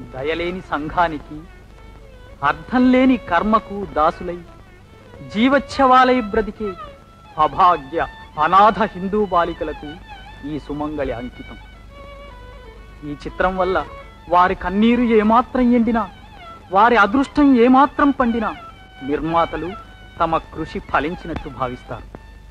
దయలేని సంఘానికి అర్థం లేని కర్మకు దాసులై జీవచ్ఛవాలై బ్రతికే అభాగ్య అనాథ హిందూ బాలికలకు ఈ సుమంగళి అంకితం ఈ చిత్రం వల్ల వారి కన్నీరు ఏమాత్రం ఎండినా వారి అదృష్టం ఏమాత్రం పండినా నిర్మాతలు తమ కృషి ఫలించినట్టు భావిస్తారు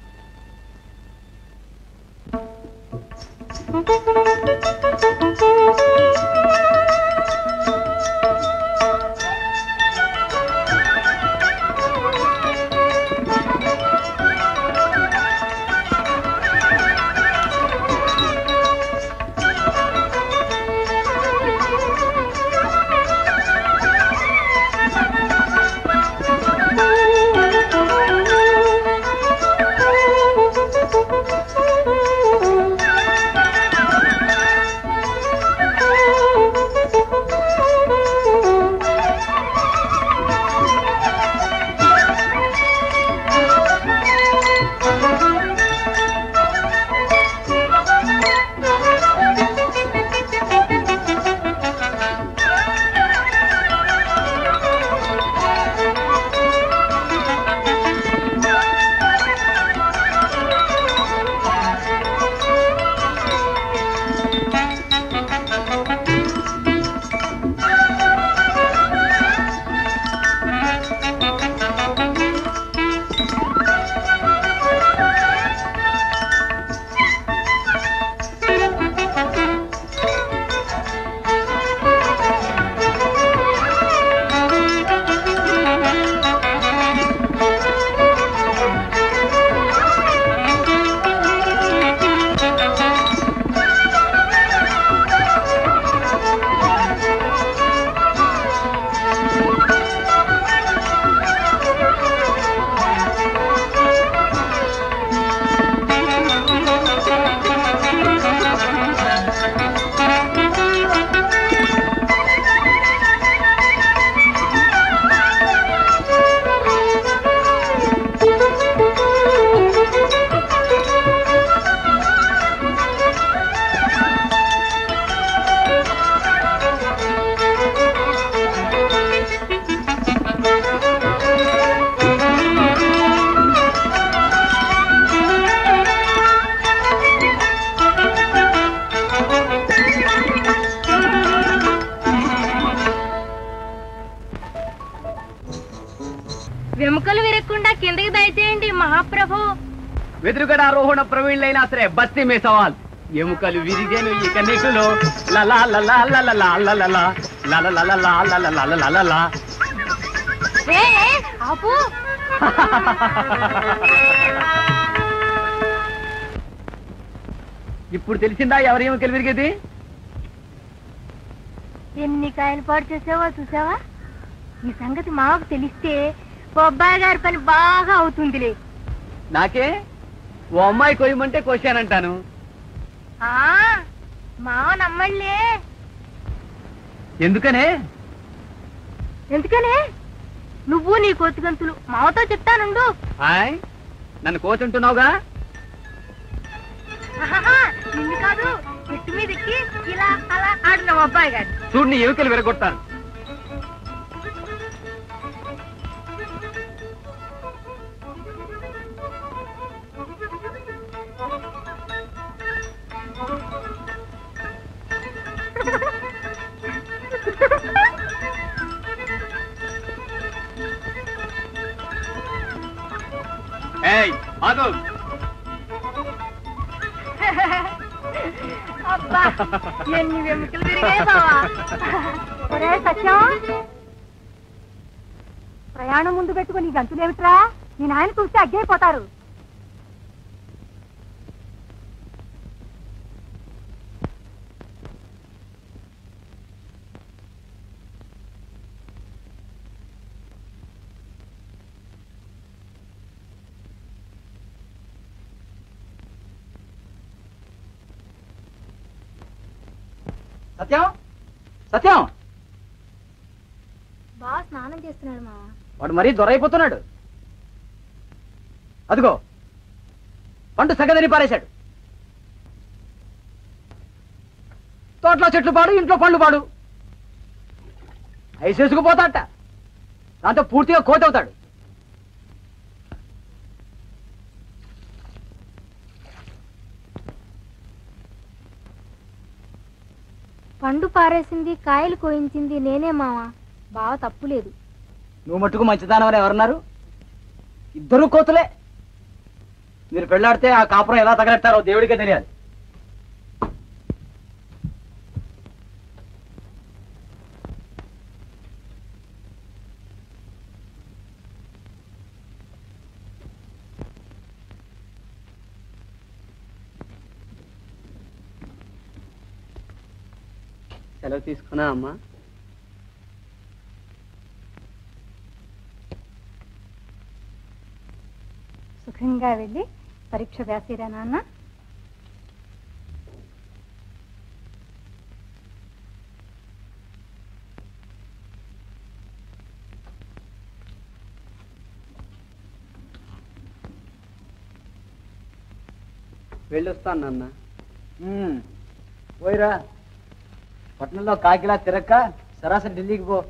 వెముకలు విరక్కుండా కిందకి దయచేయండి మహాప్రభు వెదురుగడ ఆరోహణ ప్రవీణులైనా సరే బస్తీ మే సవాల్ ఎముకలు విరిగేను ఇక నెక్కులో లలా లలా లలా లలా లలా లలా లలా ఏ ఏ, ఆపు ఇప్పుడు తెలిసిందా ఎవరి ఎముకలు విరిగేది ఎన్ని కాయలు పాడు చేసావో చూసావా ఈ సంగతి మాకు తెలిస్తే ఓ అబ్బాయి గారి పని బాగా అవుతుందిలే నాకే ఓ అమ్మాయి కొయ్యమంటే కోశానంటాను ఆ మావ నమ్మళ్ళే ఎందుకనే ఎందుకనే నువ్వు నీ కోతిగంతులు మావతో చెప్తానుండు హాయ్ నన్ను కోచుంటున్నావుగా ఆహాహా, నిన్ను కాదు చెట్టు మీద ఎక్కి ఇలా అలా ఆడినావు అబ్బాయి గారు చూడు నీ ఎముకలు విరగొట్టాను ఏయ్ ఆగు అబ్బా ఎన్ని వెముకలు విరిగాయి బావా ఒరే సత్యం ప్రయాణం ముందు పెట్టుకుని గంతులేమిట్రా నీ నాయన చూస్తే అగ్గైపోతారు సత్యం సత్యం బాగా స్నానం చేస్తున్నాడు మావా వాడు మరీ దొరైపోతున్నాడు అదిగో పండు సగదని పారేశాడు తోటలో చెట్లు పాడు ఇంట్లో పండ్లు పాడు ఐసేసుకుపోతాట దాంతో పూర్తిగా కోత అవుతాడు పండు పారేసింది కాయలు కోయించింది నేనే మావా బావ తప్పులేదు నువ్వు మట్టుకు మంచిదానం అని ఎవరన్నారు ఇద్దరు కోతులే మీరు పెళ్ళాడితే ఆ కాపురం ఎలా తగలెట్టారో దేవుడికే తెలియాలి సెలవు తీసుకున్నా అమ్మా సుఖంగా వెళ్ళి పరీక్ష వేసిరా నాన్న వెళ్ళొస్తాను నాన్న పోయిరా పట్నంలో కాకిలా తిరక్క సరాసరి ఢిల్లీకి పో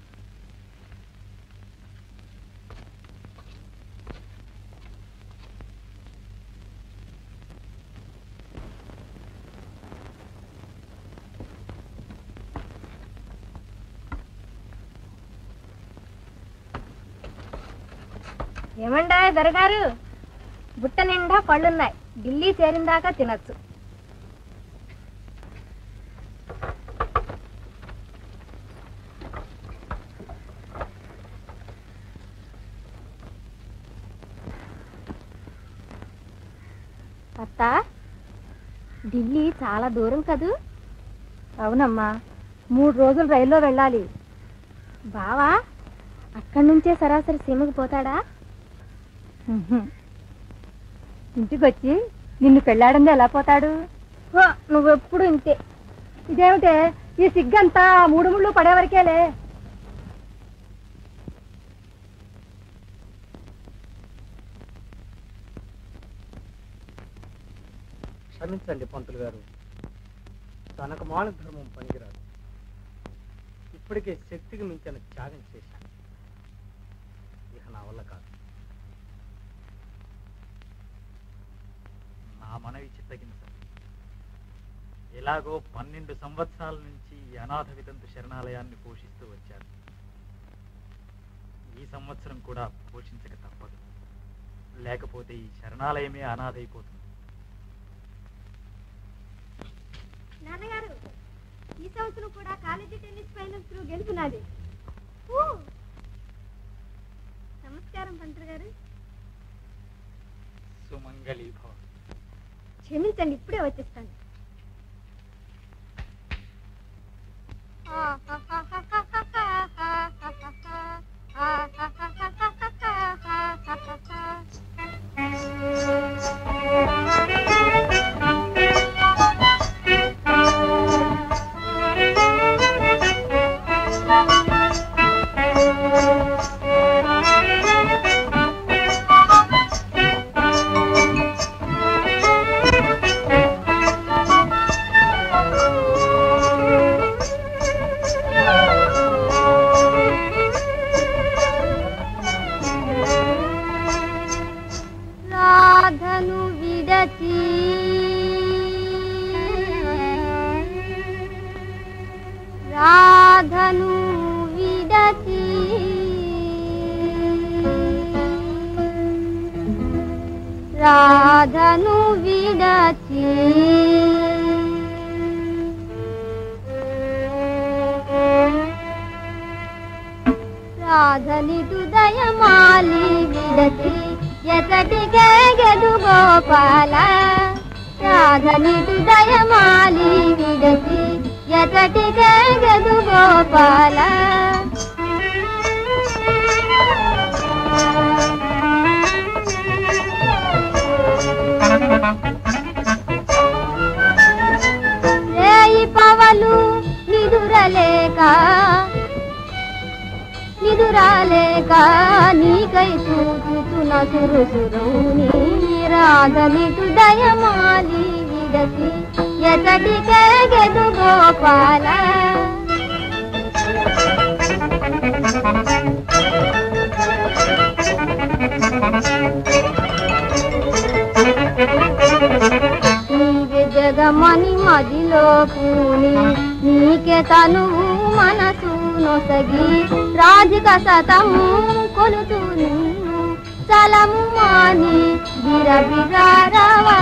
ఏమండా దొరగారు బుట్ట నిండా పళ్ళున్నాయి ఢిల్లీ చేరిందాకా తినచ్చు అత్త ఢిల్లీ చాలా దూరం కదూ అవునమ్మా మూడు రోజులు రైల్లో వెళ్ళాలి బావా అక్కడి నుంచే సరాసరి సీమకు పోతాడా ఇంటికి వచ్చి నిన్ను పెళ్ళాడంది ఎలా పోతాడు నువ్వెప్పుడు ఇంతే ఇదేమిటే ఈ సిగ్గంతా మూడు ముళ్ళు పడే వరకేలే క్షమించండి పంతులు గారు తనకు మాన ధర్మం పనికిరాదు ఇప్పటికే శక్తికి మించిన త్యాగం చేశాను ఇక నా వల్ల కాదు నా మనవి చిత్తగించండి ఎలాగో పన్నెండు సంవత్సరాల నుంచి ఈ అనాథ వితంతు శరణాలయాన్ని పోషిస్తూ వచ్చారు ఈ సంవత్సరం కూడా పోషించక తప్పదు లేకపోతే ఈ శరణాలయమే అనాథైపోతుంది నాన్నగారు ఈ సంవత్సరం కూడా కాలేజీ టెన్నిస్ ఫైనల్స్ లో గెలుపునాది నమస్కారం పంతులు గారు సుమంగళీ భవ క్షమించండి ఇప్పుడే వచ్చేస్తాను రాధను విడచి రాధను విడచి రాధను విడచి రాధనిటు దయమాలి విడచి ఎతటికే గెదు గోపాల రాధనిటు దయమాలి విడచి ఎతటికే గెదు గోపాల రేయి పవలు నిదురలేక నిదురాలేక నీకై చూచుతున్న సురుసురు నీ రాధనిటు దయమాలి విడసి ఎతటికే గెదు గోపాల తనువు మనసు నొసగి రాజిక సతము కొలుతూ నిన్ను చలము మాని బిరబిరా రావా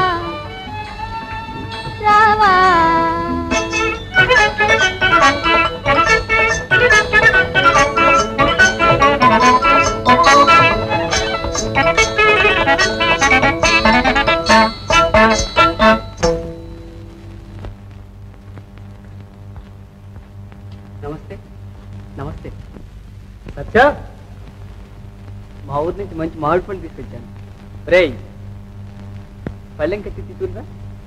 రావా నమస్తే నమస్తే సత్య మా ఊరి నుంచి మంచి మామిడి పళ్ళు తీసుకొచ్చాను రేయ్ పళ్ళెం కట్టి తీసుకుందా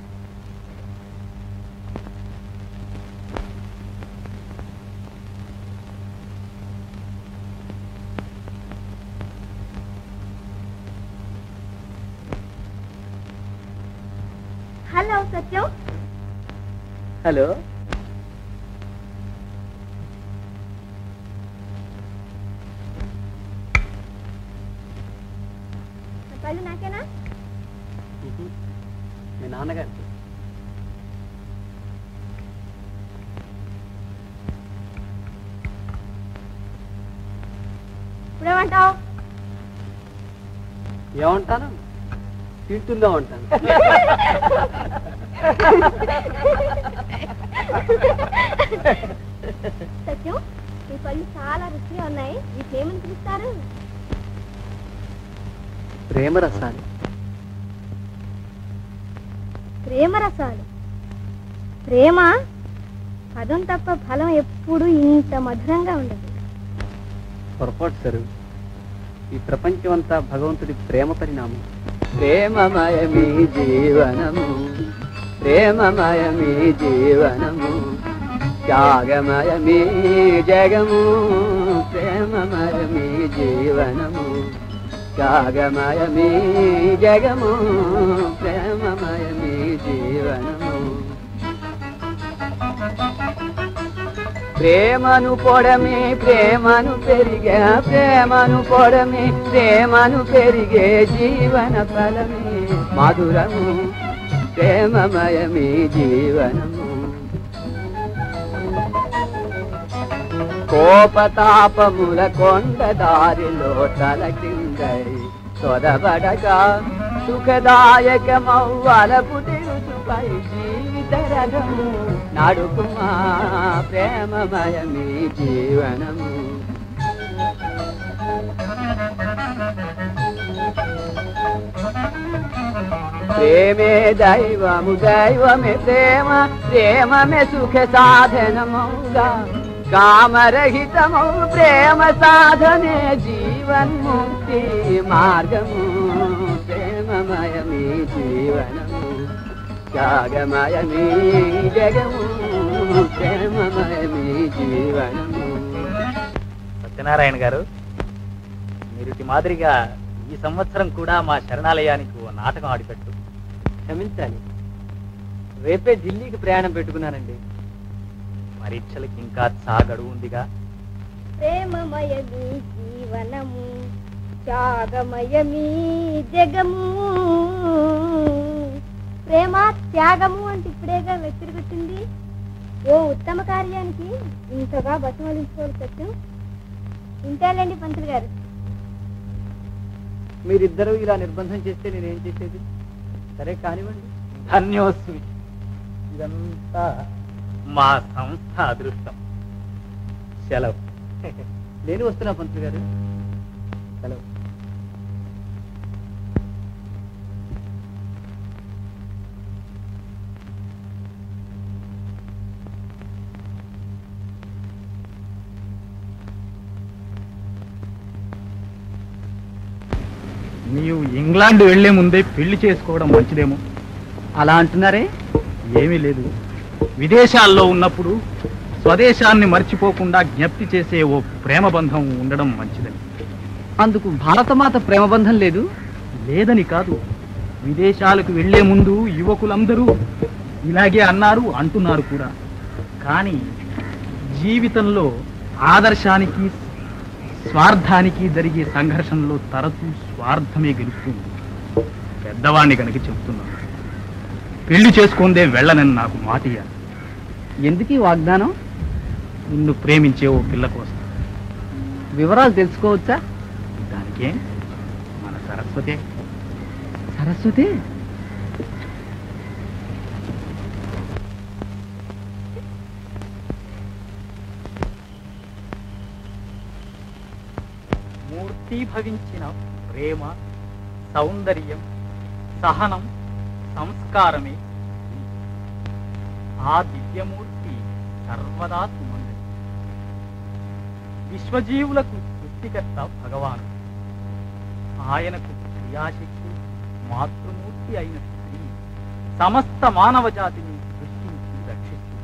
హలో సత్యం హలో పళ్ళు నాకేనా మీ నాన్నగారు ఇప్పుడేమంటావు ఏమంటాను తింటుందా ఉంటాను సత్యం ఈ పళ్ళు చాలా రుచిగా ఉన్నాయి వీటిని ఏమని పిలుస్తారు ప్రేమ రసాలు ప్రేమ రసాలు ప్రేమ పదం తప్ప ఫలం ఎప్పుడు ఇంత మధురంగా ఉండదు పొరపాటు సరు ఈ ప్రపంచం అంతా భగవంతుడి ప్రేమ పరిణామం ప్రేమమయమీ జీవనము ప్రేమమయమీ జీవనము త్యాగమయమీ జగము ప్రేమమయమీ జీవనము త్యాగమయమీ జగము ప్రేమమయమీ జీవనము ప్రేమను పొడమే ప్రేమను పెరిగే ప్రేమను పొడమే ప్రేమను పెరిగే జీవన ఫలమే మధురము ప్రేమమయమే జీవనము కోపతాపముల కొండ దారిలో తల కిందై సొదబడగా సుఖదాయకమవ్వలపు తెలుసుపై జీవిత రథము నడుకుమా ప్రేమమయమీ జీవనము ప్రేమే దైవము దైవమే ప్రేమ ప్రేమమే సుఖ సాధనముగా కామరహితము ప్రేమ సాధనే జీవన్ముక్తి మార్గము ప్రేమమయమీ జీవనము త్యాగమయమీ జగము ప్రేమమయమీ జీవనము సత్యనారాయణ గారు మీరు ఇటు మాదిరిగా ఈ సంవత్సరం కూడా మా శరణాలయానికి ఓ నాటకం ఆడిపెట్టు క్షమించాలి రేపే ఢిల్లీకి ప్రయాణం పెట్టుకున్నానండి పరీక్షలకి ఇంకా చా గడువు ఉందిగా ప్రేమమయమీ జీవనము త్యాగమయమీ జగము ప్రేమ త్యాగము అంటే ఇప్పుడేగా వ్యక్తిగొచ్చింది ఓ ఉత్తమ కార్యానికి ఇంతగా బసమలించుకోవాలి సత్యం ఇంతేలేండి పంతులు గారు మీరిద్దరూ ఇలా నిర్బంధం చేస్తే నేనేం చేసేది సరే కానివ్వండి ధన్యోస్మి ఇదంతా మా సంస్థ అదృష్టం సెలవు నేను వస్తున్నా పంతులు గారు సెలవు నీవు ఇంగ్లాండ్ వెళ్లే ముందే పెళ్లి చేసుకోవడం మంచిదేమో అలా అంటున్నారే ఏమీ లేదు విదేశాల్లో ఉన్నప్పుడు స్వదేశాన్ని మర్చిపోకుండా జ్ఞప్తి చేసే ఓ ప్రేమ బంధం ఉండడం మంచిదని అందుకు భారతమాత ప్రేమబంధం లేదు లేదని కాదు విదేశాలకు వెళ్లే ముందు యువకులందరూ ఇలాగే అన్నారు అంటున్నారు కూడా కానీ జీవితంలో ఆదర్శానికి స్వార్థానికి జరిగే సంఘర్షణలో తరచూ స్వార్థమే గెలుస్తుంది పెద్దవాణ్ణి కనుక చెప్తున్నాను పెళ్లి చేసుకుందే వెళ్ళనని నాకు మాట ఇయ్యాలి ఎందుకు ఈ వాగ్దానం నిన్ను ప్రేమించే ఓ పిల్ల కోసం వివరాలు తెలుసుకోవచ్చా దానికేం మన సరస్వతే సరస్వతి మూర్తీభవించిన ప్రేమ సౌందర్యం సహనం సంస్కారమే నీ. ఆ దివ్యమూర్తి సర్వదా సుమంగళి విశ్వజీవులకు సృష్టికర్త భగవాను ఆయనకు క్రియాశక్తి మాతృమూర్తి అయిన స్త్రీ సమస్త మానవ జాతిని సృష్టించి రక్షిస్తుంది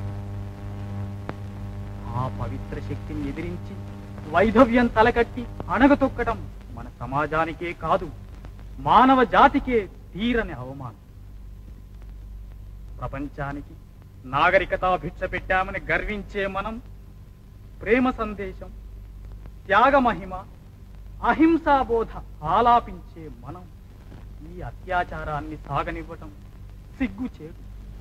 ఆ పవిత్ర శక్తిని ఎదిరించి వైధవ్యం తలకట్టి అణగతొక్కడం మన సమాజానికే కాదు మానవ జాతికే తీరని అవమానం ప్రపంచానికి నాగరికతా భిక్ష పెట్టామని గర్వించే మనం ప్రేమ సందేశం త్యాగ మహిమ అహింసాబోధ ఆలాపించే మనం ఈ అత్యాచారాన్ని సాగనివ్వటం సిగ్గుచేటు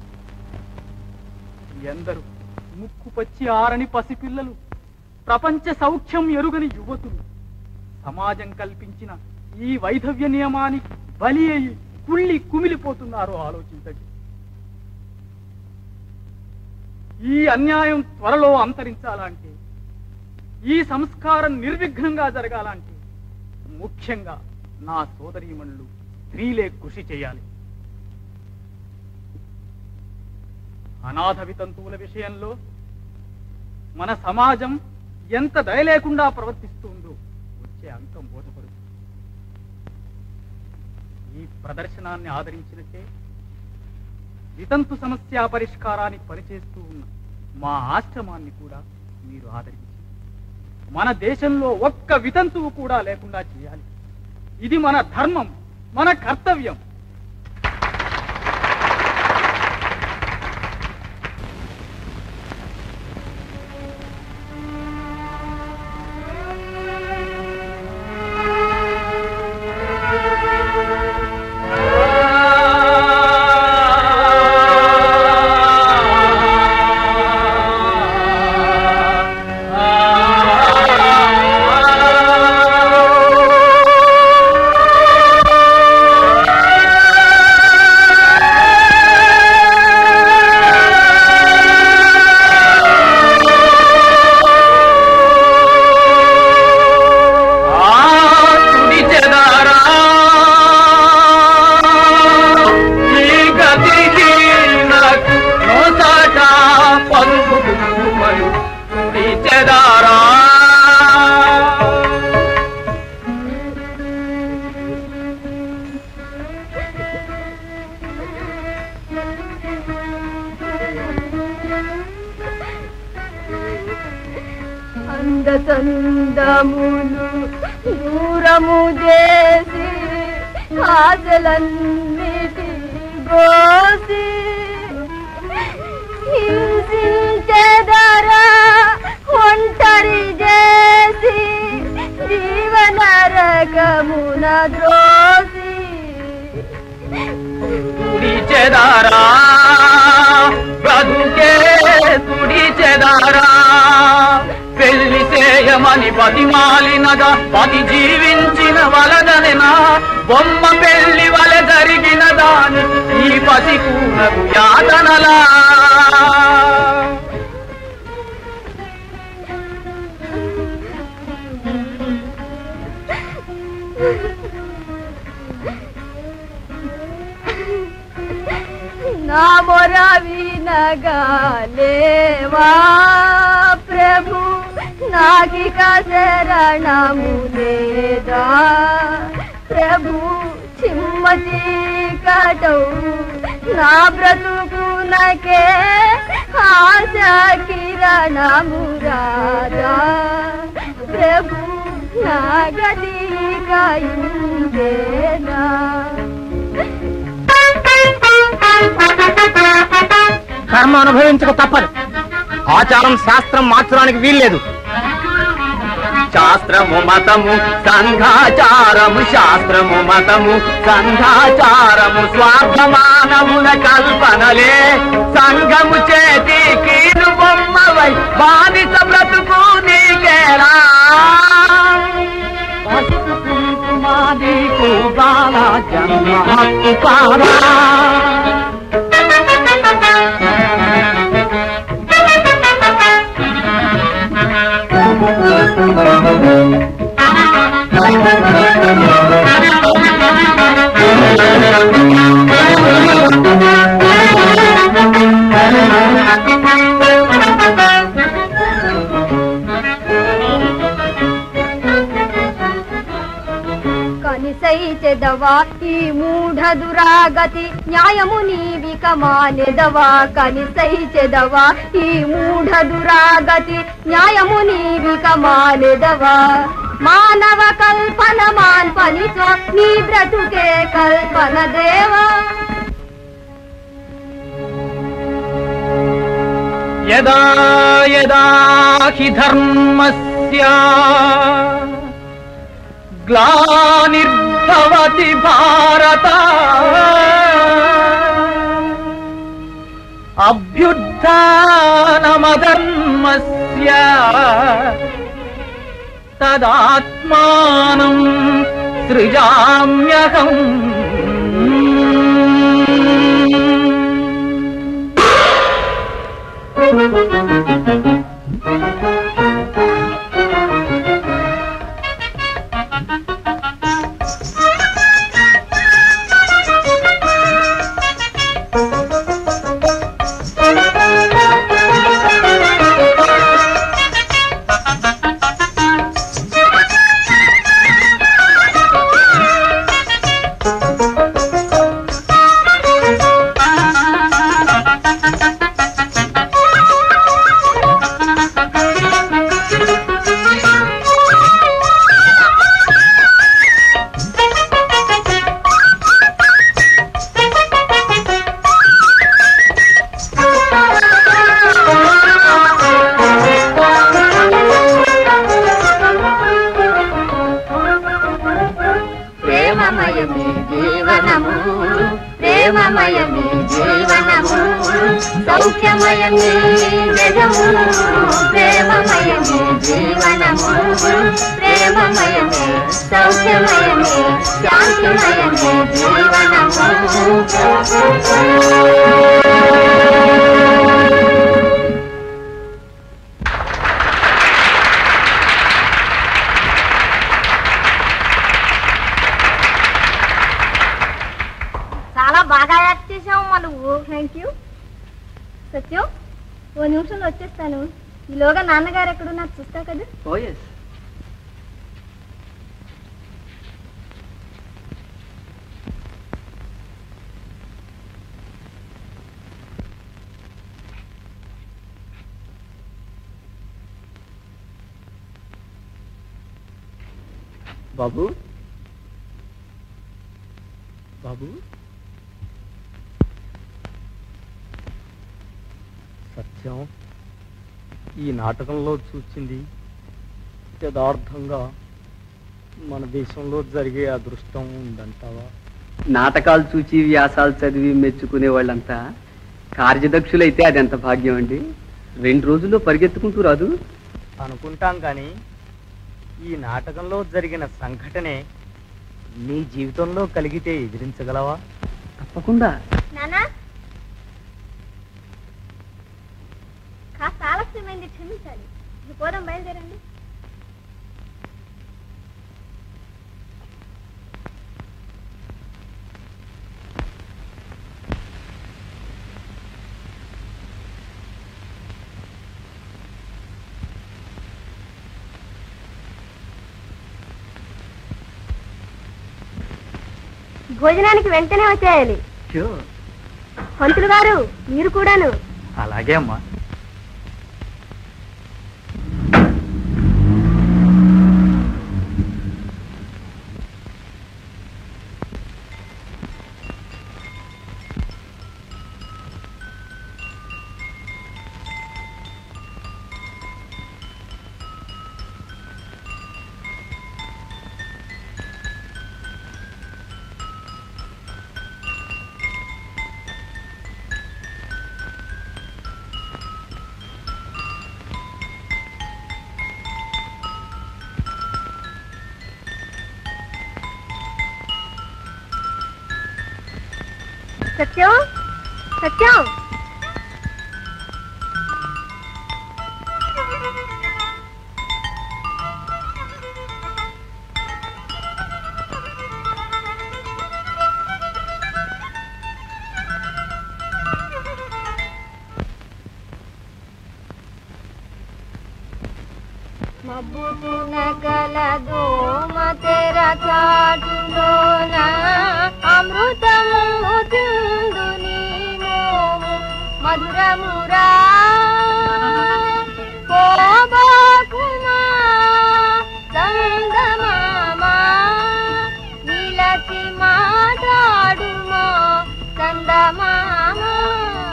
ఎందరు ముక్కు పచ్చి ఆరని పసిపిల్లలు ప్రపంచ సౌఖ్యం ఎరుగని యువతులు సమాజం కల్పించిన ఈ వైధవ్య నియమానికి బలి అయి కుళ్ళి కుమిలిపోతున్నారో ఆలోచించండి ఈ అన్యాయం త్వరలో అంతరించాలంటే ఈ సంస్కారం నిర్విఘ్నంగా జరగాలంటే ముఖ్యంగా నా సోదరీమణులు స్త్రీలే కృషి చేయాలి అనాథ వితంతువుల విషయంలో మన సమాజం ఎంత దయ లేకుండా ప్రవర్తిస్తుందో వచ్చే అంకం బోధపడుతుంది ఈ ప్రదర్శనాన్ని ఆదరించినట్టే వితంతు సమస్య పరిష్కారానికి పనిచేస్తూ ఉన్న మా ఆశ్రమాన్ని కూడా మీరు ఆదరించి మన దేశంలో ఒక్క వితంతువు కూడా లేకుండా చేయాలి ఇది మన ధర్మం మన కర్తవ్యం అందచందములు దూరము చేసి ఆశలన్నిటి గోసి హింసించెదరా ఒంటరి చేసి జీవనరకమున ద్రోసి తుడిచెదారా బ్రతుకే తుడిచెదారా పెళ్లి చేయమని బతిమాలినగా పతి జీవించిన వలదనెనా బొమ్మ పెళ్లి వలె జరిగిన దాని ఈ పసికూనకు యాతనలా నా మొర వినగాలేవా ప్రభు నాకిక శరణము లేదా ప్రభు చిమ్మ చీకటౌ నా బ్రతుకునకే ఆశ కిరణము రాదా ప్రభు నా గది కయిందేనా కర్మ అనుభవించక తప్పదు ఆచారం శాస్త్రం మార్చడానికి వీల్లేదు శాస్త్రము మతము సంఘాచారము శాస్త్రము మతము సంఘాచారము స్వార్థ మానవుల కల్పనలే సంఘము చేతి కీలు బొమ్మవై బానిస బ్రతుకు నీకేలా పసుపు కుంకుమ నీకు బాల జన్మ హక్కు కాదా కనిసై చెదవా ఈ మూఢ దురాగతి న్యాయము నీవిక మానెదవా కనిసై చెదవా ఈ మూఢ దురాగతి న్యాయము నీవిక మానెదవా మానవ కల్పన మాన్ పనితో నీ బ్రతుకే కల్పన దేవా యదా యదా హి ధర్మస్య గ్లానిర్భవతి భారత అభ్యుత్నమధర్మస్య తదాత్మానం సృజామ్యహం ప్రేమమయమి జీవనము ప్రేమమయమి జీవనము సౌఖ్యమయమి జగము ప్రేమమయమి జీవనము ప్రేమమయమి సౌఖ్యమయమి శాంతిమయమి జీవనము చాలా బాగా యాక్ట్ చేసావు మా నువ్వు థ్యాంక్ యూ సత్యం ఓ నిమిషంలో వచ్చేస్తాను ఈలోగా నాన్నగారు ఎక్కడున్నారు చూస్తావు కదా ఓ ఎస్ బాబు బాబు సత్యం ఈ నాటకంలో చూచింది యథార్థంగా మన దేశంలో జరిగే అదృష్టం ఉందంటావా నాటకాలు చూచి వ్యాసాలు చదివి మెచ్చుకునే వాళ్ళంతా కార్యదక్షులైతే అది ఎంత భాగ్యం అండి రెండు రోజుల్లో పరిగెత్తుకుంటూ రాదు అనుకుంటాం కానీ ఈ నాటకంలో జరిగిన సంఘటనే నీ జీవితంలో కలిగితే ఎదిరించగలవా తప్పకుండా నానా కాస్త ఆలస్యమైంది క్షమించాలి ఇక పోదాం బయలుదేరండి భోజనానికి వెంటనే వచ్చేయాలి పంతులు గారు మీరు కూడాను అలాగే అమ్మా సత్యం సత్యం మబ్బుతున కలదో మతెర చాటులోన అమృతము తిందు నీ మోము మధురమురా పోబాకుమా సంగమామా నిలచి మాట్లాడుమా సందమామా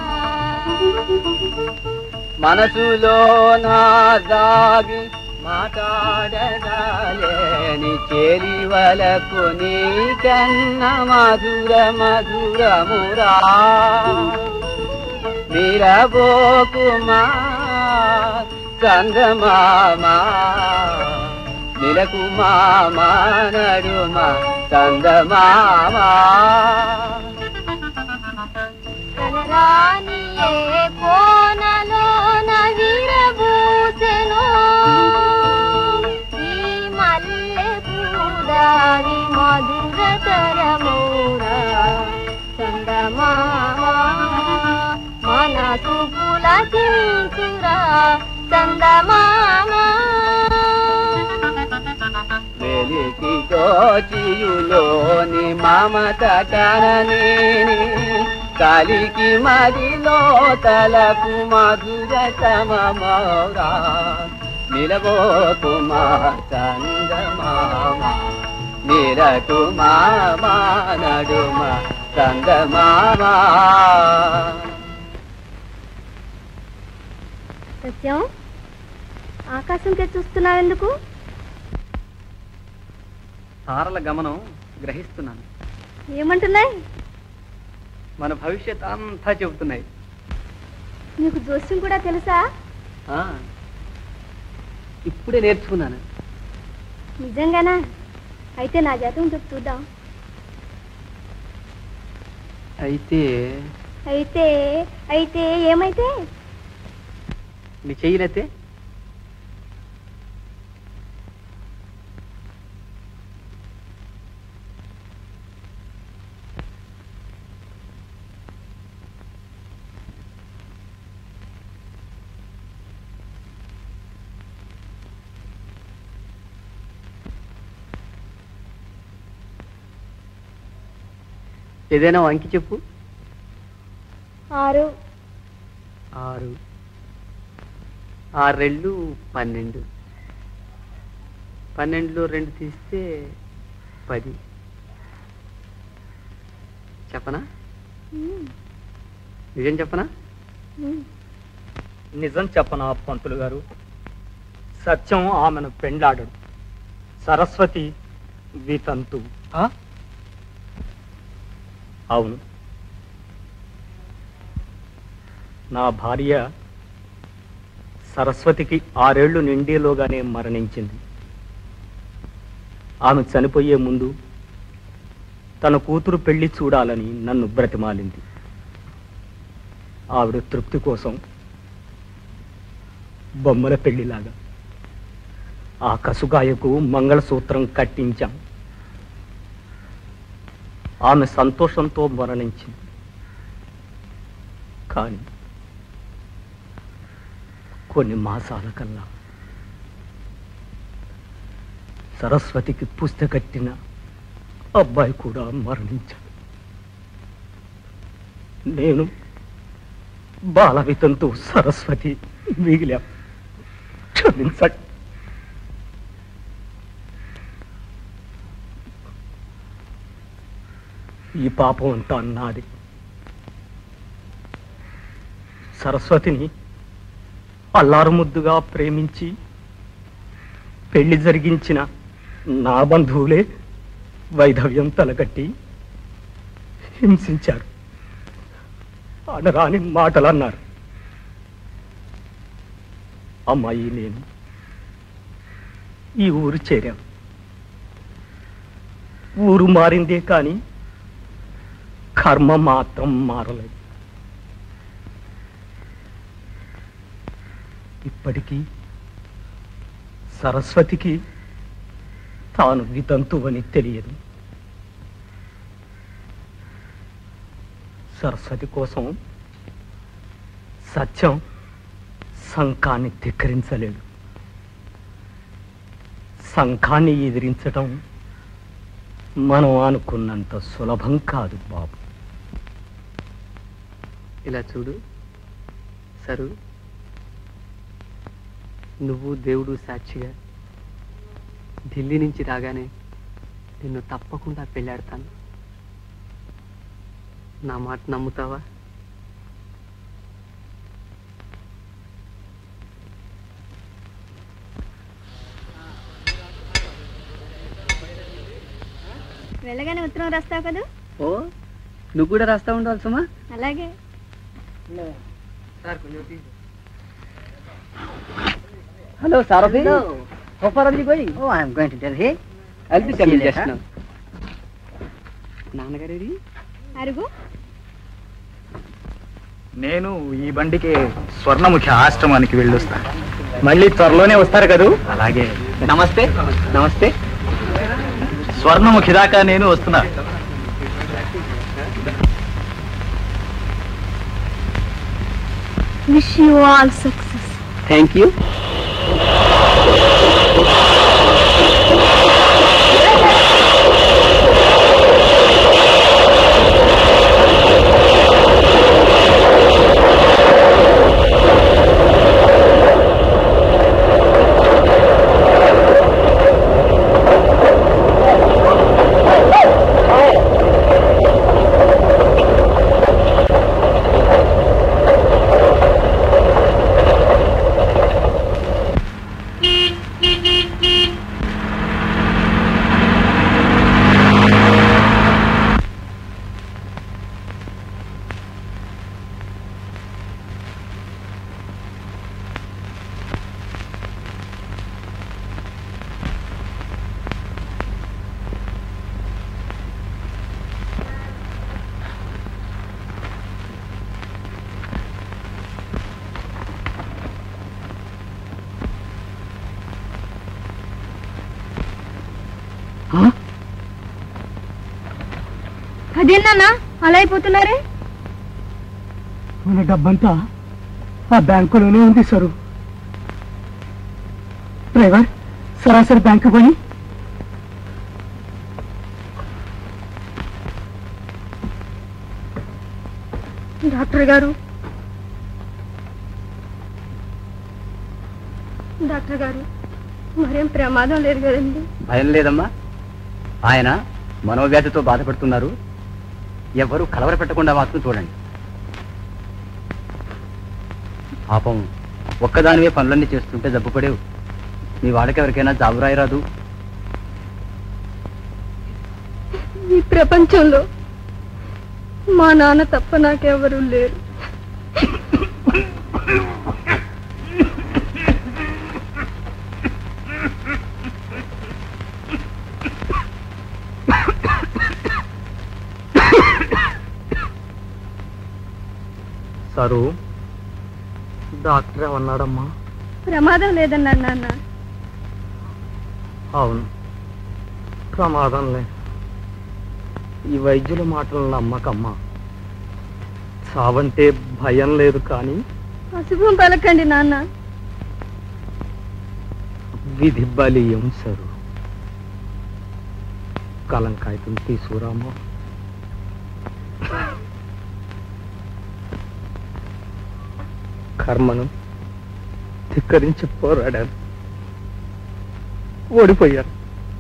మనసులో నా దాగి మాట్లాడగాలేని చేలివలకు నీ కన్న మధుర మధురమురా నిరబోకుమా చందమామా నిలకుమా నడుమా చందమామా కలరానియే కోనలోన విరబూసెను ఈ మల్లె పూదారి మధురతరమౌరా చందమామ మనసు పులకించురా చందమామ వెలికి దోచియులోని మమత కననేని కలికి మదిలో తలకు మధుర సమమౌరా నిలబోకుమా చందమామ నిరకుమా నడుమ చందమామా సత్యం ఆకాశంకే చూస్తున్నావెందుకు తారల గమనం గ్రహిస్తున్నాను ఏమంటున్నాయి మన భవిష్యత్ అంతా చెబుతున్నాయి నీకు జోస్యం కూడా తెలుసా ఆ, ఇప్పుడే నేర్చుకున్నాను నిజంగానా అయితే నా జాతకం చెప్పు చూద్దాం అయితే అయితే అయితే ఏమైతే నీ చెయ్యలేతే ఏదైనా వంకి చెప్పు ఆరు ఆరు ఆరు రెండు పన్నెండు పన్నెండులో రెండు తీస్తే పది చెప్పనా ఉమ్, నిజం చెప్పనా ఉమ్. నిజం చెప్పనా పంతులు గారు సత్యం ఆమెను పెండ్లాడడు సరస్వతి వితంతు అవును నా భార్య సరస్వతికి ఆరేళ్లు నిండేలోగానే మరణించింది ఆమె చనిపోయే ముందు తన కూతురు పెళ్లి చూడాలని నన్ను బ్రతిమాలింది ఆవిడ తృప్తి కోసం బొమ్మల పెళ్లిలాగా ఆ కసుగాయకు మంగళసూత్రం కట్టించాం ఆమె సంతోషంతో మరణించింది కానీ కొన్ని మాసాల కల్లా సరస్వతికి పుస్తక కట్టిన అబ్బాయి కూడా మరణించాడు నేను బాలవితంతో సరస్వతి మిగిలాం క్షమించండి ఈ పాపం అంతా నాది సరస్వతిని అల్లారు ముద్దుగా ప్రేమించి పెళ్లి జరిగించిన నా బంధువులే వైధవ్యం తలకట్టి హింసించారు అనరాని మాటలు అన్నారు అమ్మాయి నేను ఈ ఊరు చేరాం ఊరు మారిందే కానీ కర్మ మాత్రం మారలేదు ఇప్పటికీ సరస్వతికి తాను వితంతువని తెలియదు సరస్వతి కోసం సత్యం శంఖాన్ని ధిక్కరించలేడు శంఖాన్ని ఎదిరించటం మనం అనుకున్నంత సులభం కాదు బాబు ఇలా చూడు సరు నువ్వు దేవుడు సాక్షిగా ఢిల్లీ నుంచి రాగానే నిన్ను తప్పకుండా పెళ్ళాడతాను నా మాట నమ్ముతావా వెళ్ళగానే ఉత్తరం రాస్తావు కదా ఓ నువ్వు కూడా రాస్తా ఉండాలి సుమా అలాగే hello Sarathi How far are you going? Oh I'm going to Delhi I'll be coming just now నాన్నగారేది అరుగు నేను ఈ బండికి స్వర్ణముఖి ఆశ్రమానికి వెళ్ళొస్తా మళ్ళీ త్వరలోనే వస్తారు కదూ అలాగే నమస్తే నమస్తే స్వర్ణముఖి దాకా నేను వస్తున్నా wish you all success thank you అదేనా అలా అయిపోతున్నారే మన డబ్బంతా ఆ బ్యాంకులోనే ఉంది సరు డ్రైవర్ సరాసరి బ్యాంకు కొని డాక్టర్ గారు డాక్టర్ గారు మరేం ప్రమాదం లేదు కదండి భయం లేదమ్మా ఆయన మనోవ్యాధితో బాధపడుతున్నారు ఎవరు కలవర పెట్టకుండా మాత్రం చూడండి పాపం ఒక్కదానివే పనులన్నీ చేస్తుంటే జబ్బుపడేవు మీ వాళ్ళకి ఎవరికైనా జాబు రాయరాదు ఈ ప్రపంచంలో మా నాన్న తప్ప నాకెవరూ లేరు సరు డాక్టర్ ఏమన్నాడమ్మా ప్రమాదం లేదన్నాడు నాన్న అవును ప్రమాదంలే ఈ వైద్యుల మాటలు నమ్మకమ్మా చావంటే భయం లేదు కానీ అశుభం పలకండి నాన్న విధి బలీయం సరు కలంకాయతం తీసుకురామా కర్మను ధిక్కరించి పోరాడాను ఓడిపోయాను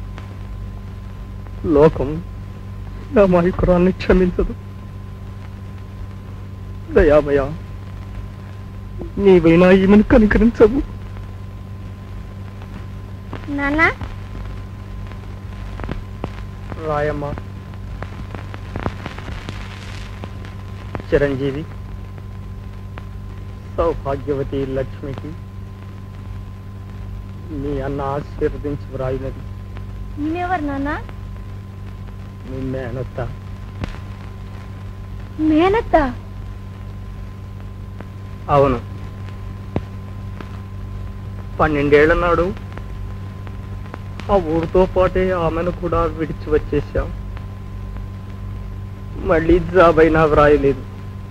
లోకం నా మాయకురాన్ని క్షమించదు దయామయ నీవైనా ఈమెను కనికరించవు నాన్న రాయమ్మ చిరంజీవి సౌభాగ్యవతి లక్ష్మికి మీ అన్న ఆశీర్వదించి వ్రాయినది ఈమెవరు నాన్న మీ మేనత్త మేనత్త అవును పన్నెండేళ్ల నాడు ఆ ఊరితో పాటే ఆమెను కూడా విడిచి వచ్చేసాం మళ్ళీ జాబ్ అయినా వ్రాయలేదు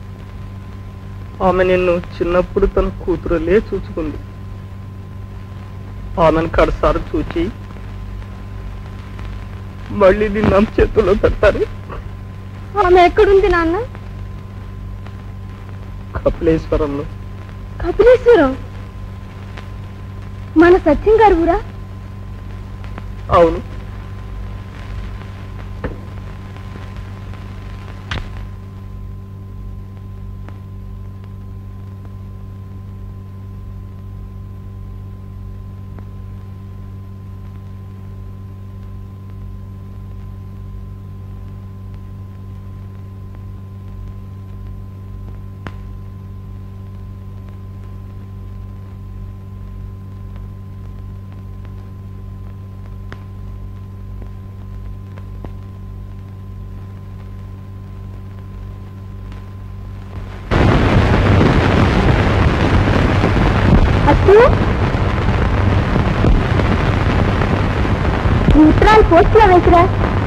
ఆమె నిన్ను చిన్నప్పుడు తన కూతురులే చూసుకుంది ఆమెను కడసారి చూచి మళ్ళీ నిన్న ఆమె చేతుల్లో పెడతారు ఆమె ఎక్కడుంది నాన్న కపిలేశ్వరంలో కపిలేశ్వరం మన సత్యం గారు ఊరా అవును అత్తు ఈ ఉత్తరాలు పోస్ట్ లో వేసిరా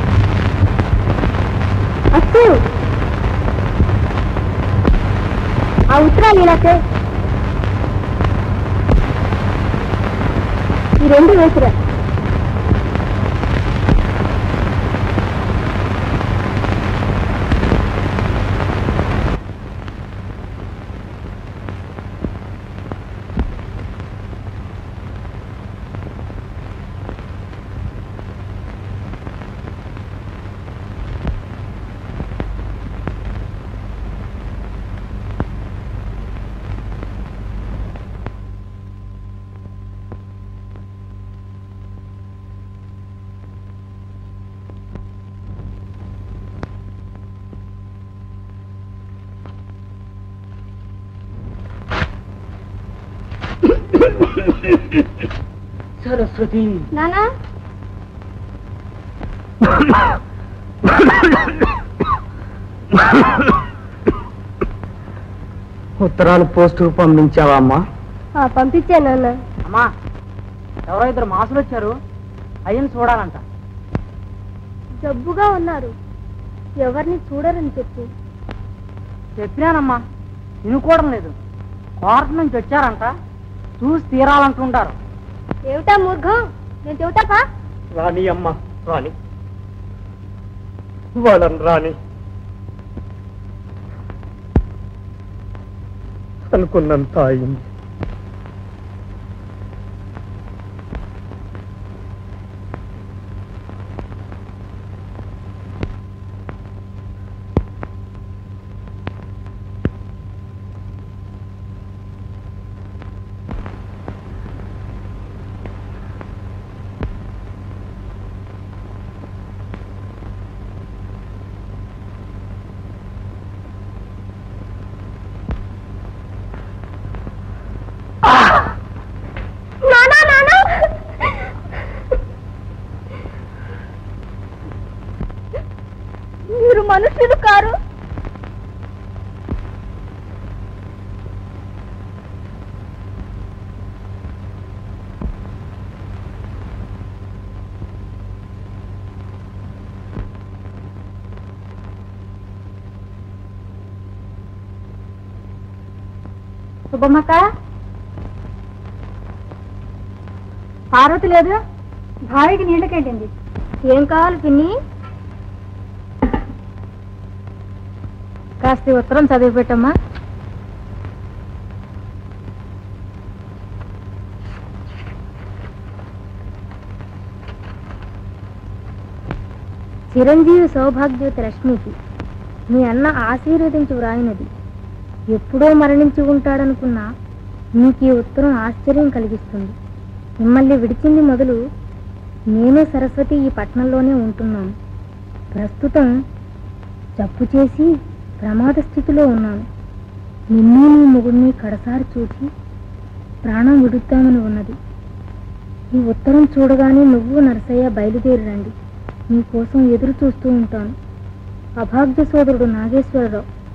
అత్తు ఆ ఉత్తరాలు ఇలా చే ఈ రెండు వేసిరా సరస్వతి నానా ఉత్తరాలు పోస్టు పంపించావా అమ్మా పంపించాను నాన్న అమ్మా ఎవరో ఇద్దరు మాసులు వచ్చారు అయ్యని చూడాలంట జబ్బుగా ఉన్నారు ఎవరిని చూడరని చెప్పు చెప్పినానమ్మా వినుకోవడం లేదు కోర్టు నుంచి వచ్చారంట చూసి తీరాలంటుంటారు ఏమిటా మూర్ఘం నేను చెబుతాపా రాని అమ్మ రాని వాళ్ళని రాని అనుకున్నంత అయింది నానా నానా మీరు మనుషులు కారు శుభమక్క పార్వతి లేదు భార్యకి నీళ్ళకెళ్ళింది ఏం కావాలి పిన్ని కాస్త ఈ ఉత్తరం చదివి పెట్టమ్మా చిరంజీవి సౌభాగ్యవతి రశ్మికి మీ అన్న ఆశీర్వదించి వ్రాయినది ఎప్పుడో మరణించి ఉంటాడనుకున్నా మీకు ఈ ఉత్తరం ఆశ్చర్యం కలిగిస్తుంది మిమ్మల్ని విడిచింది మొదలు నేను సరస్వతి ఈ పట్టణంలోనే ఉంటున్నాను ప్రస్తుతం జబ్బు చేసి ప్రమాద స్థితిలో ఉన్నాను నిన్ను నీ మొగుడిని కడసారి చూసి ప్రాణం విడుద్దామని ఉన్నది ఈ ఉత్తరం చూడగానే నువ్వు నరసయ్య బయలుదేరి రండి నీకోసం ఎదురు చూస్తూ ఉంటాను అభాగ్య సోదరుడు నాగేశ్వరరావు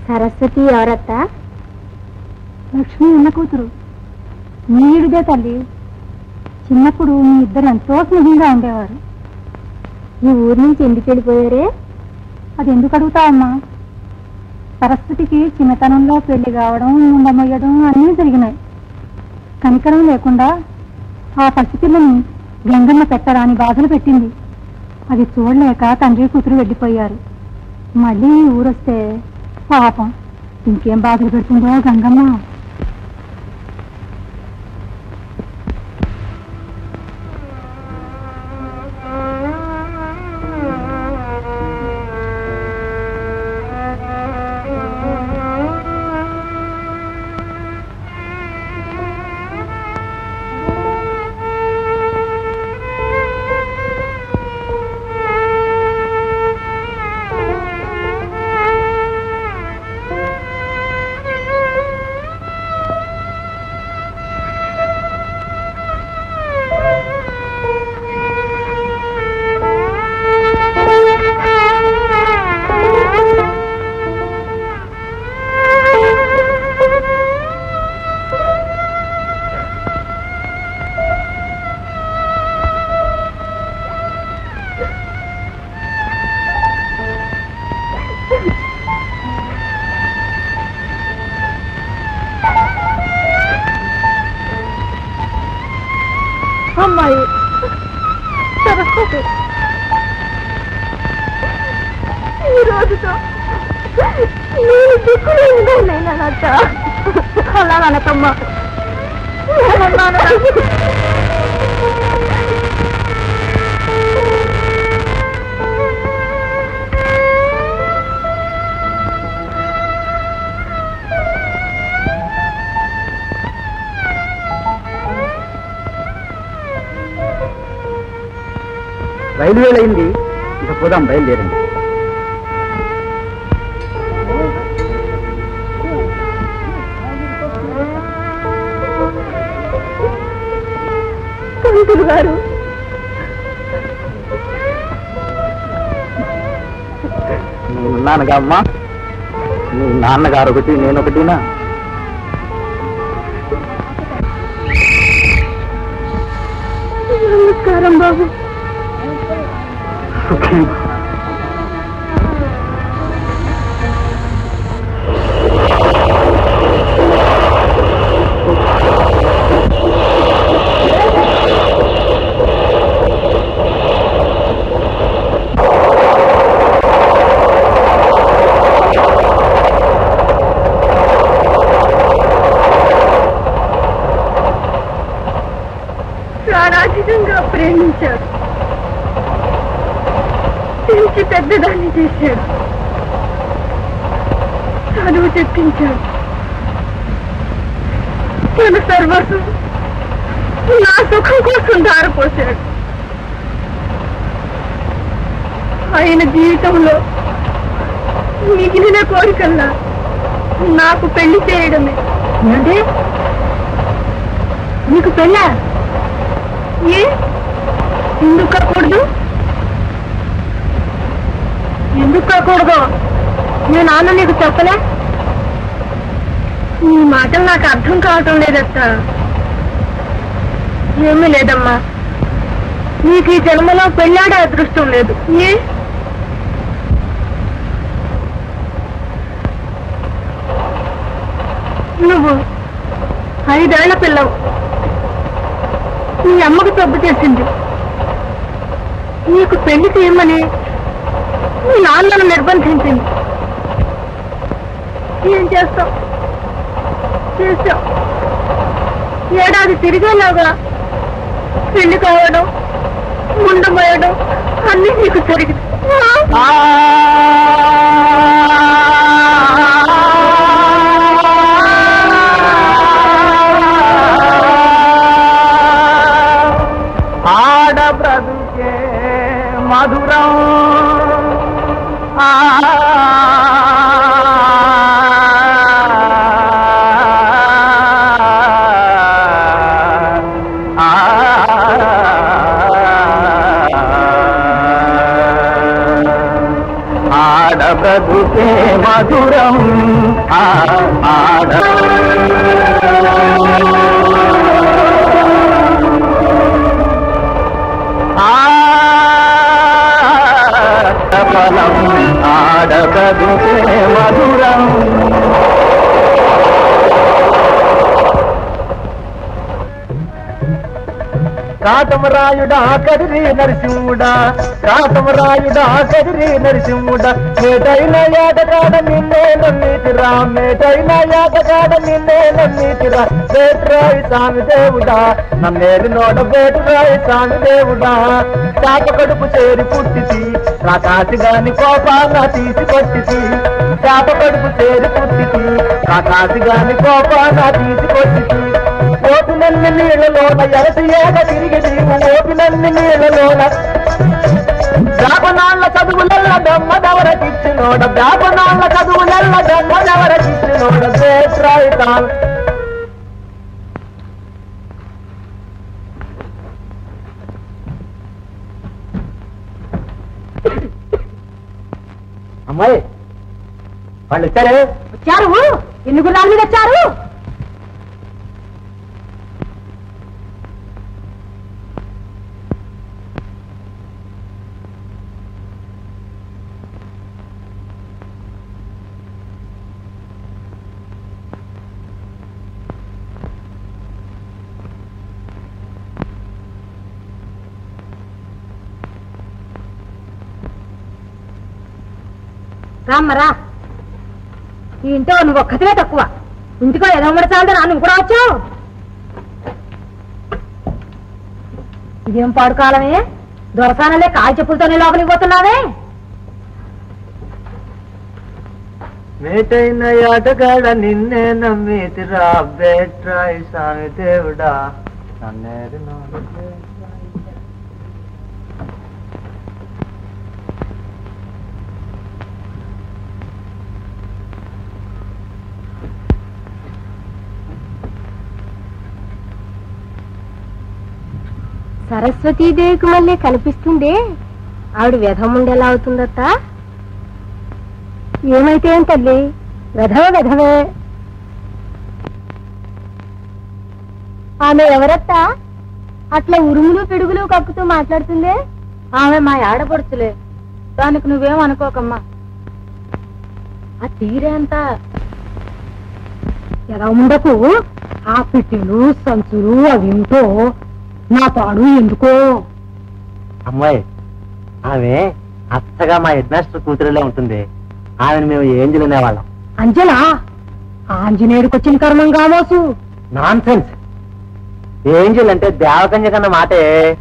సరస్వతి ఎవరత్త లక్ష్మి అన్న కూతురు నీడిదే తల్లి చిన్నప్పుడు మీ ఇద్దరు ఎంతో స్నేహంగా ఉండేవారు ఈ ఊరి నుంచి ఎందుకు వెళ్ళిపోయారే అది ఎందుకు అడుగుతావమ్మా సరస్వతికి చిన్నతనంలో పెళ్లి కావడం ఉండమయ్యడం అన్నీ జరిగినాయి కనికరం లేకుండా ఆ పసిపిల్లని గంగమ్మ పెట్టరాని బాధలు పెట్టింది అది చూడలేక తండ్రి కూతురు వెళ్ళిపోయారు మళ్ళీ ఈ ఊరొస్తే పాపం ఇంకేం బాధలు పెడుతుందో గంగమ్మ అమ్మాయి సరస్వతి ఈ రోజుతో నేను దిక్కులేదట అలా అనకమ్మా నేనన్నాను రైల్వే అయింది ఇక పోదాం బయలుదేరండి పంతులు గారు నేనున్నానుగా అమ్మా నీ నాన్నగారు ఒకటి నేను ఒకటినా నమస్కారం బాబు సుఖీ ప్రాణాధికంగా ప్రేమించాడు పెంచి పెద్దదాన్ని చేశాడు చదువు చెప్పించాడు తన సర్వస్వం నా సుఖం కోసం దారిపోశాడు ఆయన జీవితంలో మిగిలిన కోరికల్లా నాకు పెళ్లి చేయడమే అంటే నీకు పెళ్ళా ఏ ఎందుకు కాకూడదు ఎందుకు కాకూడదు మీ నాన్న నీకు చెప్పలే నీ మాటలు నాకు అర్థం కావటం లేదత్త ఏమీ లేదమ్మా నీకు ఈ జన్మలో పెళ్ళాడే అదృష్టం లేదు ఏ నువ్వు ఐదేళ్ల పిల్లవు నీ అమ్మకు తప్పు చేసింది నీకు పెళ్లి చేయమని మీ నాన్నను నిర్బంధించింది ఏం చేస్తావు చేస్తావు ఏడాది తిరిగేలాగా పెళ్లి కావడం ఉండబోయడం అన్ని నీకు జరిగింది ఆడ బ్రతుకే మధురం ఆ ఆడ ఆడ బ్రతుకే మధురం ఆ ఆడ ఫలం ఆడ బ్రతుకే మధురం కాటమరాయుడా కదిరి నరసింహుడా కాటమరాయుడా కదిరి నరసింహుడా మేటైన ఏటకాడ నిన్నే నమ్మితిరా మేటైన ఏటకాడ నిన్నే నమ్మితిరా బేటరాయి స్వామి దేవుడా నన్నేరు నోడ బేటరాయి స్వామి దేవుడా చాప కడుపు చేరి పుట్టితి రాకాసి గాని కోపాన తీసి కొట్టితి చాప కడుపు చేరి పుట్టితి రాకాసి గాని కోపాన తీసి కొట్టితి ఓపినన్ని నీళ్ళలోన ఎరసి ఏక తిరిగి నీవు ఓపినన్ని నీళ్ళలోన శాపనాళ్ళ చదువులెల్ల దమ్మదవరకిచ్చినోడ శాపనాళ్ళ చదువులెల్ల దమ్మదవరకిచ్చినోడ దేశాయితాన్ అమ్మాయి వాళ్ళు వచ్చారే వచ్చారు ఎన్ని గుర్రాల మీద వచ్చారు రామ్మరా ఈ ఇంట్లో నువ్వు ఒక్కతివే తక్కువ ఇంటికో ఏదో ఉమ్మడి చాలదా నువ్వు కూడా వచ్చావు ఇదేం పాడుకాలమే దొరసానలే కాలు చెప్పులతోనే లోపలికి పోతున్నావే మేటైన ఆటగాడ నిన్నే నమ్మితిరా బేట్రాయి స్వామి దేవుడా నన్నేరు నోడు సరస్వతీదేవికి మళ్ళీ కనిపిస్తుందే ఆవిడ వ్యధముండెలా అవుతుందత్త ఏమైతే ఏం తల్లి వెధవ వెధవే ఆమె ఎవరత్తా అట్లా ఉరుములు పిడుగులు కక్కుతూ మాట్లాడుతుందే ఆమె మా ఆడపడుచులే దానికి నువ్వేం అనుకోకమ్మా ఆ తీరే అంతా ఎలా ఉండకు ఆ పిట్టెలు సంచులు అవింటో నా తాడు ఎందుకో అమ్మాయి ఆమె అత్తగా మా హెడ్ మాస్టర్ కూతురులే ఉంటుంది ఆమెను మేము ఏంజలు అనేవాళ్ళం అంజనా ఆంజనేయుడికి వచ్చిన కర్మం కావోసు నాన్ సెన్స్ ఏంజల్ అంటే దేవకన్య కన్న మాటే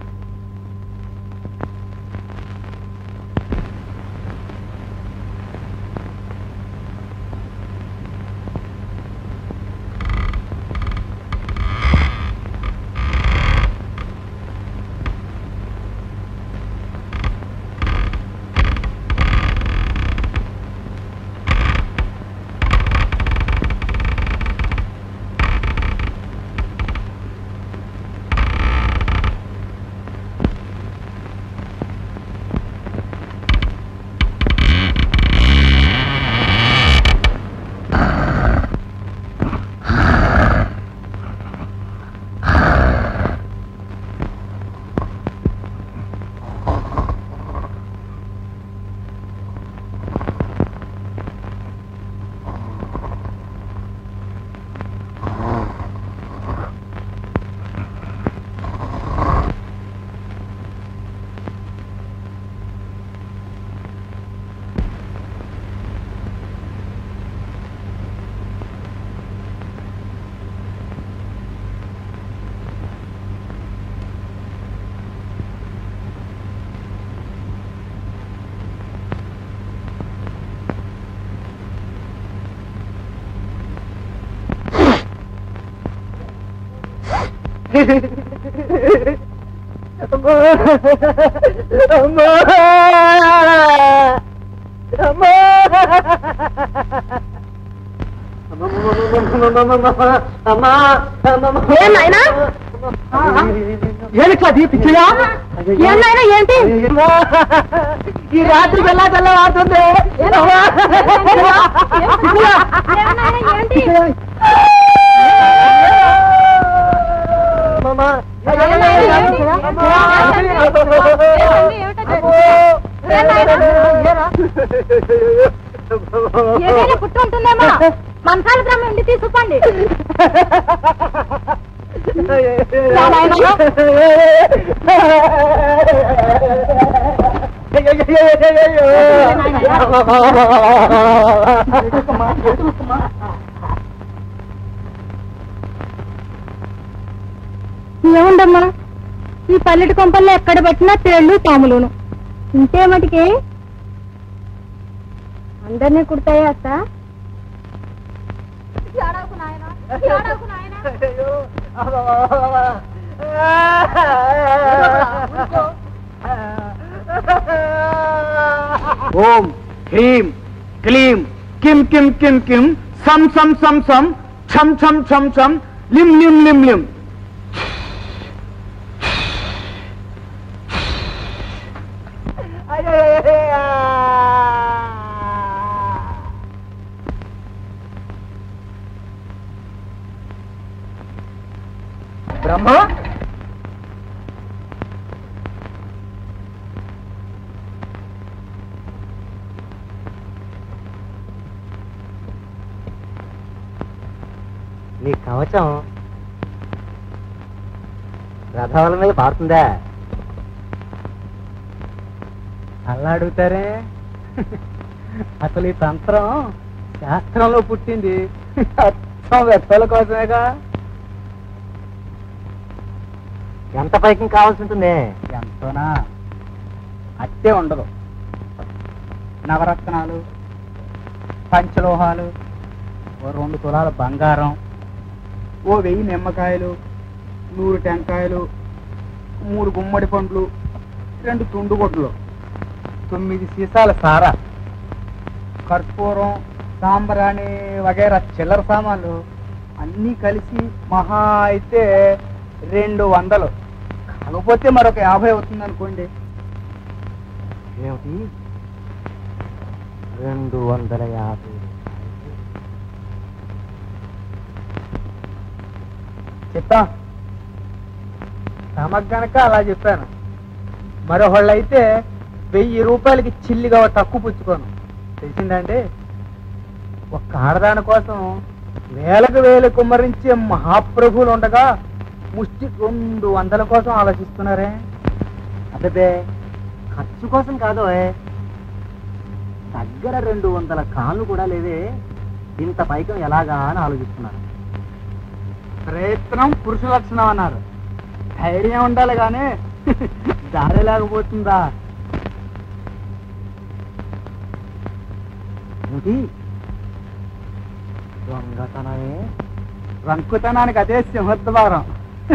ఏం నాయనా ఏమిట్లా పిచ్చిగా ఏం నాయనా ఏంటి ఈ రాత్రికి ఎలా తెల్లవారుతుంది ఏదైనా పుట్టు ఉంటుందేమో మంచాల బ్రహ్మ ఇంటి తీసుకుపోండి ఏముందమ్మా ఈ పల్లెటి కొంపల్లో ఎక్కడ పట్టినా తేళ్లు పాములును ఇంతే మటుకి అందరినీ కుడతాయా అత్త ఓం హ్రీం క్లీం కిం కిం కిం కిం సం సం సం సం ఛం ఛం ఛం ఛం లిం లిం లిం లిం బ్రహ్మ నీ కవచం రథాల మీద పారుతుందా అలా అడుగుతారే అసలు ఈ తంత్రం శాస్త్రంలో పుట్టింది అచ్చం వెత్తల కోసమేగా ఎంత పైకి కావాల్సి ఉంటుంది ఎంతోనా అట్టే ఉండదు నవరత్నాలు పంచలోహాలు ఓ రెండు తులాల బంగారం ఓ వెయ్యి నిమ్మకాయలు నూరు టెంకాయలు మూడు గుమ్మడి పండ్లు రెండు తుండు గుడ్లు తొమ్మిది సీసాల సారా కర్పూరం సాంబ్రాణి వగైరా చిల్లర సామాన్లు అన్నీ కలిసి మహా అయితే రెండు వందలు కాకపోతే మరొక యాభై అవుతుంది అనుకోండి ఏమిటి రెండు వందల యాభై చెప్తా తమకు గనక అలా చెప్పాను మరొకళ్ళైతే వెయ్యి రూపాయలకి చిల్లిగా ఓ తక్కువ పుచ్చుకోను తెలిసిందండి ఒక్క ఆడదాని కోసం వేలకు వేలు కుమ్మరించే మహాప్రభువులు ఉండగా ముష్టి రెండు వందల కోసం ఆలోచిస్తున్నారే అదే ఖర్చు కోసం కాదు దగ్గర రెండు వందల కాళ్ళు కూడా లేవే ఇంత పైకం ఎలాగా అని ఆలోచిస్తున్నాను ప్రయత్నం పురుష లక్షణం అన్నారు ధైర్యం ఉండాలి కానీ దారి లేకపోతుందా ఏమిటి దొంగతనమే రంకుతనానికి అదే సింహద్వారం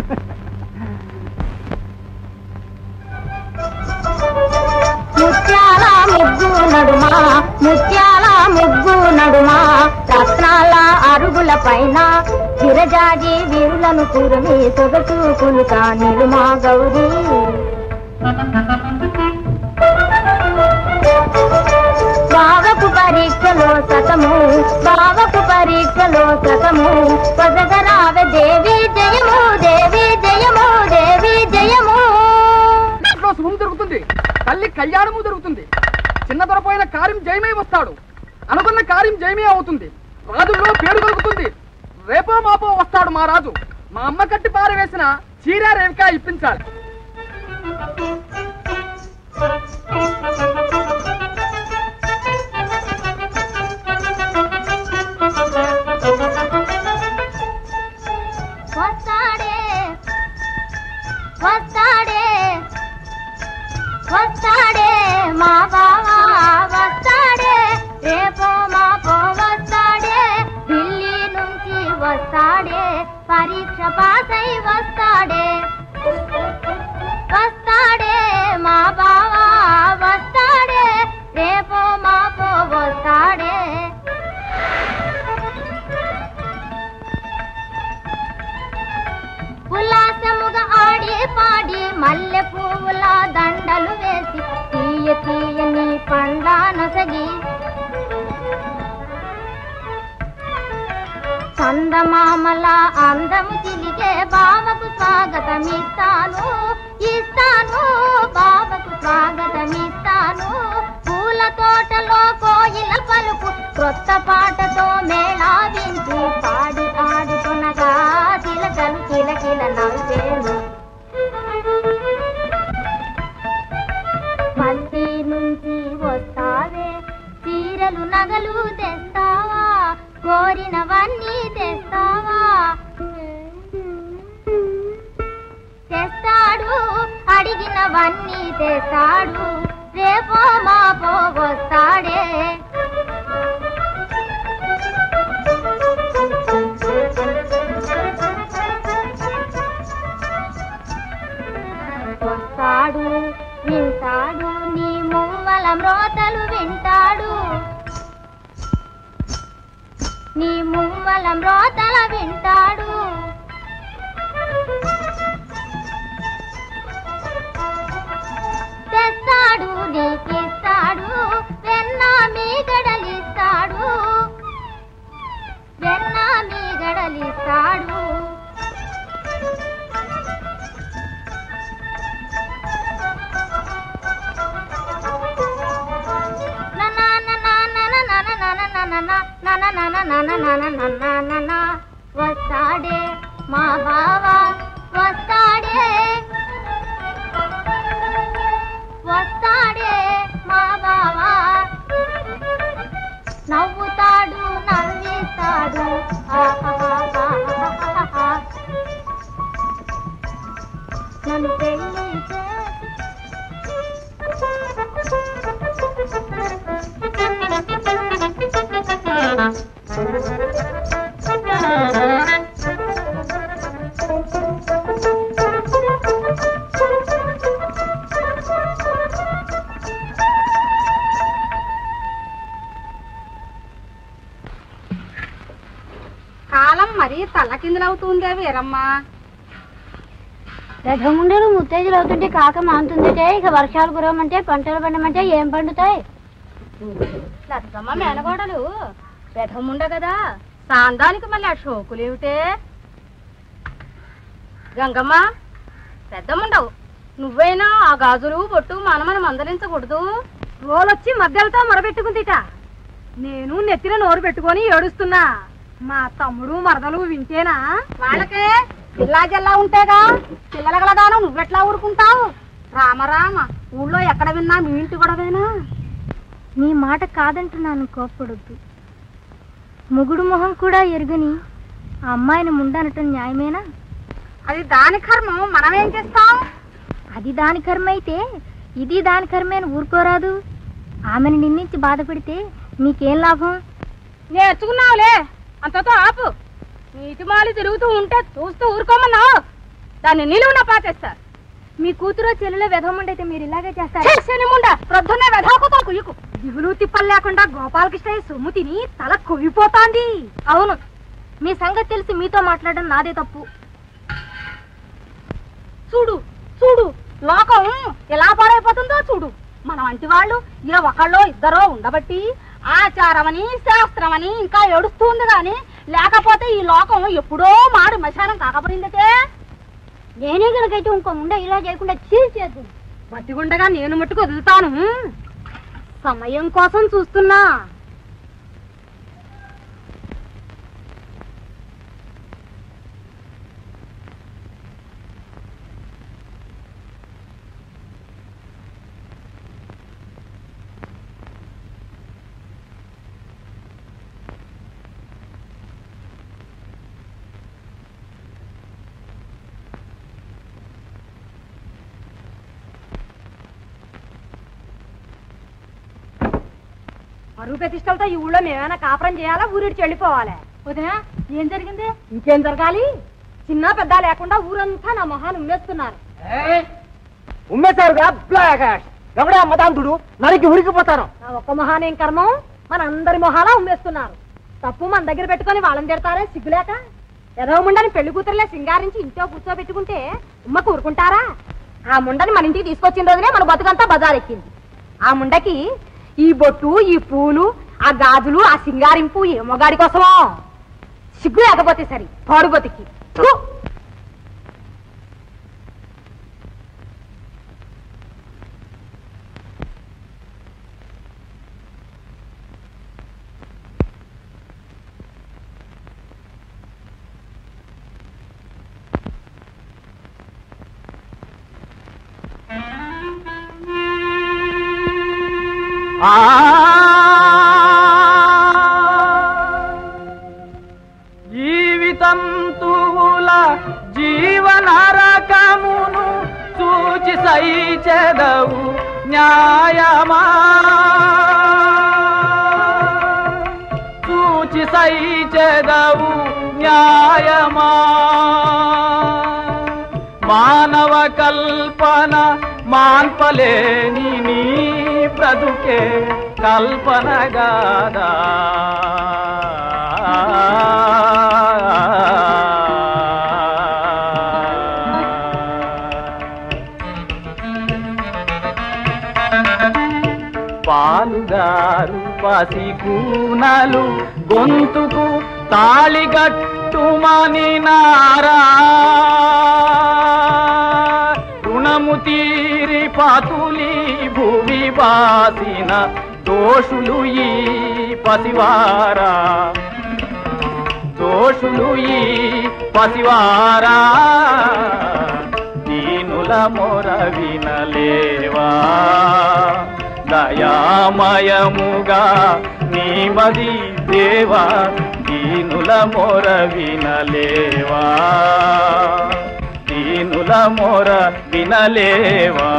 ముత్యాల ముగ్గు నడుమా ముత్యాల ముగ్గు నడుమా రత్నాల అరుగుల పైన విరజాజి వీరులను కురమి సొగసు కులుక నిలుమా గౌరీ బావకు పరీక్షలో సతము బావకు పరీక్షలో సతము పదగరావె దేవి జయము దేవి జయము దేవి జయము ఇంట్లో శుభం జరుగుతుంది తల్లి కళ్యాణము జరుగుతుంది చిన్న దొరపోయిన కార్యం జయమే వస్తాడు అనుకున్న కార్యం జయమే అవుతుంది రాజుల్లో పేరు దొరుకుతుంది రేపో మాపో వస్తాడు మా రాజు మా అమ్మ కట్టి పారవేసిన చీర రేవికా ఇప్పించాలి వస్తాడే వస్తాడే వస్తాడే మా బావా వస్తాడే రేపో మాపో వస్తాడే ఢిల్లీ నుంచి వస్తాడే పరీక్ష పాస్ అయి వస్తాడే వస్తాడే మా బావా వస్తాడే రేపో మాపో వస్తాడే ఉల్లాసముగా ఆడి పాడి మల్లె పువ్వుల దండలు వేసి తీయ తీయని చందమామల అందము చిలికే బావకు స్వాగతం ఇస్తాను ఇస్తాను బావకు స్వాగతం ఇస్తాను పూల తోటలో కోయిల పలుకు క్రొత్త పాటతో మేళావించి పాడి ఆడుతునగా చిలకలు కిలకిల నవ్వేను మల్లి నుంచి వస్తావే చీరలు నగలు తెస్తావా కోరినవన్నీ తెస్తావా తెస్తాడు అడిగినవన్నీ తెస్తాడు రేపో మాపో వస్తాడే వస్తాడు వింటాడు నీ మువ్వల మ్రోతలు వింటాడు నీ మువ్వల మ్రోతల వింటాడు తెస్తాడు నీకిస్తాడు వెన్న మీ గడలిస్తాడు వెన్న మీ గడలిస్తాడు వస్తాడే మా బావ వస్తాడే వస్తాడే మా బావ నవ్వుతాడు నవ్విస్తాడు ఆహాహాహాహాహా. నన్ను పెళ్లి కాలం మరీ తల్లకిందులవుతుందే వీరమ్మా రథముండలు ముత్తైదులు అవుతుంటే కాక మాంతుందిటే ఇక వర్షాలు కురవమంటే పంటలు పండమంటే ఏం పండుతాయి లచ్చమ్మ మేనగోడలు రథముండ కదా సాందానికి మళ్ళీ ఆ షోకులేమిటే గంగమ్మ పెద్దముండవు నువ్వైనా ఆ గాజులు బొట్టు మనమని మందలించకూడదు రోలొచ్చి మధ్యలతో మొరబెట్టుకుందిట నేను నెత్తిన నోరు పెట్టుకొని ఏడుస్తున్నా మా తమ్ముడు మరదలు వింటేనా వాళ్ళకే పిల్లా జల్లా ఉంటేగా పిల్లలగలగాను నువ్వెట్లా ఊరుకుంటావు రామరామ ఊళ్ళో ఎక్కడ విన్నా మీ ఇంటి గొడవేనా నీ మాట కాదంటున్నాను కోప్పడొద్దు మొగుడు మొహం కూడా ఎరుగని ఆ అమ్మాయిని ముండనటం న్యాయమేనా అది దాని కర్మం మనమేం చేస్తాం అది దాని కర్మ అయితే ఇది దాని కర్మే అని ఊరుకోరాదు ఆమెను నిందించి బాధ పెడితే నీకేం లాభం నేర్చుకున్నావులే అంతతో ఆపు నీటి మాలి తిరుగుతూ ఉంటే చూస్తూ ఊరుకోమన్నావు దాన్ని నిలువున పాచేస్తా మీ కూతురు చెల్లెలో వెధముండైతే మీరు ఇలాగే చేస్తారు శనిముండ ప్రొద్దున్నే వెధాకుతో కుయ్యకు దిగులు తిప్పలు లేకుండా గోపాలకృష్ణయ్య సొమ్ము తిని తల కొవ్విపోతాంది అవును మీ సంగతి తెలిసి మీతో మాట్లాడడం నాదే తప్పు చూడు చూడు లోకం ఎలా పాడైపోతుందో చూడు మన వంటి వాళ్ళు ఏ ఒకళ్ళో ఇద్దరో ఉండబట్టి ఆచారమని శాస్త్రమని ఇంకా ఏడుస్తుంది గాని లేకపోతే ఈ లోకం ఎప్పుడో మాడి మశానం కాకపోయిందటే నేనే కనుకైతే ఇంకో ముండ ఇలా చేయకుండా చీల్చేద్దు బతిగుండగా నేను మట్టుకు వదులుతాను సమయం కోసం చూస్తున్నా పరువు ప్రతిష్టలతో ఈ ఊళ్ళో మేమైనా కాపురం చేయాలా ఊరిడిచి వెళ్ళిపోవాలి వదినా ఏం జరిగింది ఇంకేం జరగాలి చిన్న పెద్ద లేకుండా ఊరంతా నా మొహాన్ని ఉమ్మేస్తున్నారు ఉమ్మేశారుగా బ్లాక్ ఎవడే అమ్మదాంతుడు నరికి ఉరికిపోతాను నా ఒక్క మొహానేం కర్మం మన అందరి మొహాలా ఉమ్మేస్తున్నారు తప్పు మన దగ్గర పెట్టుకొని వాళ్ళని తిడతారే సిగ్గులేక ఎదవ ముండని పెళ్లి కూతురులే సింగారించి ఇంట్లో కూర్చోబెట్టుకుంటే ఉమ్మ కూరుకుంటారా ఆ ముండని మన ఇంటికి తీసుకొచ్చిన రోజునే మన బతుకంతా బజారెక్కింది ఆ ముండకి ఈ బొట్టు ఈ పూలు ఆ గాజులు ఆ సింగారింపు ఏ మొగాడి కోసమో సిగ్గు లేకపోతే సరి పాడు బతికి థు. ఆ జీవితం తూల జీవన రకమును చూచి సైచెదవు న్యాయమా చూచి సైచెదవు న్యాయమా మానవ కల్పన మాన్పలేని నీ బ్రతుకే కల్పనగాదా పాలుగారు పసి కూనలు గొంతుకు తాళిగట్టుమని నారా రుణము తీరి పాతులి భూమి బాసిన దోషులు ఈ పసివారా దోషులు ఈ పసివారా దీనుల మొర వినలేవా దయామయముగా నీమది దేవా దీనుల మొర వినలేవా దీనుల మొర వినలేవా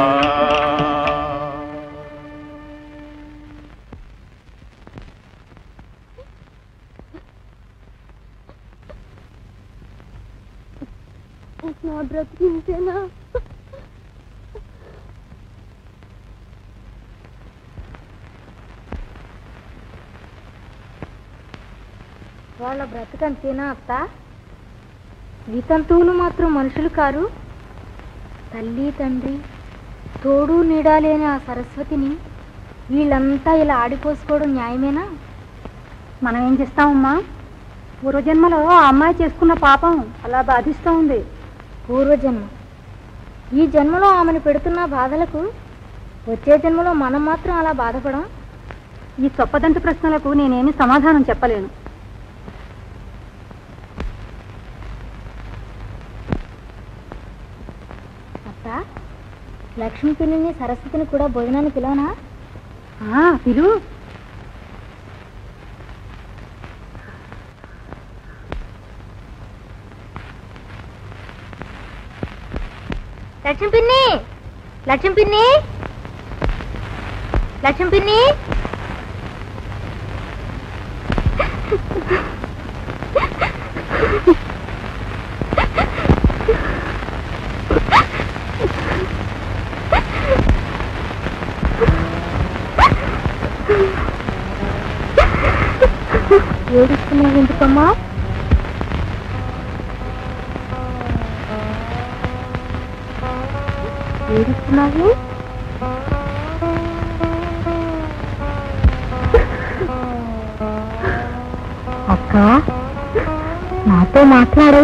నా బ్రతికించేనా వాళ్ళ బ్రతకంతేనా అత్త వితంతువులు మాత్రం మనుషులు కారు తల్లి తండ్రి తోడు నీడాలేని ఆ సరస్వతిని వీళ్ళంతా ఇలా ఆడిపోసుకోవడం న్యాయమేనా మనం ఏం చేస్తామమ్మా పూర్వజన్మలో ఆ అమ్మాయి చేసుకున్న పాపం అలా బాధిస్తూ ఉంది పూర్వజన్మ ఈ జన్మలో ఆమెను పెడుతున్న బాధలకు వచ్చే జన్మలో మనం మాత్రం అలా బాధపడం ఈ చొప్పదంటు ప్రశ్నలకు నేనేమి సమాధానం చెప్పలేను అత్త లక్ష్మి పిల్లిని సరస్వతిని కూడా భోజనానికి పిలవనా ఆ, పిలు లక్ష్మి పిన్ని లక్ష్మి పిన్ని లక్ష్మి పిన్ని ఏడుస్తున్నావు ఎందుకమ్మా ఏడుస్తున్నావు అక్క నాతో మాట్లాడు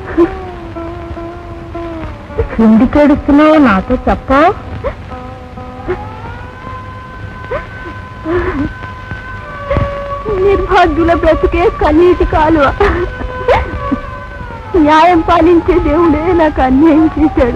ఎందుకు ఏడుస్తున్నావు నాతో చెప్పావు నిర్భాగ్యుల బ్రతుకే కన్నీటి కాలువ న్యాయం పాలించే దేవుడే నాకు అన్యాయం చేశాడు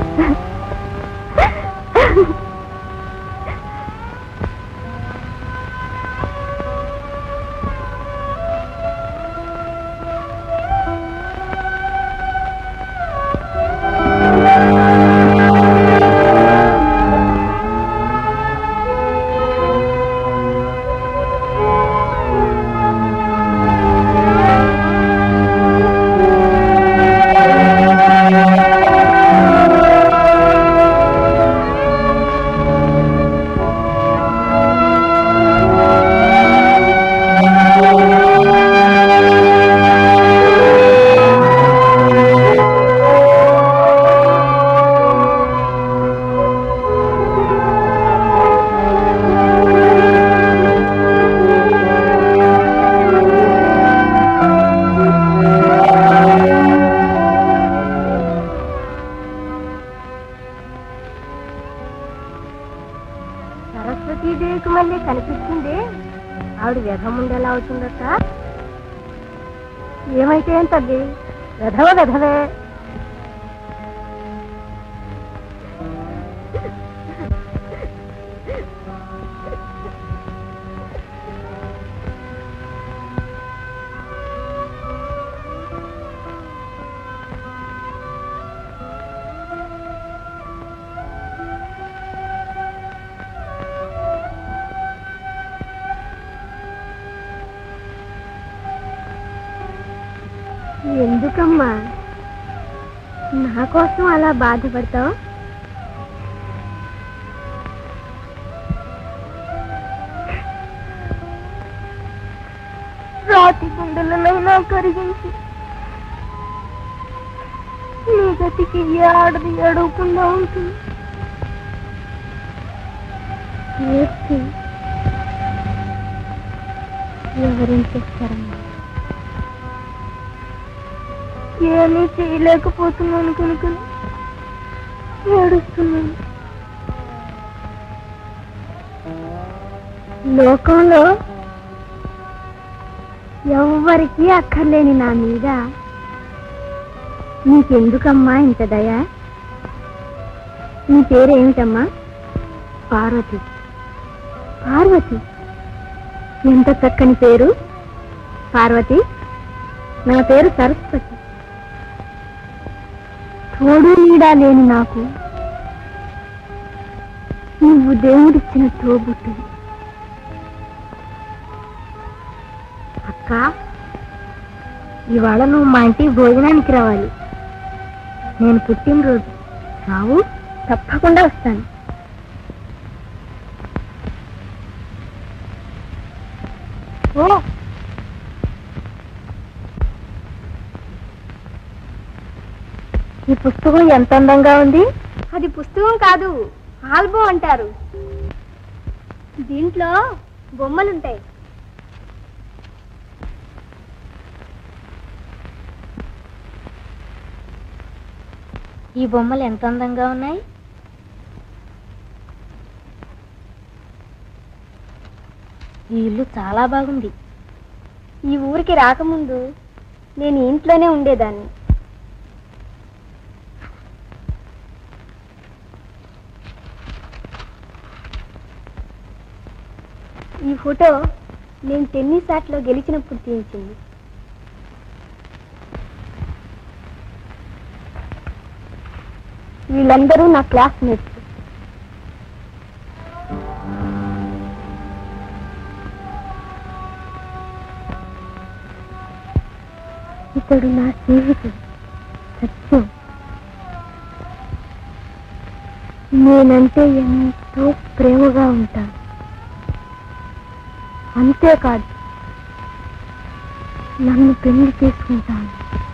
ఆ శ్రీదేవికి మళ్ళీ కనిపిస్తుంది ఆవిడ వ్యధముండేలా అవుతుందట ఏమైతే ఏం తల్లి వెధవ వెధవే ఎందుకమ్మా నా కోసం అలా బాధపడతావు రాతి గుండెలనైనా కరిగించి నీ గతికి ఏ ఆడది అడగకుండా ఉంటుంది ఏడ్చి ఎవరేం చేస్తారమ్మా ఏమీ చేయలేకపోతున్నాను కనుక ఏడుస్తున్నాను లోకంలో ఎవ్వరికీ అక్కర్లేని నా మీద నీకెందుకమ్మా ఇంత దయ నీ పేరేమిటమ్మా పార్వతి పార్వతి ఎంత చక్కని పేరు పార్వతి నా పేరు సరస్వతి తోడు నీడా లేని నాకు నువ్వు దేవుడిచ్చిన తోబుట్టు అక్క ఇవాళ నువ్వు మా ఇంటికి భోజనానికి రావాలి నేను పుట్టినరోజు రావు తప్పకుండా వస్తాను ఓ ఈ పుస్తకం ఎంత అందంగా ఉంది అది పుస్తకం కాదు ఆల్బమ్ అంటారు దీంట్లో బొమ్మలుంటాయి ఈ బొమ్మలు ఎంత అందంగా ఉన్నాయి ఈ ఇల్లు చాలా బాగుంది ఈ ఊరికి రాకముందు నేను ఈ ఇంట్లోనే ఉండేదాన్ని ఈ ఫోటో నేను టెన్నిస్ ఆటలో గెలిచినప్పుడు తీయించింది వీళ్ళందరూ నా క్లాస్మేట్స్ ఇతడు నా స్నేహితుడు సత్యం నేనంటే ఎంతో ప్రేమగా ఉంటాను అంతేకాదు నన్ను పెళ్లి చేసుకుంటాను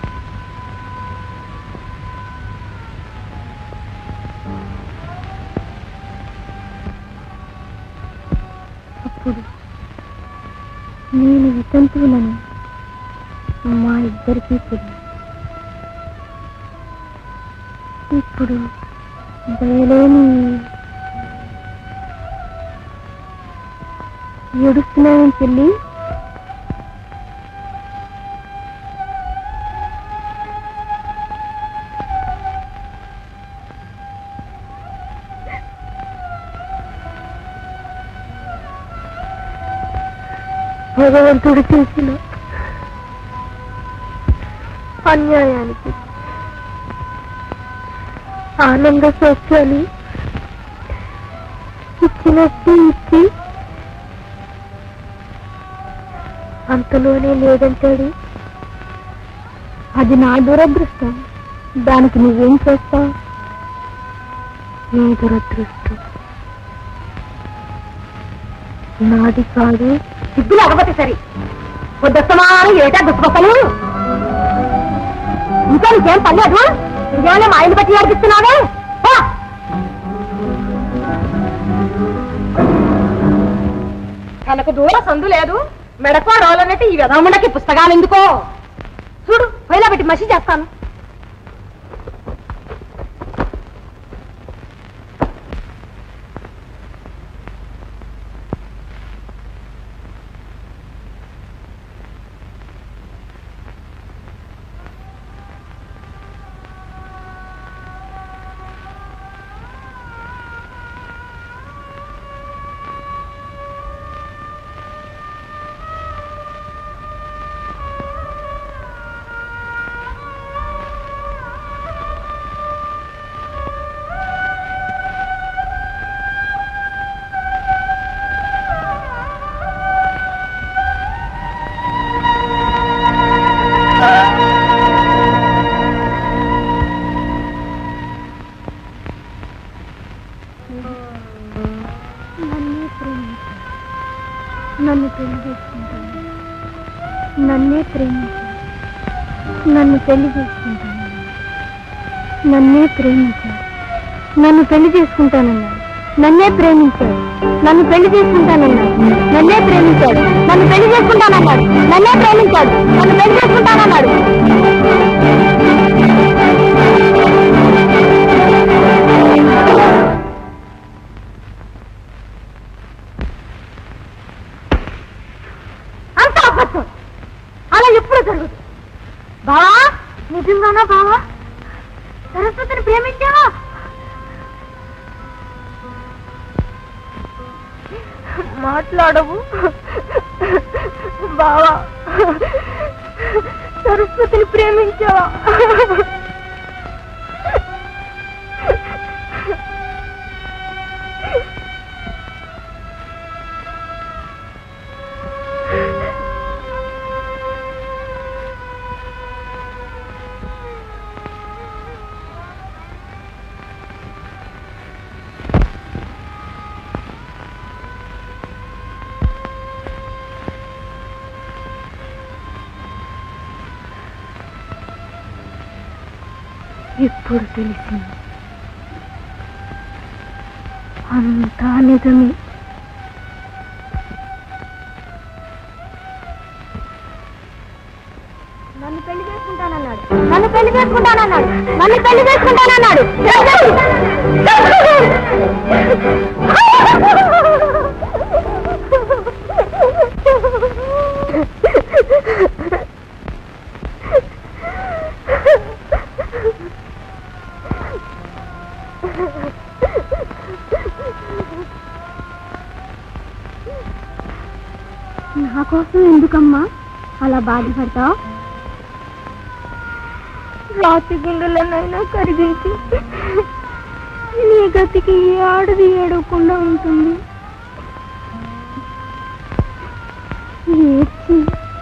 అప్పుడు నేను వితంతువులను మా ఇద్దరికీ తెలియదు ఇప్పుడు దయలేని ఏడుస్తున్నానని చెల్లి భగవంతుడు చేసిన అన్యాయానికి ఆనంద సౌఖ్యాలు ఇచ్చినట్టు ఇచ్చి అంతలోనే లేదంటాడు అది నా దురదృష్టం దానికి నువ్వేం చేస్తావు నీ దురదృష్టం నాది కాదు సిగ్గు లేకపోతే సరే పొద్దుస్తమానం ఏటా గుర్తుపక్కలు ఇంకా నీకేం పర్లేదు ఇదేమన్నా మా ఇల్లు బట్టి ఏడిపిస్తున్నావే పో. తనకు దూర సందు లేదు మెడకో రోలన్నట్టు ఈ విధముండకి పుస్తకాలు ఎందుకో చూడు పైలా పెట్టి మసి చేస్తాను నన్ను పెళ్లి చేసుకుంటాను నన్నే ప్రేమించాడు నన్ను పెళ్లి చేసుకుంటాను నన్నే ప్రేమించాడు నన్ను పెళ్లి చేసుకుంటానన్నాడు నన్నే ప్రేమించాడు నన్ను పెళ్లి చేసుకుంటానన్నాడు నన్నే ప్రేమించాడు నన్ను పెళ్లి చేసుకుంటానన్నాడు నన్నే ప్రేమించాడు నన్ను పెళ్లి చేసుకుంటానన్నాడు అంత అబద్ధం అలా ఎప్పుడు జరుగుతుంది బావా నిజంగానా బావా సరస్వతిని ప్రేమించావా మాట్లాడవు బావా సరస్వతిని ప్రేమించావా ఇప్పుడు తెలిసింది అంతా నిజమే నన్ను పెళ్లి చేసుకుంటానన్నాడు నన్ను పెళ్లి చేసుకుంటానన్నాడు నన్ను పెళ్లి చేసుకుంటానన్నాడు నా కోసం ఎందుకమ్మా అలా బాధపడతావు రాతి గుండెలనైనా కరిగించి నీ గతికి ఈ ఆడది ఏడవకుండా ఉంటుంది ఏడ్చి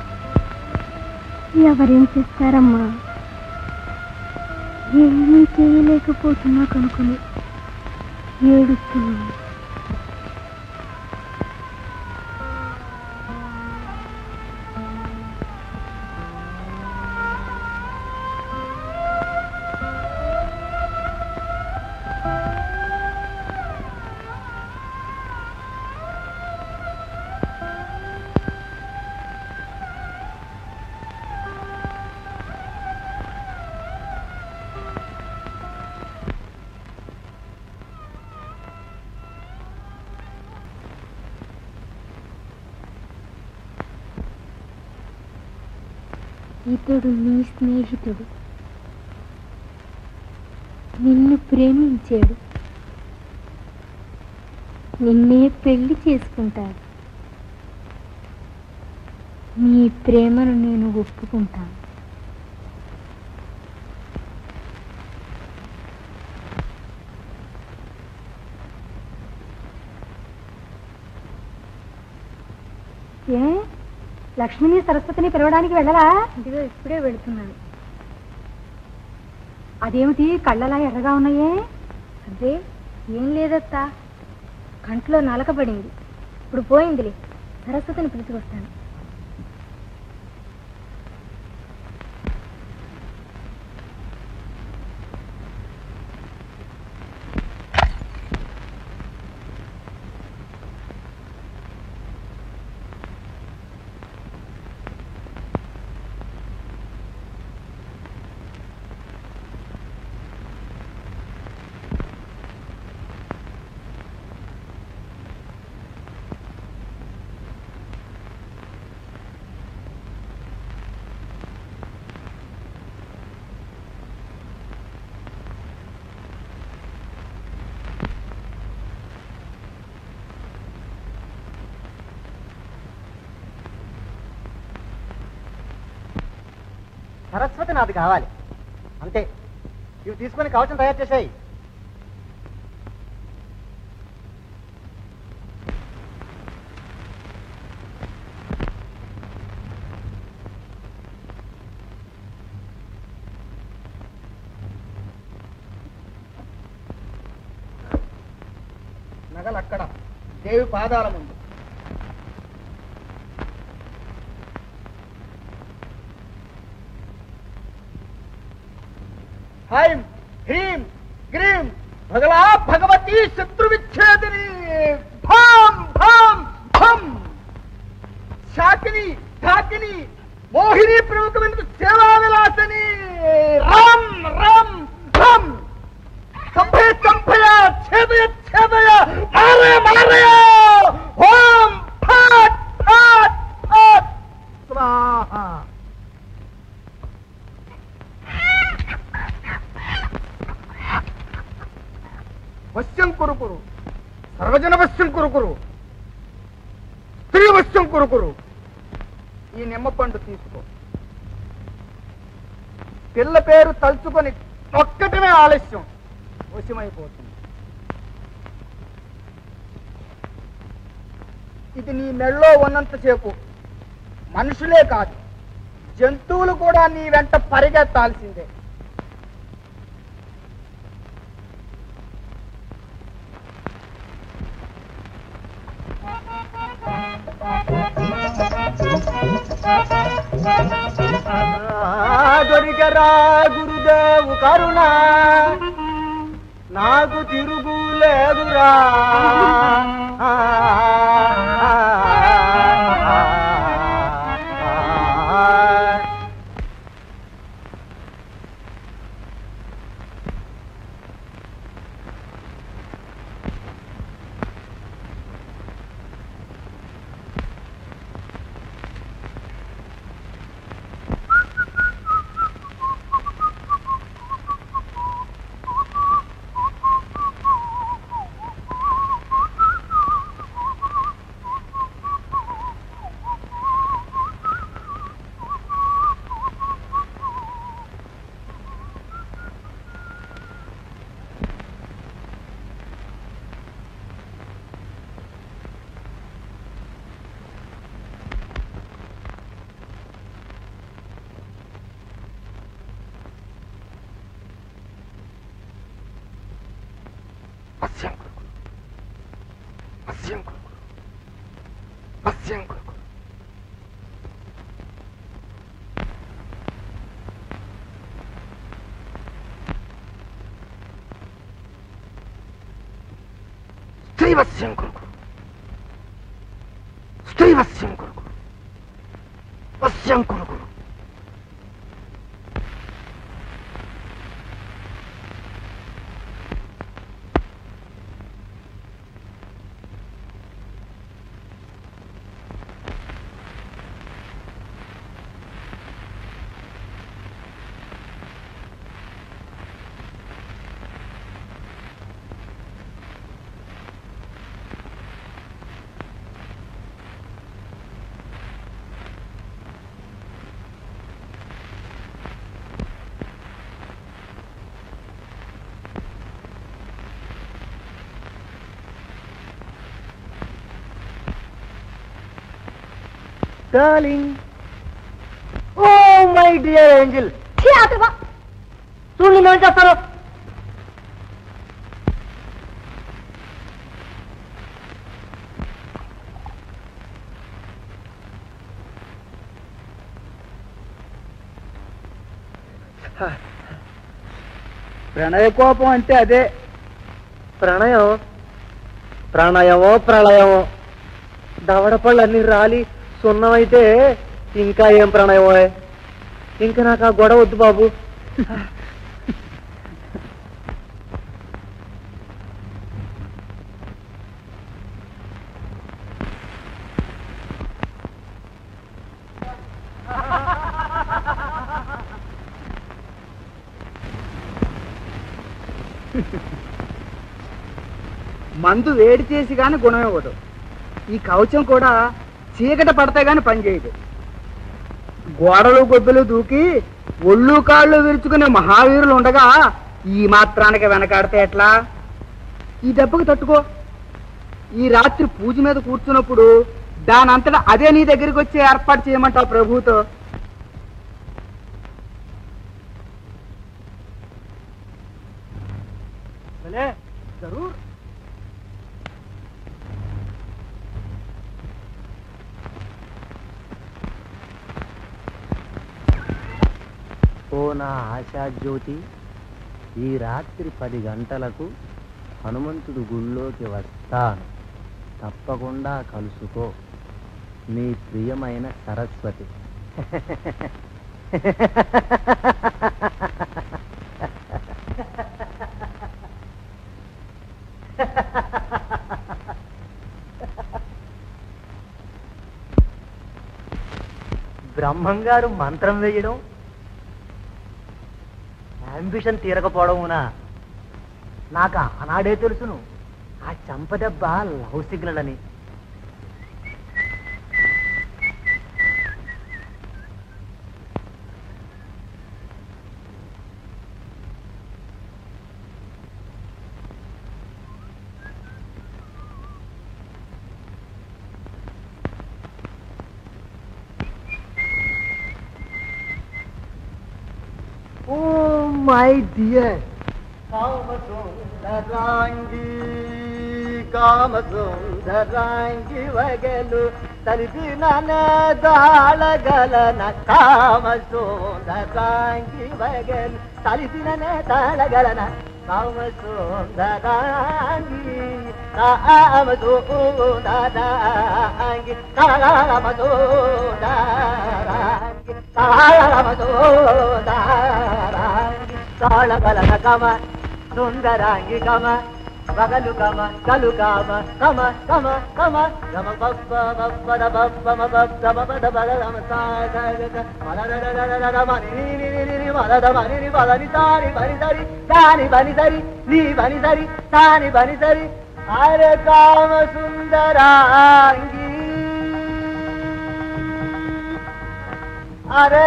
ఎవరేం చేస్తారమ్మా ఏమీ చేయలేకపోతున్నా కనుకొని ఏడుస్తున్నాను ఇతడు నీ స్నేహితుడు నిన్ను ప్రేమించాడు నిన్నే పెళ్లి చేసుకుంటాడు నీ ప్రేమను నేను ఒప్పుకుంటాను ఏ లక్ష్మిని సరస్వతిని పిలవడానికి వెళ్ళరా ఇదిగో ఇప్పుడే వెళుతున్నాను అదేమిటి కళ్ళలా ఎర్రగా ఉన్నాయే అదే ఏం లేదత్తా కంట్లో నలకబడింది ఇప్పుడు పోయిందిలే సరస్వతిని పిలుచుకొస్తాను సరస్వతి నాకు కావాలి అంతే ఇవి తీసుకొని కవచం తయారు చేశాయి నగలు అక్కడ దేవి పాదాల ముందు హైం హ్రీం గ్రీం భగలా భగవతి శత్రు విచ్ఛేదిని భాం భాం భం శాకిని ఢాకిని మోహిని ప్రముఖమైన సేవా విలాసని రామ్ రామ్ భం కంభయ కంభయ ఛేదయ ఛేదయ మారయ మారయ ఓం ఫాట్ ఫాట్ ఫాట్ స్వాహ వశ్యం కురుకురు సర్వజన వశ్యం కురుకురు స్త్రీ వశ్యం కురుకురు ఈ నిమ్మపండు తీసుకో పిల్ల పేరు తలుచుకొని ఒక్కటమే ఆలస్యం వశమైపోతుంది ఇది నీ మెళ్ళో ఉన్నంతసేపు మనుషులే కాదు జంతువులు కూడా నీ వెంట పరిగెత్తాల్సిందే దొరికరా గురుదేవు కరుణ నాకు తిరుగు లేదురా ఆ, ఆ, ఆ, ఆ. మత్స్యం కొరకు మత్స్యం కొరకు మత్స్యం కొరకు స్త్రీవత్స్యం కొరకు స్త్రీవత్స్యం కొరకు వత్స్యం కొరకు darling oh my dear angel చూడు నేను ఏం చేస్తాను ప్రణయ కోపం అంటే అదే ప్రణయం ప్రణయమో ప్రళయమో దవడ పళ్ళు అన్ని రాలి సున్నమైతే ఇంకా ఏం ప్రణయమో ఇంకా నాకు ఆ గొడవ వద్దు బాబు మందు వేడి చేసి గాని గుణం ఇవ్వదు ఈ కవచం కూడా చీకట పడితే గాని పనిచేయదు గోడలు గొబ్బెలు దూకి ఒళ్ళు కాళ్ళు విరుచుకునే మహావీరులు ఉండగా ఈ మాత్రానికి వెనకాడితే ఎట్లా ఈ దెబ్బకు తట్టుకో ఈ రాత్రి పూజ మీద కూర్చున్నప్పుడు దానంతటా అదే నీ దగ్గరికి వచ్చి ఏర్పాటు చేయమంటావు ప్రభుతో జరూర్ ఓ నా ఆశా జ్యోతి ఈ రాత్రి పది గంటలకు హనుమంతుడు గుళ్ళోకి వస్తాను తప్పకుండా కలుసుకో నీ ప్రియమైన సరస్వతి బ్రహ్మంగారు మంత్రం వేయడం అంబిషన్ తీరకపోవడమునా నాకు ఆనాడే తెలుసును ఆ చంపదెబ్బ లవ్ సిగ్నల్ అని ఓ మై డియర్ కామసుందరాంగి కామసుందరాంగి వగలు తలిపిన దాళగలన కామసుందరాంగి వగలు తలిపిన దాళగలన కామసుందరాంగి కామసుందరాంగి కామసుందరాంగి కామసుందరాంగి తాళగలన కమ సుందరాంగి కమ పగలు కమ కలు కామ కమ కమ కమ గమ బప్ప బప్పద బప్ప మ బప్ప బపద బద గమ సాగగ మలదదదదద మని ని ని ని ని మలద మని ని మలని తాని బని సరి తాని బని సరి నీ బని సరి తాని బని సరి అరే కామ సుందరాంగి అరే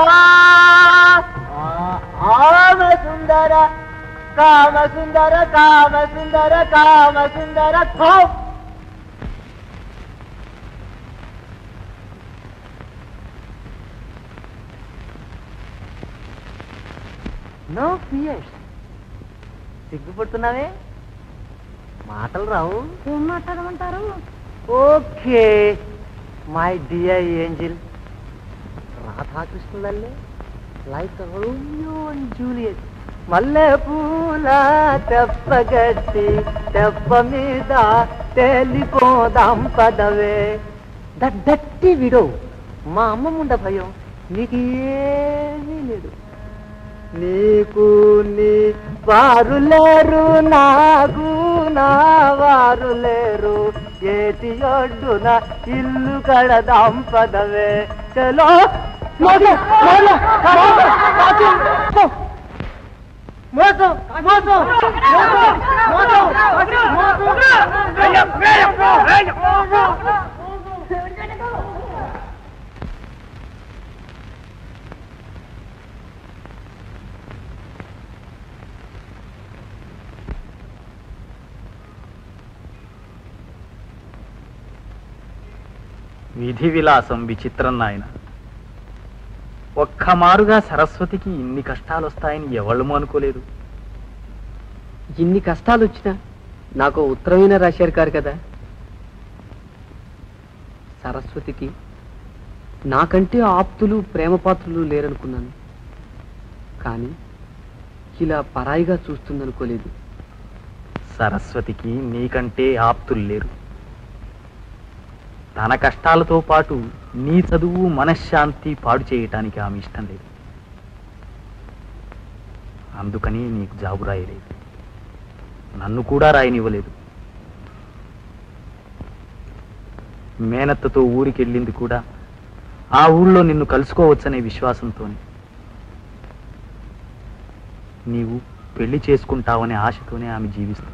కామ సుందర కామ సుందర కామ సుందర కామ సుందర కో నో ఫియర్స్ సిగ్గుపడుతున్నావే మాటలు రావు ఏం మాట్లాడమంటారు ఓకే మై డియర్ ఏంజిల్ రాధాకృష్ణులల్లే లైక్ రోమియో అండ్ జూలియట్ మల్లె పూల తెప్పగట్టి తెప్ప మీద తేలిపోదాం పదవే దట్టి విడో మా అమ్మముండ భయం నీకు ఏమీ లేదు నీకు నీ వారు లేరు నాకు నా వారు లేరు ఏటి ఒడ్డున ఇల్లు కడదాం పదవే చలో మోసం మోసం మోసం మోసం విధి విలాసం విచిత్రం నాయన ఒక్క మారుగా సరస్వతికి ఇన్ని కష్టాలు వస్తాయని ఎవళ్ళము అనుకోలేదు ఇన్ని కష్టాలు వచ్చినా నాకు ఉత్తరమైన రాశారు కారు కదా సరస్వతికి నాకంటే ఆప్తులు ప్రేమపాత్రులు లేరనుకున్నాను కానీ ఇలా పరాయిగా చూస్తుందనుకోలేదు సరస్వతికి నీకంటే ఆప్తులు లేరు తన కష్టాలతో పాటు నీ చదువు మనశ్శాంతి పాడు చేయటానికి ఆమె ఇష్టం లేదు అందుకని నీకు జాబు రాయలేదు నన్ను కూడా రాయనివ్వలేదు మేనత్తతో ఊరికెళ్ళింది కూడా ఆ ఊళ్ళో నిన్ను కలుసుకోవచ్చనే విశ్వాసంతోనే నీవు పెళ్లి చేసుకుంటావనే ఆశతోనే ఆమె జీవిస్తుంది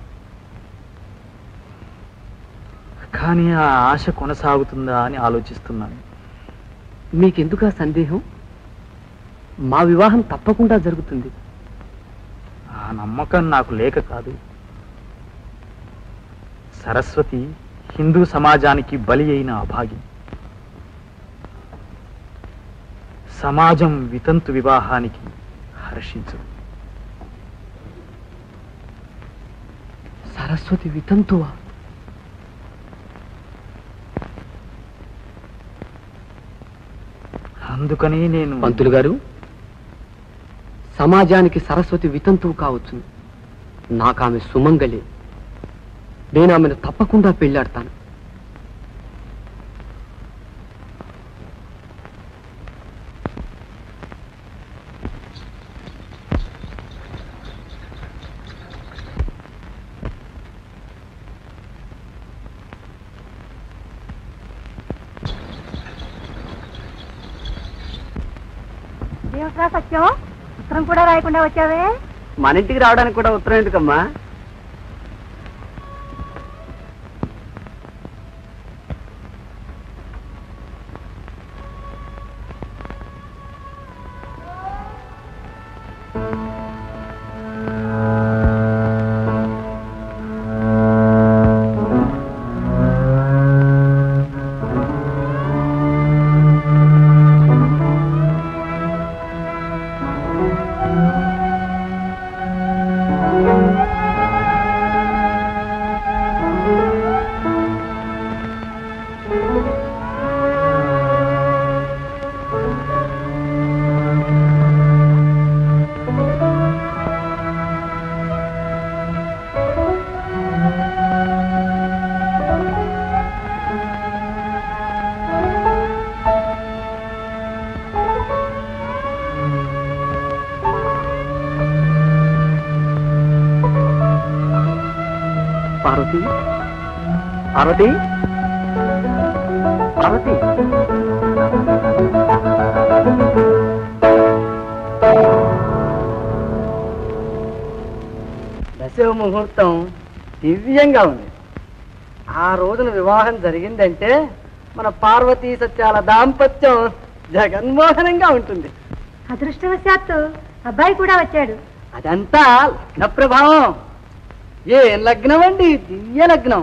కానీ ఆ ఆశ కొనసాగుతుందా అని ఆలోచిస్తున్నాను మీకెందుకు ఆ సందేహం మా వివాహం తప్పకుండా జరుగుతుంది ఆ నమ్మకం నాకు లేక కాదు సరస్వతి హిందూ సమాజానికి బలి అయిన అభాగి సమాజం వితంతు వివాహానికి హర్షించదు సరస్వతి వితంతువా అందుకని నేను పంతులు గారు సమాజానికి సరస్వతి వితంతువు కావచ్చు నాకు ఆమె సుమంగళి నేను ఆమెను తప్పకుండా పెళ్ళాడతాను దేవుట్రా సత్యం ఉత్తరం కూడా రాయకుండా వచ్చావే మన ఇంటికి రావడానికి కూడా ఉత్తరం ఎందుకమ్మా పార్వతి పార్వతి పార్వతి దశమ ముహూర్తం దివ్యంగా ఉంది ఆ రోజున వివాహం జరిగిందంటే మన పార్వతీ సత్యాల దాంపత్యం జగన్మోహనంగా ఉంటుంది అదృష్టవశాత్తు అబ్బాయి కూడా వచ్చాడు అదంతా లగ్న ప్రభావం ఏం లగ్నం అండి దివ్య లగ్నం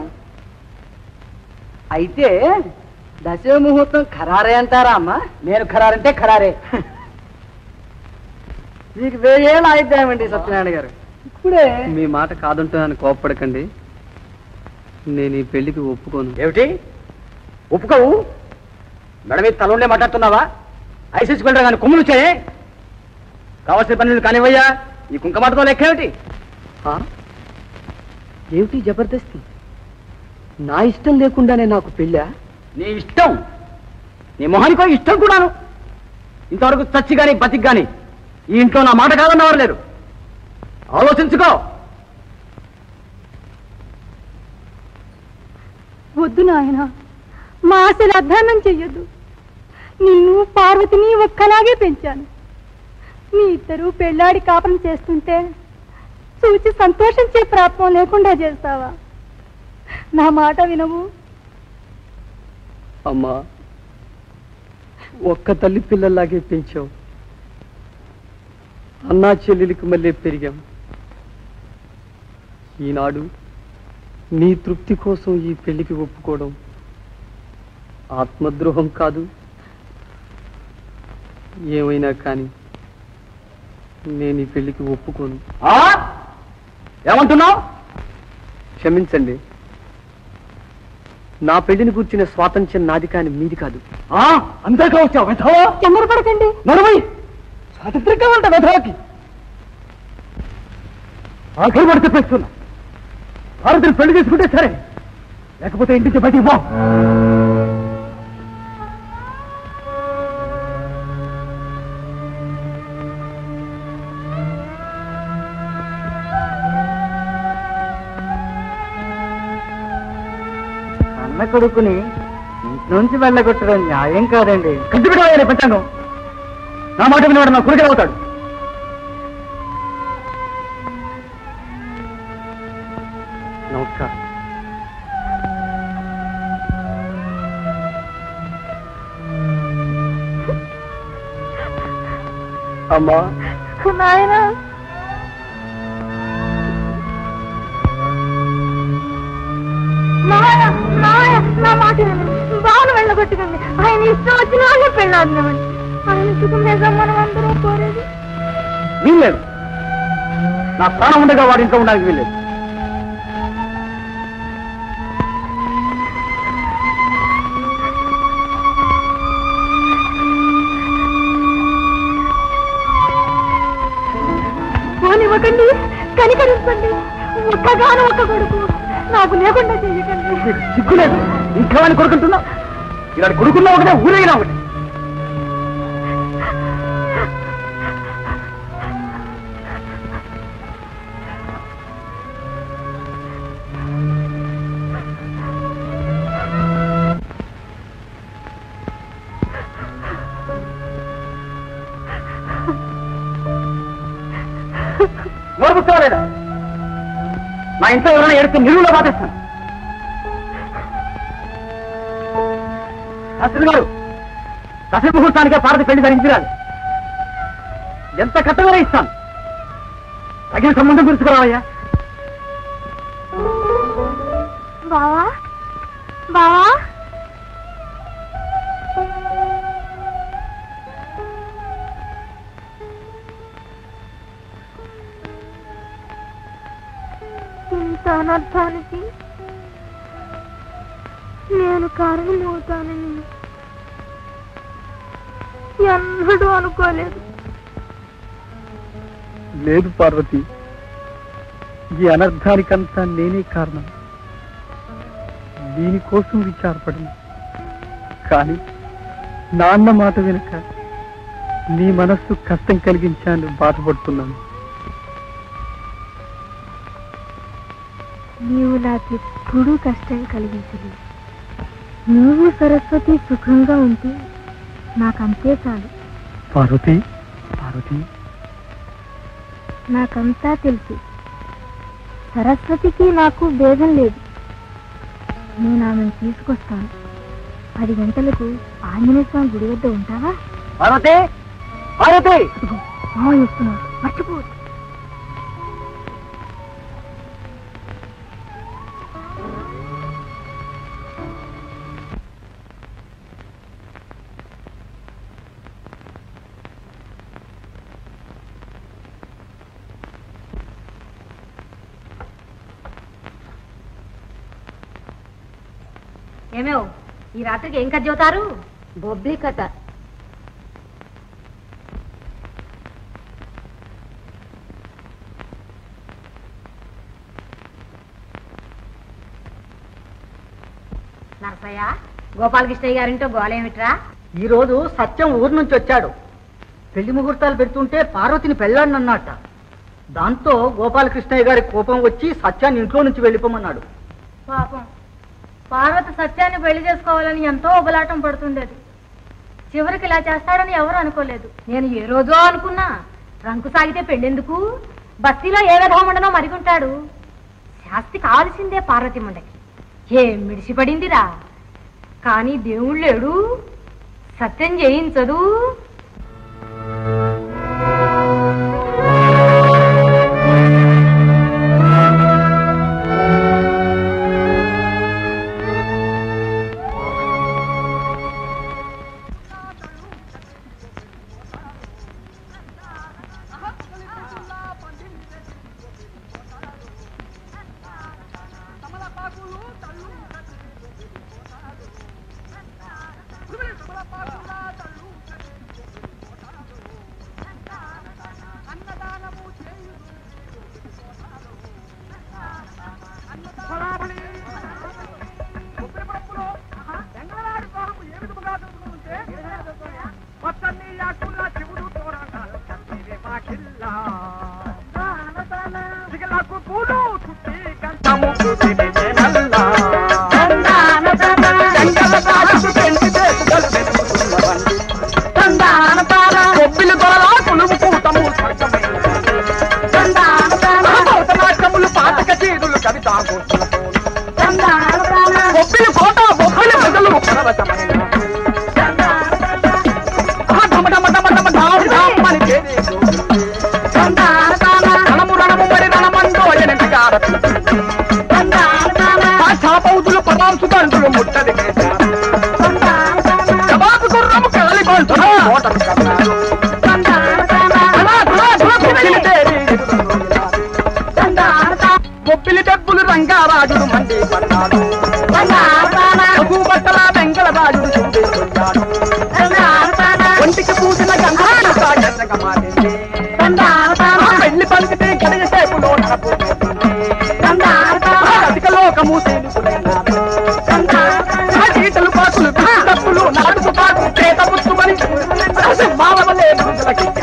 అయితే దశమ ముహూర్తం ఖరారే అంటారా అమ్మా నేను ఖరారంటే ఖరారే మీకు వేయేళ్ళు ఆయిద్దామండి సత్యనారాయణ గారు ఇప్పుడే మీ మాట కాదంటున్నాను కోప్పడకండి నేను ఈ పెళ్లికి ఒప్పుకోను ఏమిటి ఒప్పుకోవు మెడ మీద తలండే మాట్లాడుతున్నావా ఐసీసీ వెళ్ళరా కానీ కొమ్ములు వచ్చాయే కావాల్సిన పనులు కానివయ్యా ఈ కుంకమాటతో లెక్క ఏమిటి ఆ? ఏమిటి జబర్దస్తి నా ఇష్టం లేకుండానే నాకు పెళ్ళా నీ ఇష్టం నీ మొహానికో ఇష్టం కూడాను ఇంతవరకు చచ్చి గాని బతికి గాని ఈ ఇంట్లో నా మాట కాదన్నవారు లేరు ఆలోచించుకో వద్దు నాయన మా ఆశలు అధ్వానం చెయ్యొద్దు నిన్ను పార్వతిని ఒక్కలాగే పెంచాను మీ ఇద్దరు పెళ్ళాడి కాపురం చేస్తుంటే చూచి సంతోషించే ప్రాప్తం లేకుండా చేస్తావా నా మాట వినవు అమ్మా ఒక్క తల్లి పిల్లల్లాగే పెంచావు అన్నా చెల్లెలికి మళ్ళీ పెరిగాం ఈనాడు నీ తృప్తి కోసం ఈ పెళ్లికి ఒప్పుకోవడం ఆత్మద్రోహం కాదు ఏమైనా కానీ నేను ఈ పెళ్లికి ఒప్పుకోను ఆ? ఏమంటున్నావు క్షమించండి నా పెళ్లిని కూర్చిన స్వాతంత్ర్యం నాది కాని మీది కాదు అంతగా వచ్చావు వెధవా తొందరపడకండి నడవై స్వాతంత్రం కావాలంట వెధవకి ఆఖరి పడి చెప్పేస్తున్నా భారతిని పెళ్లి చేసుకుంటే సరే లేకపోతే ఇంటి నుంచి బయటికి పో అన్న కొడుకుని ఇంటి నుంచి వెళ్ళగొట్టడం న్యాయం కాదండి కంటి పెట్టాలి పెట్టాను నా మాట వినవాడు నా కొడుకు అవుతాడు నమస్కారం అమ్మా నాయనా నాయ నాయ నా మాట వినండి బాగా వెళ్ళగొట్టుకోండి ఆయన ఇష్టం వచ్చిన వాళ్ళే పెళ్ళాడినవండి ఆయన సుఖం లేదా మనం అందరం కోరేది వీల్లేదు నా ప్రాణం ఉండగా వాడి ఇంట్లో ఉండడానికి వీల్లేదు కనికరించండి ఒక్కగాను ఒక్క కొడుకు నాకు లేకుండా చెయ్యకండి సిగ్గులేదు ఇంకా వాడిని కొడుకుంటున్నావు ఇలాంటి కొడుకున్నా ఒకటే ఊరేగినా ఒకటి నోరుపుస్తావా లేదా నా ఇంట్లో ఎవరైనా ఎడితే నిలువులో బాధేస్తాను శాస్త్రి గారు దశ ముహూర్తానికే పార్వతి పెళ్లి ధరించిరాలి ఎంత కట్టగానే ఇస్తాను తగిన సంబంధం గుర్తుకురావయ్యా బావా బావా ఇంత అనర్థానికి నేను కారణమవుతానని ఎన్నడూ అనుకోలేదు లేదు పార్వతి ఈ అనర్థానికంతా నేనే కారణం దీనికోసం విచారపడింది కానీ నాన్న మాట వెనుక నీ మనస్సు కష్టం కలిగించాను బాధపడుతున్నాను నీవు నాకెప్పుడూ కష్టం కలిగించలేదు నువ్వు సరస్వతి సుఖంగా ఉంటే నాకంతే చాలు పార్వతి పార్వతి నాకంతా తెలుసు సరస్వతికి నాకు భేదం లేదు నేను ఆమెను తీసుకొస్తాను పది గంటలకు ఆంజనేయ స్వామి గుడి వద్ద ఉంటావా పార్వతి పార్వతి మామ ఇస్తున్నాడు మర్చిపో ఏమేవ్ ఈ రాత్రికి ఏం కథ చెబుతారు బొబ్లీ కథ నరసయ్య గోపాలకృష్ణయ్య గారింటో గోలేమిట్రా ఈ రోజు సత్యం ఊరు నుంచి వచ్చాడు పెళ్లి ముహూర్తాలు పెడుతుంటే పార్వతిని పెళ్ళాడనన్నట్ట దాంతో గోపాలకృష్ణయ్య గారి కోపం వచ్చి సత్యాన్ని ఇంట్లో నుంచి వెళ్ళిపోమన్నాడు పాపం పార్వతి సత్యాన్ని పెళ్లి చేసుకోవాలని ఎంతో ఉబలాటం పడుతుండేది చివరికి ఇలా చేస్తాడని ఎవరు అనుకోలేదు నేను ఏ రోజో అనుకున్నా రంకు సాగితే పెళ్ళెందుకు బస్తీలో ఏ విధముండనో మరిగుంటాడు శాస్తి కావాల్సిందే పార్వతి ముండకి ఏం మిడిసిపడిందిరా కానీ దేవుడు లేడు సత్యం చేయించదు చాపౌతులు పదాంశు తండ్రులు ముట్టది జవాబు గుర్రము కదలికొల్తున్నా బొబ్బిలి డబ్బులు రంగారాజుడు మండి పడ్డాడు రఘు బట్టల వెంకల రాజుడు చూడి కొట్టాడు ఒంటికి పూసిన గంగాలు సాగంగా మారింది పెళ్లి పలికితే గడియ సేపులో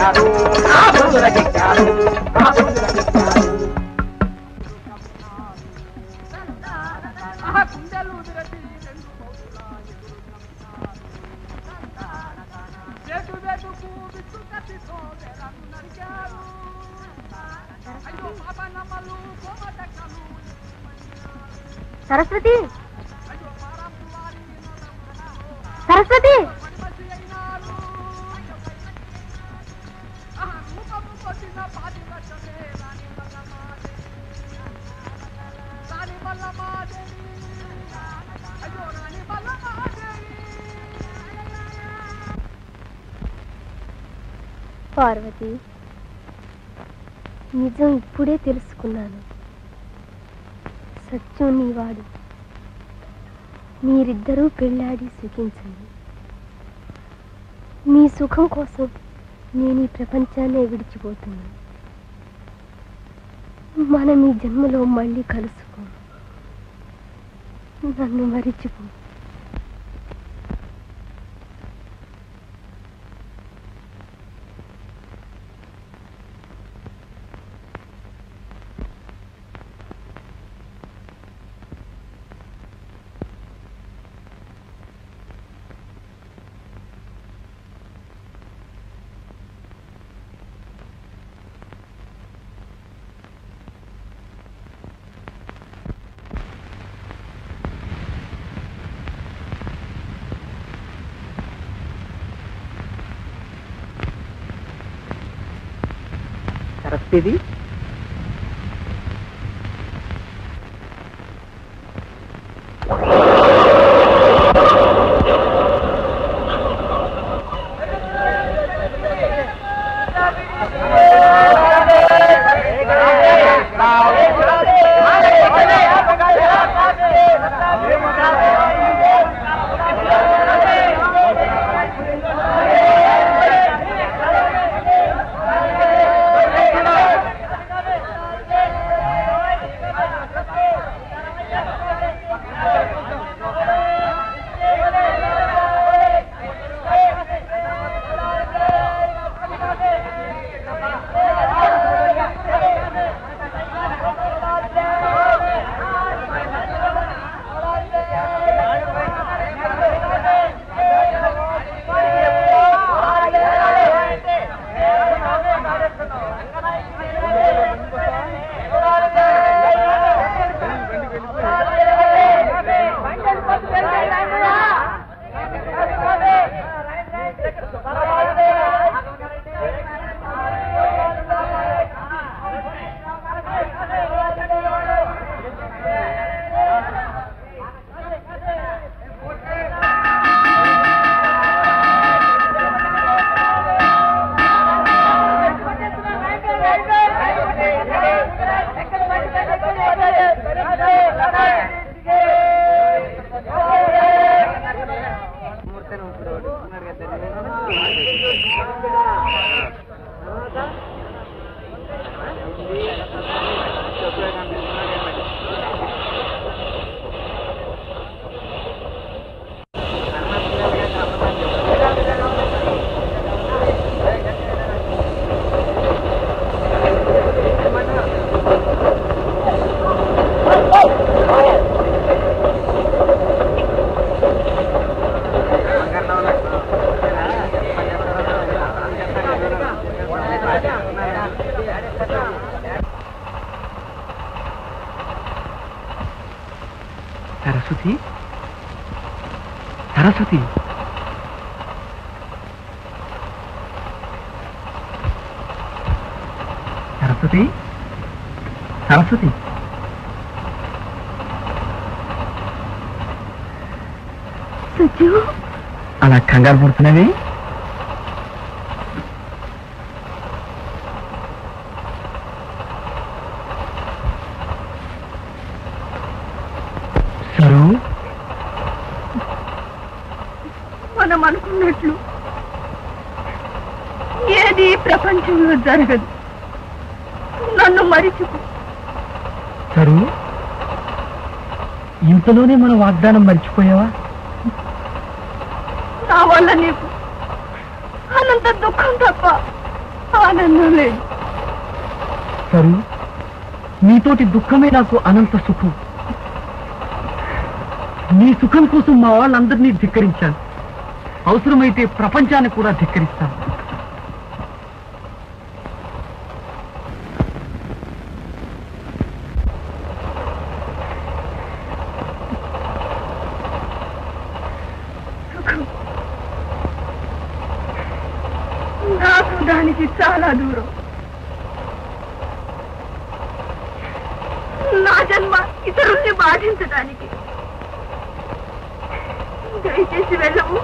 ఎక్కారు నా బురుదులకెక్కారు నా బురుదులకెక్కారు సరస్వతి సరస్వతి పార్వతి నిజం ఇప్పుడే తెలుసుకున్నాను సత్యం నీవాడు మీరిద్దరూ పెళ్ళాడి సుఖించండి మీ సుఖం కోసం నేను ఈ ప్రపంచాన్నే విడిచిపోతున్నాను మనం ఈ జన్మలో మళ్ళీ కలుసుకో నన్ను మరిచిపో సరస్వతి సరస్వతి సరస్వతి సరస్వతి సరస్వతి సుజు అలా కంగారు పడుతున్నవి సరు మనం అనుకున్నట్లు ఏది ప్రపంచంలో జరగదు నన్ను మరిచిపో సరు ఇంతలోనే మన వాగ్దానం మర్చిపోయావా నా వల్ల నీకు అనంత దుఃఖం తప్ప ఆనందం లేదు సరు నీతోటి దుఃఖమే నాకు అనంత సుఖం నీ సుఖం కోసం మా వాళ్ళందరినీ ధిక్కరించాను అవసరమైతే ప్రపంచాన్ని కూడా ధిక్కరిస్తాను నాకు దానికి చాలా దూరం నా జన్మ ఇతరుల్ని బాధించడానికి దయచేసి వెళ్ళము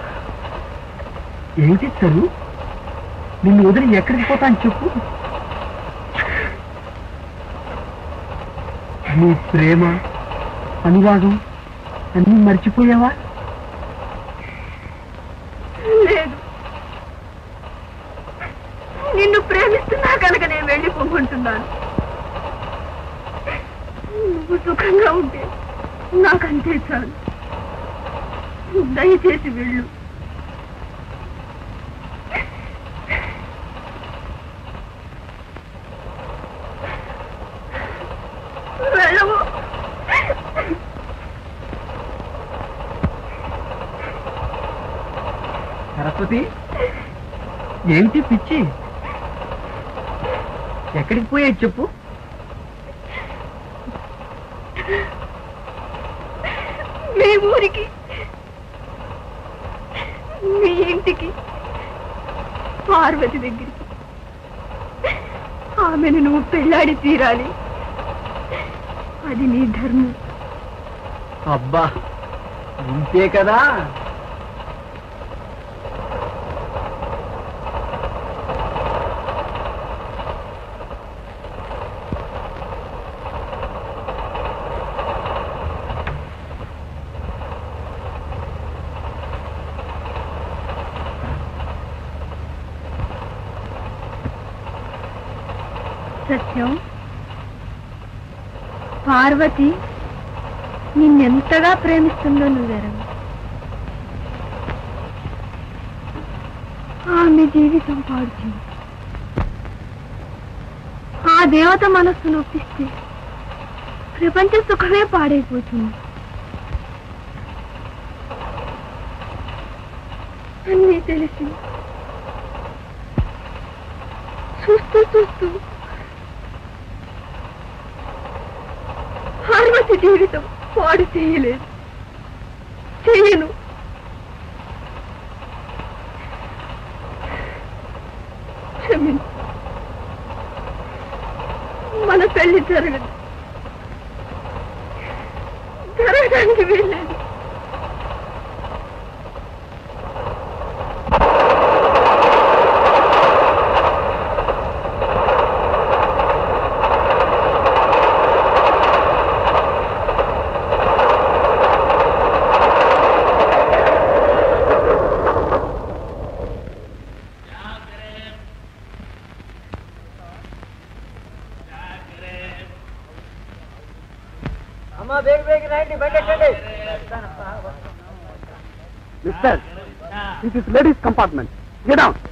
ఏంటి సరు నిన్ను వదిలి ఎక్కడికి పోతాను చెప్పు నీ ప్రేమ అనురాగం అన్నీ మర్చిపోయావా లేదు నిన్ను ప్రేమిస్తున్నా కనుక నేను వెళ్ళి పొంగుంటున్నాను నువ్వు సుఖంగా ఉంటే నాకంతే చాలు దయచేసి వెళ్ళు వెళ్ళవు సరస్వతి ఏంటి పిచ్చి ఎక్కడికి పోయాయి చెప్పు మీ ఊరికి మీ ఇంటికి పార్వతి దగ్గరికి ఆమెను నువ్వు పెళ్ళాడి తీరాలి అది నీ ధర్మం అబ్బా ఇంతే కదా సత్యం పార్వతి నిన్నెంతగా ప్రేమిస్తుందో నువ్వెరవు ఆమె జీవితం పాడుతుంది ఆ దేవత మనస్సు నొప్పిస్తే ప్రపంచ సుఖమే పాడైపోతుంది అన్నీ తెలిసి చూస్తూ చూస్తూ పార్వతి జీవితం పాడు చేయలేదు చేయను క్షమించు మన పెళ్లి జరగదు జరగడానికి వీల్లేదు అమ్మా బేగ బేగ రండి బండి ఎక్కండి mister this is ladies compartment get down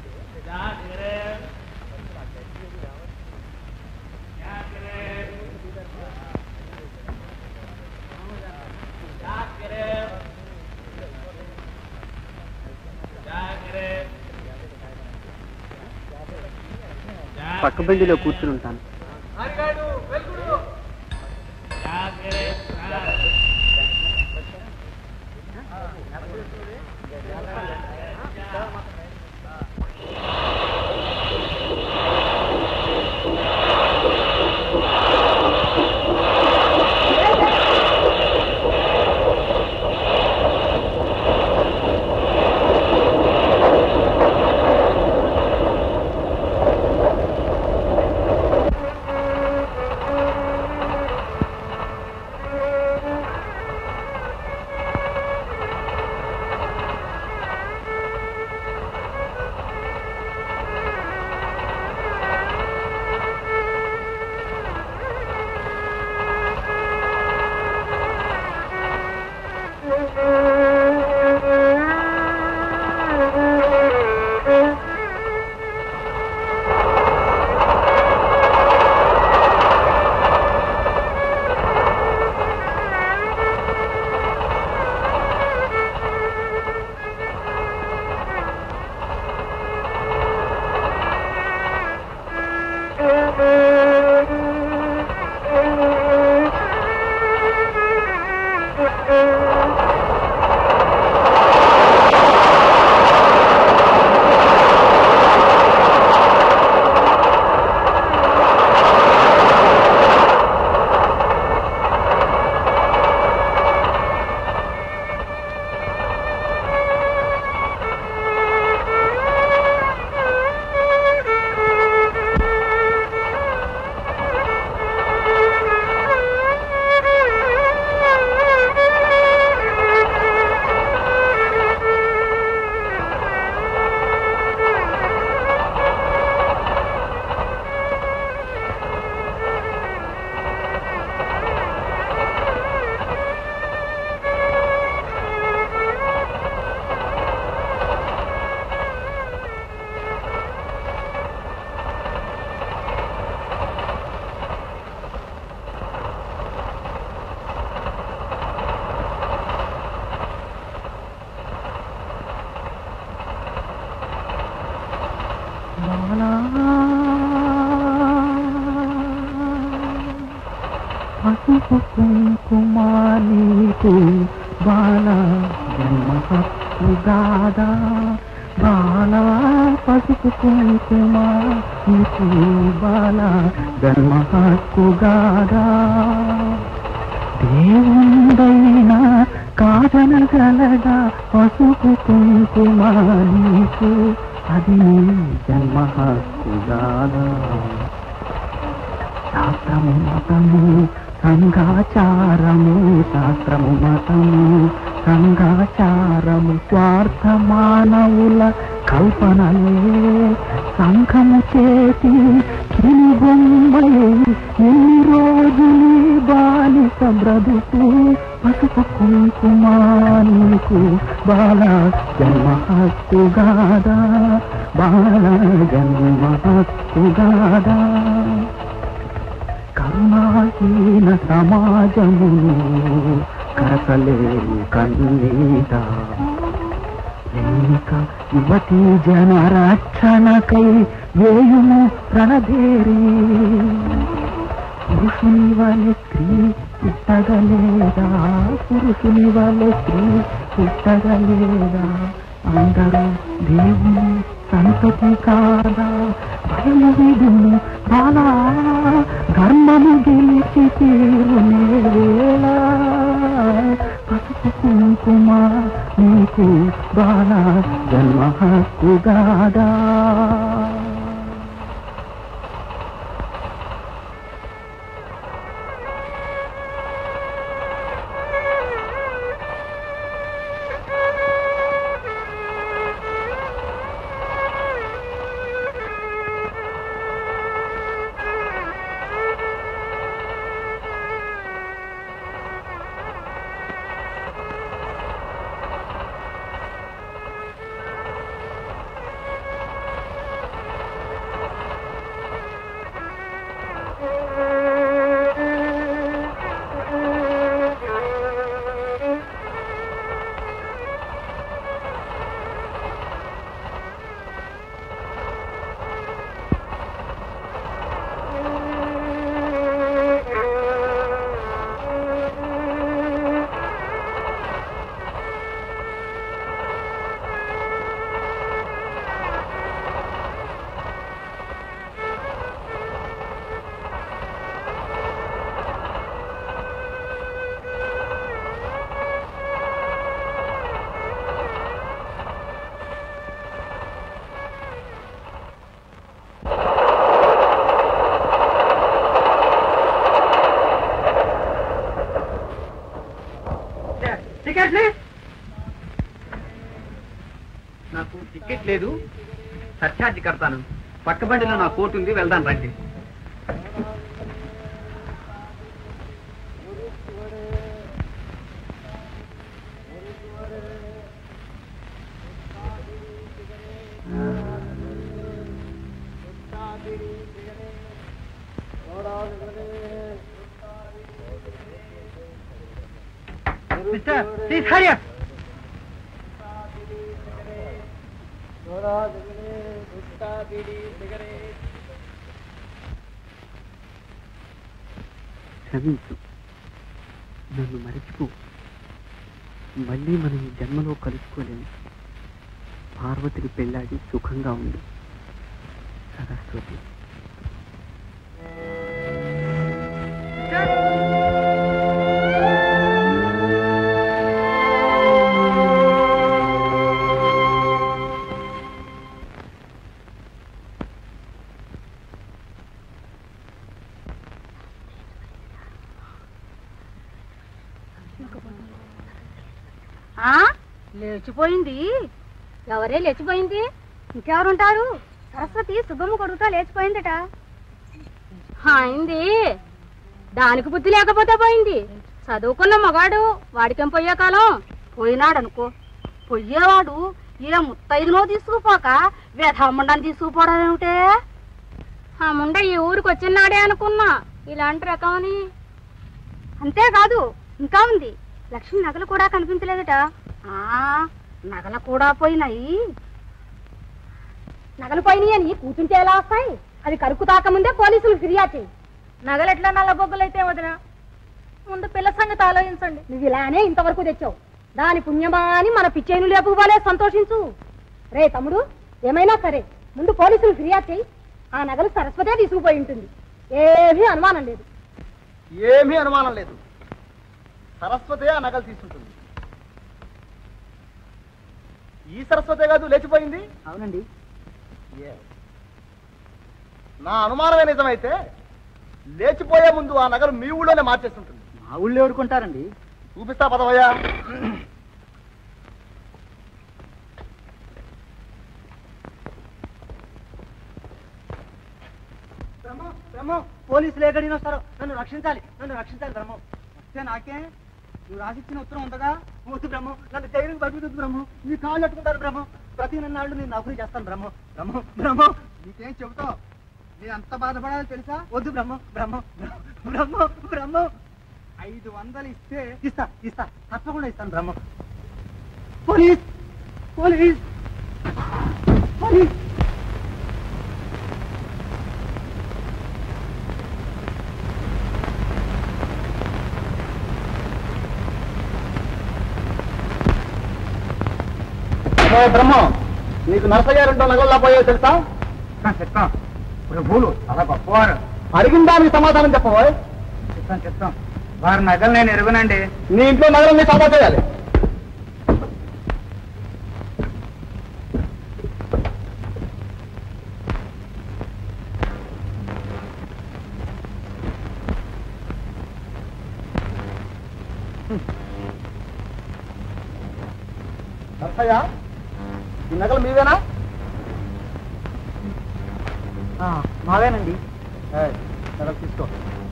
పక్క బండిలో కూర్చుని ఉంటాను బాలా పసుపు కుంకుమ నీకు బాల జన్మ హక్కు గాదా బాల పసుపు కుంకుమ నీకు బాల జన్మ హక్కు గాదా దేవుండైనా కాదనగలగా పసుపు కుంకుమ నీకు అది నీ జన్మ హక్కు గాదా శాస్త్రము మతము సంఘాచారము శాస్త్రము మతము సంఘాచారము స్వార్థ మానవుల కల్పనలే సంఘము చేతి బొమ్మై ఎన్ని రోజులు బాలిక బ్రతుకు పసుపు కుంకుమ నీకు బాల జన్మ హక్కుగాదా బాల జన్మ హక్కుగాదా కరుణాహీన సమాజమును కరకలేని కన్నీట లేక యువతి జన రక్షణకై వేయుము రణదేరి పురుషుని వలె స్త్రీ పుట్టగలేదా పురుషుని వలె స్త్రీ పుట్టగలేదా అందరూ దేవుని సంతతి కాదా భయము విడుము బాలా ధర్మము గెలిచి తీరునే వేళ పసుపు కుంకుమ నీకు బాలా జన్మ హక్కుగాదా టికెట్ నాకు టికెట్ లేదు సర్ఛార్జ్ కడతాను పక్క బండిలో నా కోట్ ఉంది వెళ్దాం రండి మిస్టర్ ప్లీజ్ హరి అప్ క్షమించు నన్ను మరచిపో మళ్ళీ మనం ఈ జన్మలో కలుసుకోలేము పార్వతిని పెళ్ళాడి సుఖంగా ఉంది సరస్వతి ఆ లేచిపోయింది ఎవరే లేచిపోయింది ఇంకెవరుంటారు సరస్వతి సుబ్బమ్మ కొడుకుతో లేచిపోయిందట అయింది దానికి బుద్ధి లేకపోతే పోయింది చదువుకున్న మగాడు వాడికేం పోయే కాలం పోయినాడు అనుకో పొయ్యేవాడు ఏ ముత్తైదునో తీసుకుపోక వేధమ్మండాన్ని తీసుకుపోవడం ఏమిటే ఆ ముండ ఈ ఊరికి వచ్చినాడే అనుకున్నా ఇలాంటి రకమని అంతేకాదు ఇంకా ఉంది లక్ష్మి నగలు కూడా కనిపించలేదట ఆ నగలు కూడా పోయినాయి నగలు పోయినాయి అని కూర్చుంటే ఎలా వస్తాయి అది కరుకు తాకముందే పోలీసులు ఫిర్యాదు చేయి నగలు ఎట్లా నల్ల బొగ్గులైతే వదిన ముందు పిల్ల సంగతి ఆలోచించండి నువ్వు ఇలానే ఇంతవరకు తెచ్చావు దాని పుణ్యమా అని మన పిచ్చేను లేపుకోవాలే సంతోషించు రే తమ్ముడు ఏమైనా సరే ముందు పోలీసులు ఫిర్యాదు చేయి ఆ నగలు సరస్వతే తీసుకుపోయి ఉంటుంది ఏమీ అనుమానం లేదు ఏమీ అనుమానం లేదు సరస్వతే ఆ నగలు తీసుకుంటుంది ఈ సరస్వతే కాదు లేచిపోయింది అవునండి నా అనుమానమే నిజమైతే లేచిపోయే ముందు ఆ నగలు మీ ఊళ్ళోనే మార్చేస్తుంటుంది మా ఊళ్ళో ఎవరుకుంటారండి చూపిస్తా పదవయ్యా బ్రహ్మం బ్రహ్మం పోలీసులు ఎక్కడికి వస్తారు నన్ను రక్షించాలి నన్ను రక్షించాలి బ్రహ్మం వస్తే నాకే నువ్వు రాసిచ్చిన ఉత్తరం ఉందగా వద్దు బ్రహ్మం నన్ను జైలుకి పంపించదు బ్రహ్మం నీ కాళ్ళు అట్టుకుంటారు బ్రహ్మం ప్రతి నన్నాళ్ళు నేను నౌకరీ చేస్తాను బ్రహ్మం బ్రహ్మం బ్రహ్మం నీకేం చెబుతావు నేను ఎంత బాధపడాలో తెలుసా వద్దు బ్రహ్మం బ్రహ్మం బ్రహ్మం బ్రహ్మం ఐదు వందలు ఇస్తే ఇస్తా ఇస్తా తప్పకుండా ఇస్తాను బ్రహ్మం పోలీస్ పోలీస్ పోలీస్ అమ్మో బ్రహ్మం నీకు నరసయ్య రెండో నగల్లో పోయావు తెలుసా చెప్తాం ప్రభువులు చాలా గొప్పవారు అడిగిన దానికి సమాధానం చెప్పబోయ్ చెప్తాం చెప్తాం వారి నగలు నేను ఎరుగునండి నీ ఇంట్లో నగలన్నీ సదా చేయాలి నరసయ్య ఈ నగలు మీవేనా మావేనండి నగలు తీసుకో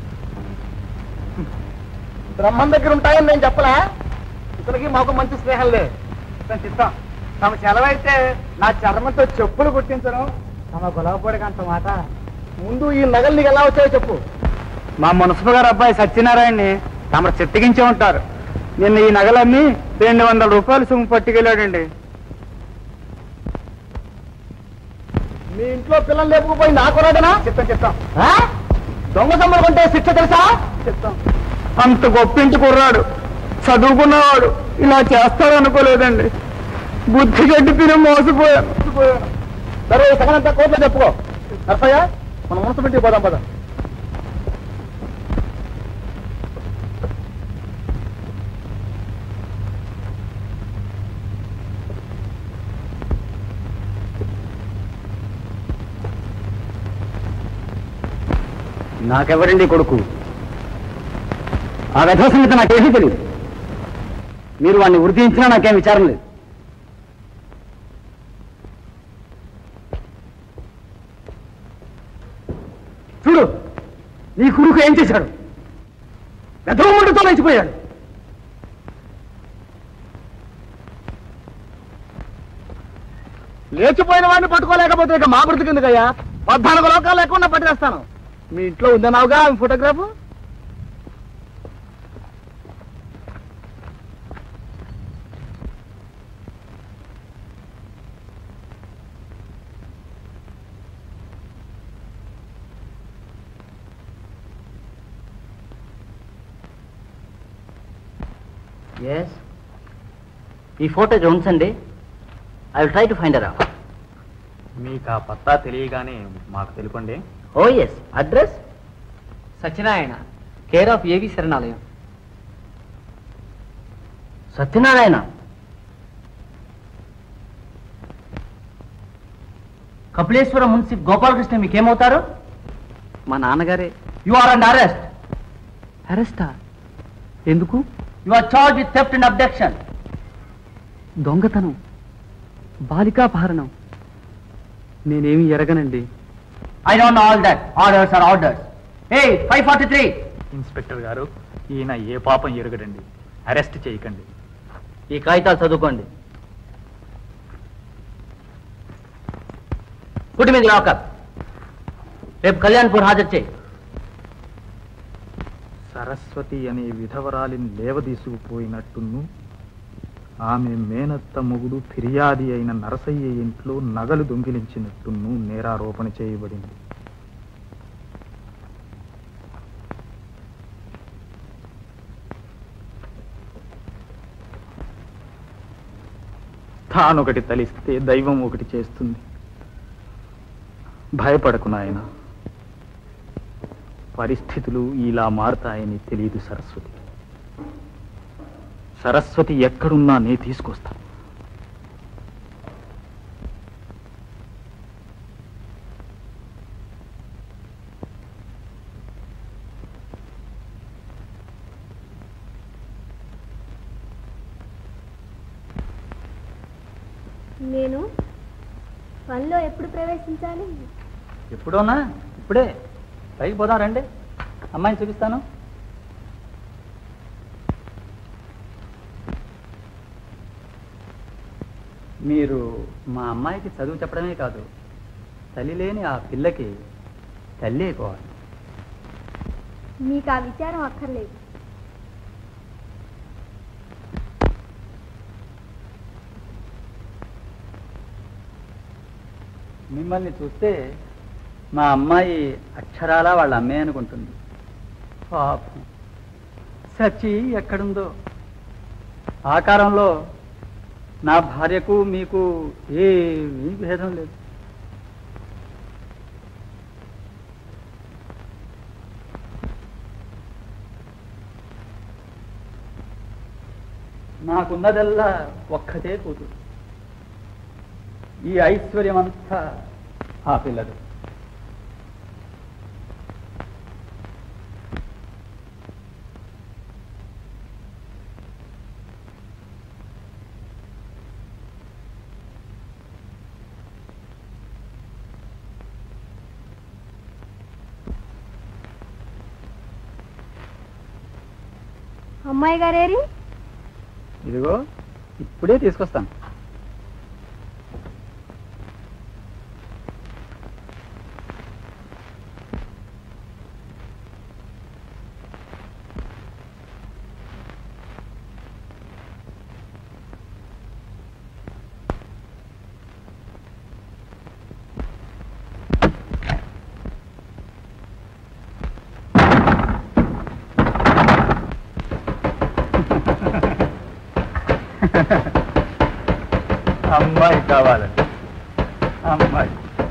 బ్రహ్మం దగ్గర ఉంటాయని నేను చెప్పలే ఇతనికి మాకు మంచి స్నేహం లే చెప్తాం చెప్తాం తమ సెలవైతే నా చర్మంతో చెప్పులు కుట్టించను తమ గొలవపొడికి అంత మాట ముందు ఈ నగలు నీకు ఎలా వచ్చాయో చెప్పు మా మున్సిపల్ గారు అబ్బాయి సత్యనారాయణని తమరు చెత్తగించే ఉంటారు నిన్న ఈ నగలన్నీ రెండు వందల రూపాయలు సొమ్ము పట్టుకెళ్ళాడండి మీ ఇంట్లో పిల్లలు లేపుకుపోయి నా కొరాడనా చెప్తాం చెప్తాం ఆ? దొంగ సొమ్మలు కొంటే శిక్ష తెలుసా చెప్తాం అంత గొప్పింటి కుర్రాడు చదువుకున్నవాడు ఇలా చేస్తాడు అనుకోలేదండి బుద్ధి గడ్డి తిని మోసపోయాను మోసపోయాను. సరే ఈ సగనంతా కోర్టులో చెప్పుకో నర్సయ్య మన మున్సిపాలిటీ పోదాం పద నాకెవరండి కొడుకు ఆ వ్యధ సంగతి నాకేమీ తెలియదు మీరు వాడిని వృద్ధించినా నాకేం విచారం లేదు చూడు నీ కొడుకు ఏం చేశాడు వ్యధముడితో లేచిపోయాడు లేచిపోయిన వాడిని పట్టుకోలేకపోతే ఇక మా బ్రతికి ఎందుకయ్యా పద్నాలుగు లోకాలు లేకుండా పట్టేస్తాను మీ ఇంట్లో ఉందన్నావుగా ఆమె ఫోటోగ్రాఫ్ ఎస్ ఈ ఫోటోజ్ ఉంచండి I will try to find అర్ మీకు ఆ పత్తా తెలియగానే మాకు తెలుపండి oh yes address Satyanarayana care of A శరణాలయం సత్యనారాయణ కపిలేశ్వర మున్సిప్ గోపాలకృష్ణ మీకేమవుతారు మా నాన్నగారే యు ఆర్ అండ్ అరెస్ట్ అరెస్టా ఎందుకు you are charge with theft and abduction దొంగతనం బాలికాపహరణం నేనేమి ఎరగనండి I don't know all that orders are orders A five forty three inspector గారు ఈయన ఏ పాపం ఎరగడండి అరెస్ట్ చేయకండి ఈ కాగితాలు చదువుకోండి పుట్టి మీద లాకప్ రేపు కళ్యాణ్పూర్ హాజరు చేయి సరస్వతి అనే విధవరాలిని లేవదీసుకుపోయినట్టును ఆమె మేనత్త మొగుడు ఫిర్యాది అయిన నరసయ్య ఇంట్లో నగలు దొంగిలించినట్టును నేరారోపణ చేయబడింది తానొకటి తలిస్తే దైవం ఒకటి చేస్తుంది భయపడకు నాయన పరిస్థితులు ఇలా మారతాయని తెలియదు సరస్వతి సరస్వతి ఎక్కడున్నా నే తీసుకొస్తా నేను పనిలో ఎప్పుడు ప్రవేశించాలి ఎప్పుడోనా ఇప్పుడే పైకి పోదాం రండి అమ్మాయిని చూపిస్తాను మీరు మా అమ్మాయికి చదువు చెప్పడమే కాదు తల్లి లేని ఆ పిల్లకి తల్లి అయిపోవాలి మీకు ఆ విచారం అక్కర్లేదు మిమ్మల్ని చూస్తే మా అమ్మాయి అక్షరాలా వాళ్ళ అమ్మే అనుకుంటుంది పాపం సచి ఎక్కడుందో ఆకారంలో నా భార్యకు మీకు ఏమీ భేదం లేదు నాకున్నదల్లా ఒక్కటే కూతురు ఈ ఐశ్వర్యం అంతా ఆ పిల్లదు అమ్మాయి గారేరి ఇదిగో ఇప్పుడే తీసుకొస్తాను అమ్మాయి కావాలండి అమ్మాయి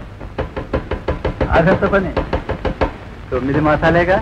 అదంత పని తొమ్మిది మాసాలేగా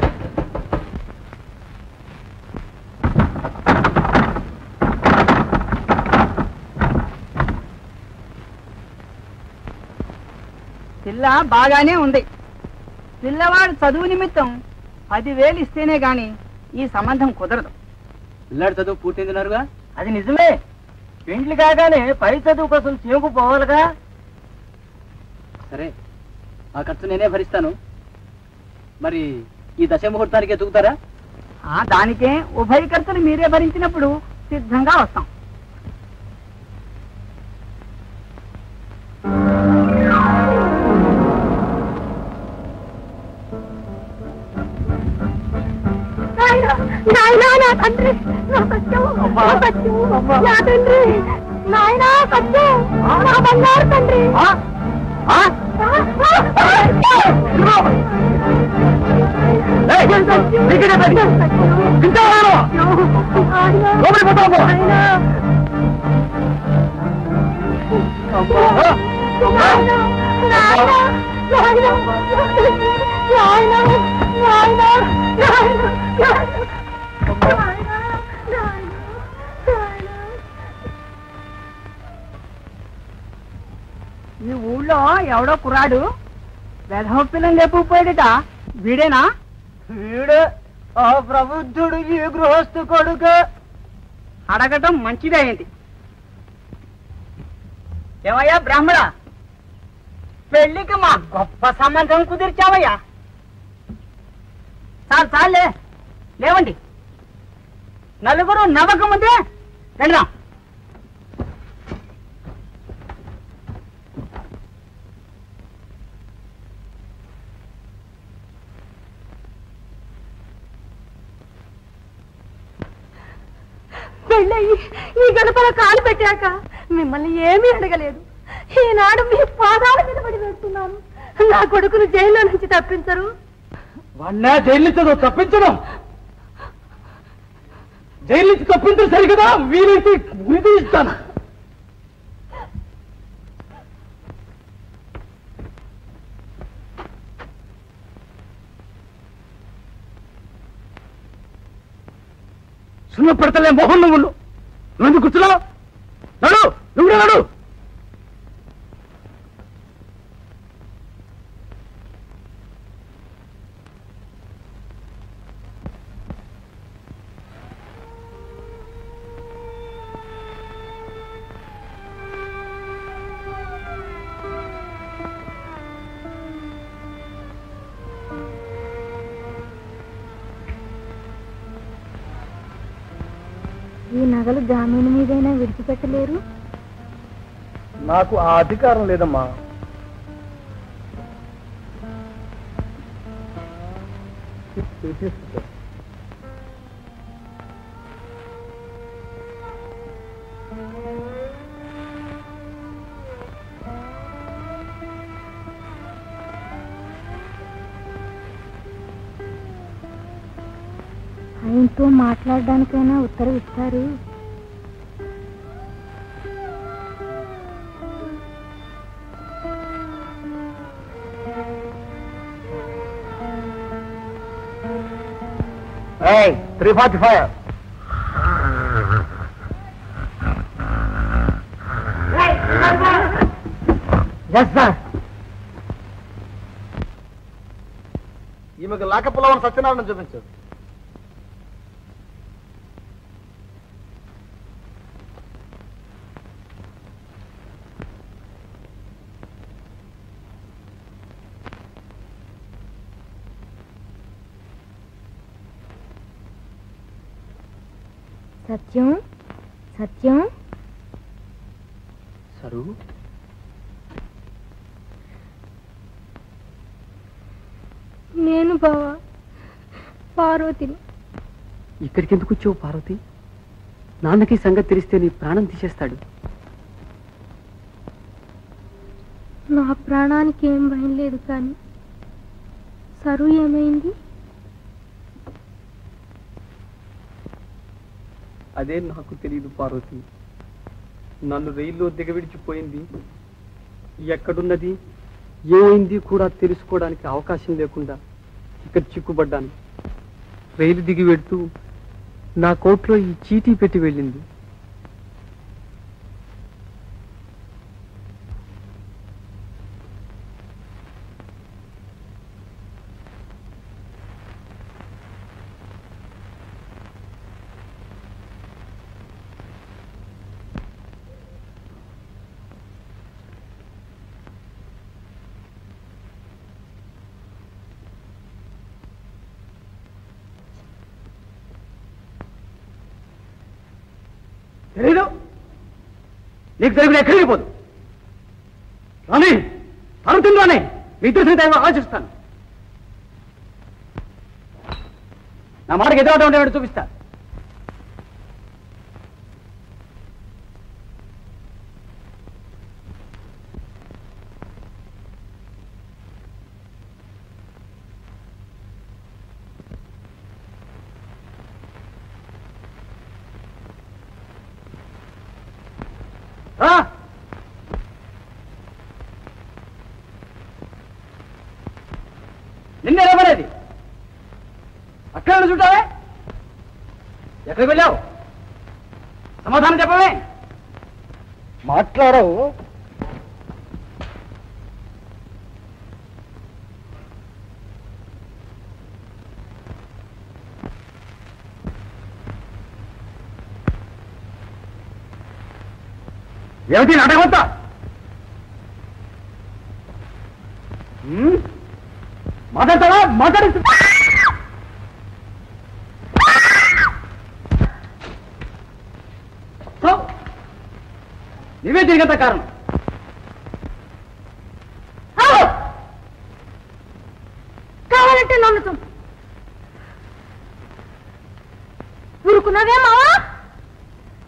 పిల్ల బాగానే ఉంది పిల్లవాడు చదువు నిమిత్తం పదివేలు ఇస్తేనే గాని ఈ సంబంధం కుదరదు పిల్లాడి చదువు పూర్తిందినారుగా అది నిజమే పెండ్లి కాగానే పై చదువు కోసం చేకు పోవాలిగా సరే ఆ ఖర్చు నేనే భరిస్తాను మరి ఈ దశ ముహూర్తానికి ఎదుగుతారా ఆ దానికే ఉభయ ఖర్చులు మీరే భరించినప్పుడు సిద్ధంగా వస్తాం నాయనా నా తండ్రి నా సత్యం నా సత్యం నా తండ్రి నాయనా సత్యం నా బంగారు తండ్రి ఈ ఊళ్ళో ఎవడో కుర్రాడు వెధవ పిల్లని లేకపోయాడట వీడేనా వీడే ఆ ప్రబుద్ధుడు ఈ గృహస్థు కొడుకు అడగటం మంచిదైంది ఏమయ్యా బ్రాహ్మణ పెళ్లికి మా గొప్ప సంబంధం కుదిర్చావయ్యా చాలు చాలే లేవండి నలుగురు నవ్వకముందే వెళ్దాం పెళ్ళయి ఈ గడపల కాలు పెట్టాక మిమ్మల్ని ఏమీ అడగలేదు ఈనాడు మీ పాదాల మీద పడి వేస్తున్నాను నా కొడుకును జైల్లో నుంచి తప్పించరు వాడినా జైలు నుంచి నువ్వు తప్పించడం జైలు నుంచి తప్పించడం సరిగదా వీలైతే గురి ఇస్తాను సున్న పెడతలే మోహన్ నువ్వు నువ్వు కూర్చున్నావు నడు నువ్వు నడు ఈ నగలు జామీను మీదైనా విడిచిపెట్టలేరు నాకు ఆ అధికారం లేదమ్మా ఆయనతో మాట్లాడడానికైనా ఉత్తరం ఇస్తారు three forty five yes sir ఈమెకు లాకప్పులో ఉన్న సత్యనారాయణ చూపించు సత్యం సత్యం సరు నేను బావా పార్వతిని ఇక్కడికి ఎందుకు వచ్చావు పార్వతి నాన్నకి సంగతి తెలిస్తే నీ ప్రాణం తీసేస్తాడు నా ప్రాణానికి ఏం భయం లేదు కానీ సరు ఏమైంది అదే నాకు తెలియదు పార్వతి నన్ను రైల్లో దిగవిడిచిపోయింది ఎక్కడున్నది ఏమైంది కూడా తెలుసుకోవడానికి అవకాశం లేకుండా ఇక్కడ చిక్కుబడ్డాను రైలు దిగి వెళ్తూ నా కోట్లో ఈ చీటీ పెట్టి వెళ్ళింది తెలీదు నీకు తెలియదు ఎక్కడికి పోదు రాని తరుతుంది రాని మీ తెలిసిన టైం ఆలోచిస్తాను నా మాటకి ఎదురవడం ఉండేవాడు చూపిస్తా రా నిన్నే రమ్మనేది అక్కడ చూడావే ఎక్కడికి వెళ్ళావు సమాధానం చెప్పవే మాట్లాడవు ఏమిటి నాటకమంతా హ్మ్? మాట్లాడతావా మాట్లాడి నీవే తిరిగంత కారణం కావాలంటే నన్ను చంపు ఊరుకున్నావే మావా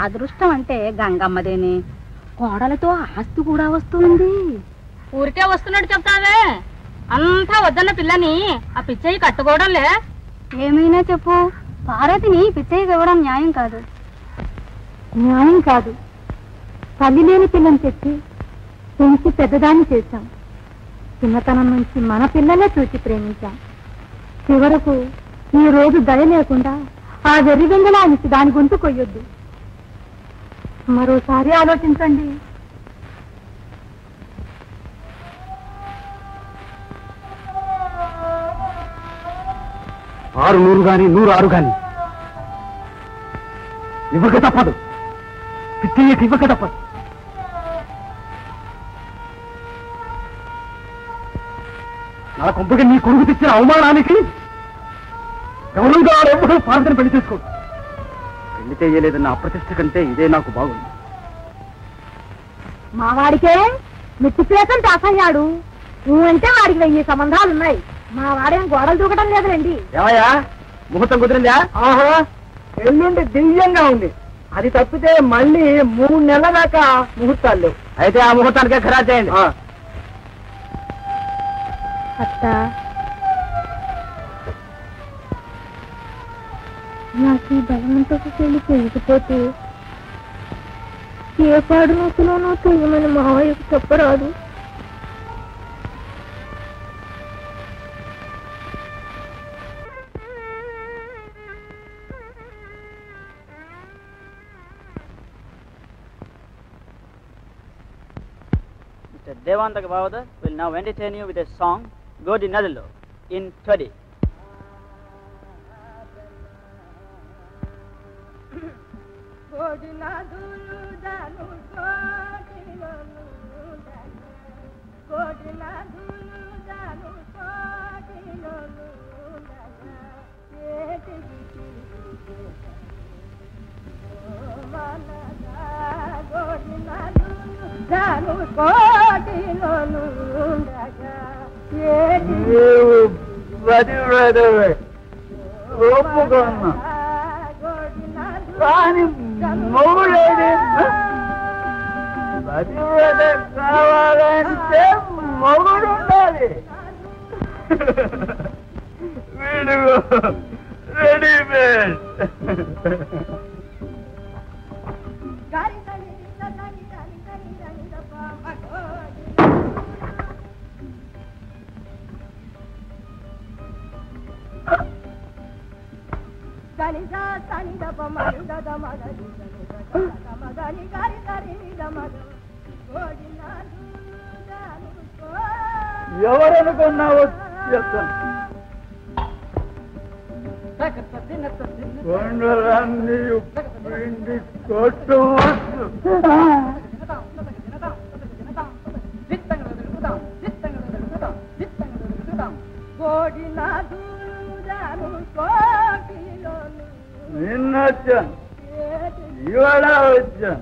అదృష్టం అంటే గంగమ్మదేని కోడలతో ఆస్తి కూడా వస్తుంది ఊరికే వస్తున్నట్టు చెప్తావే అంతా వద్దన్న పిల్లని ఆ పిచ్చయ్య కట్టుకోవడంలే ఏమైనా చెప్పు పార్వతిని పిచ్చయ్యకి ఇవ్వడం న్యాయం కాదు న్యాయం కాదు తల్లి లేని పిల్లని తెచ్చి పెంచి పెద్దదాన్ని చేశాం చిన్నతనం నుంచి మన పిల్లలే చూసి ప్రేమించాం చివరకు ఈ రోజు దయ లేకుండా ఆ వెర్రి వెంగళానికి దాని గొంతు కొయ్యొద్దు మరోసారి ఆలోచించండి ఆరు నూరు గాని నూరు ఆరు గాని ఇవ్వక తప్పదు పిచ్చయ్యకి ఇవ్వక తప్పదు నా కొంపకి నీ కొడుకు తెచ్చిన అవమానానికి గౌరవంగా ఎప్పుడూ పార్వతిని పెళ్లి చేసుకోడు పెళ్లి చేయలేదన్న అప్రతిష్ట కంటే ఇదే నాకు బాగుంది మా వాడికే మిట్టి పీసం అసహ్యాడు నువ్వంటే వాడికి వెయ్యి సంబంధాలు ఉన్నాయి మా వాడేం గోడలు దూకటం లేదులేండి ఏమయ్యా ముహూర్తం కుదిరిందా ఆహా ఎల్లుండి దివ్యంగా ఉంది అది తప్పితే మళ్ళీ మూడు నెలల దాకా ముహూర్తాలు లేవు అయితే ఆ ముహూర్తానికే ఖరారు చేయండి అత్త నాకు ఈ బలవంతపు పెళ్లి పెరిగిపోతే ఏ పాడు నొప్పులోనో తెలియమని మావయ్యకు చెప్పరాదు Mr. Devanta Gavada will now entertain you with a song, Godi Nadalo, in Todi. నీవు పతివ్రతవే ఒప్పుకున్నా కానీ మొగుడేది పతివ్రత కావాలంటే మొగుడు ఉండాలి వీడుగో రెడీమేడ్ ఎవరనుకున్నావో చెప్తాను కొండలన్నీ పిండి కొట్టవచ్చు నిన్న వచ్చాను ఇవాళ వచ్చాను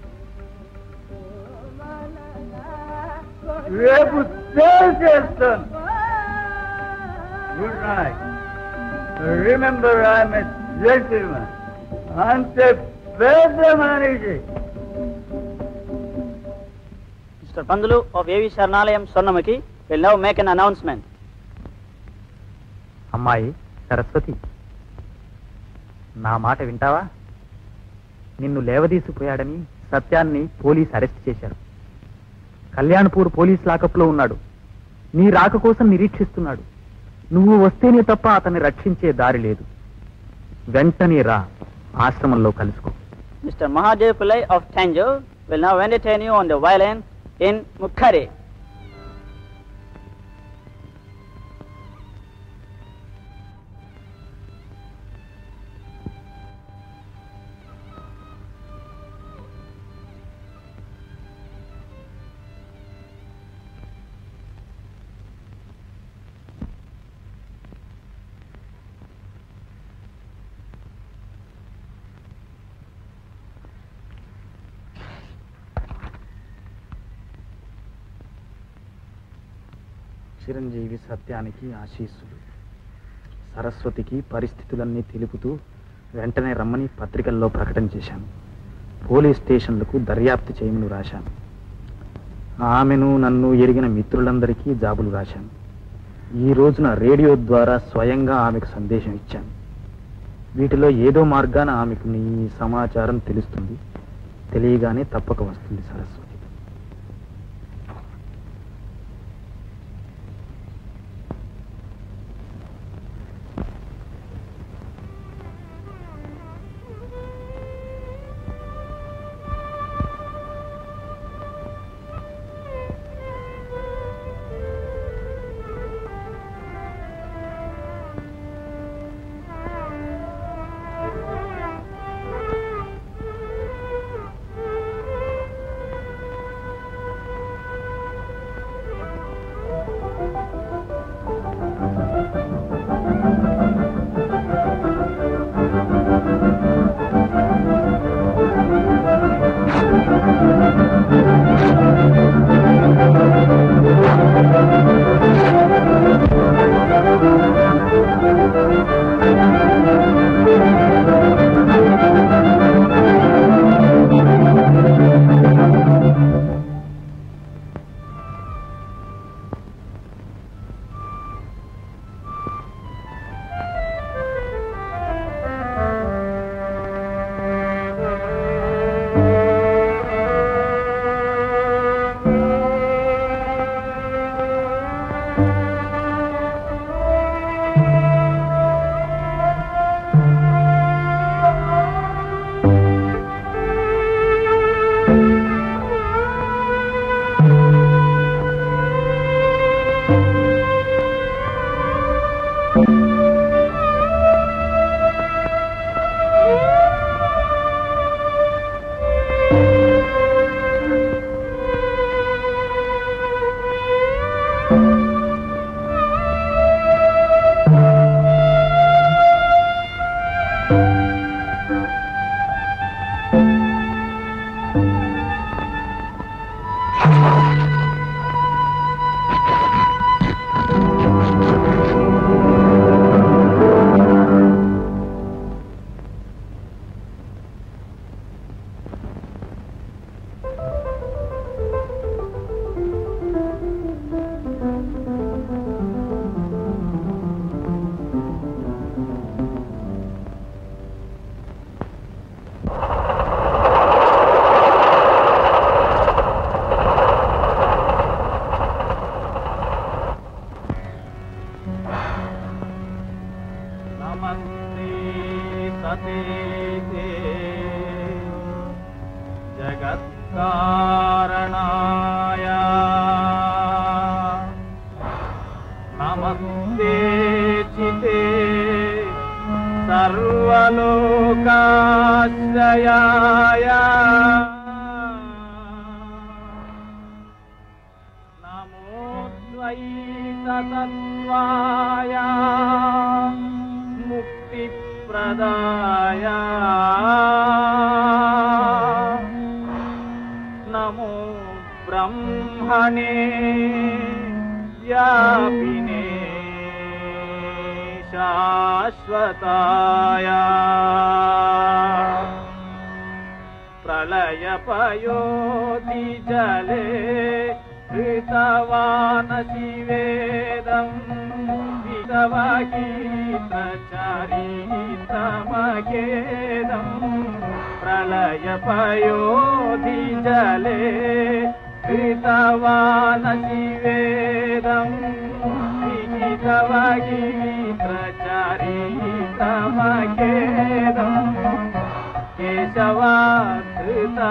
రేపు సేవ్ చేస్తాను good night remember I'm gentleman అంతే పెద్ద మనిషి Mr. Pandulu of AV Sharnalayam Swarnamaki will now make an announcement. అమ్మాయి సరస్వతి నా మాట వింటావా నిన్ను లేవదీసిపోయాడని సత్యాన్ని పోలీస్ అరెస్ట్ చేశారు కళ్యాణపూర్ పోలీస్ లాకప్లో ఉన్నాడు నీ రాక కోసం నిరీక్షిస్తున్నాడు నువ్వు వస్తేనే తప్ప అతన్ని రక్షించే దారి లేదు వెంటనే రా ఆశ్రమంలో కలుసుకో Mr. Mahadev Pillai of Tanjore will now entertain you on the violin in Mukkari. Chiranjeevi సత్యానికి ఆశీస్సులు సరస్వతికి పరిస్థితులన్నీ తెలుపుతూ వెంటనే రమ్మని పత్రికల్లో ప్రకటన చేశాను పోలీస్ స్టేషన్లకు దర్యాప్తు చేయమని రాశాను ఆమెను నన్ను ఎరిగిన మిత్రులందరికీ జాబులు రాశాను ఈ రోజున రేడియో ద్వారా స్వయంగా ఆమెకు సందేశం ఇచ్చాను వీటిలో ఏదో మార్గాన ఆమెకు నీ సమాచారం తెలుస్తుంది తెలియగానే తప్పక వస్తుంది సరస్వతి నమస్తే సతీతే జగత్కారణాయ నమస్తే చితే సర్వలోకాశ్రయాయ నమోద్వైతత్వాయ ముక్తిప్రదాయ నమో బ్రహ్మణే వ్యాపినే శాశ్వతాయ ప్రళయపయోధి జలే ऋतवानसि वेदम् वितवगीतचरितमगेदम् प्रलयपयोधि जले ऋतवानसि वेदम् वितवगीतचरितमगेदम् केशवाधृता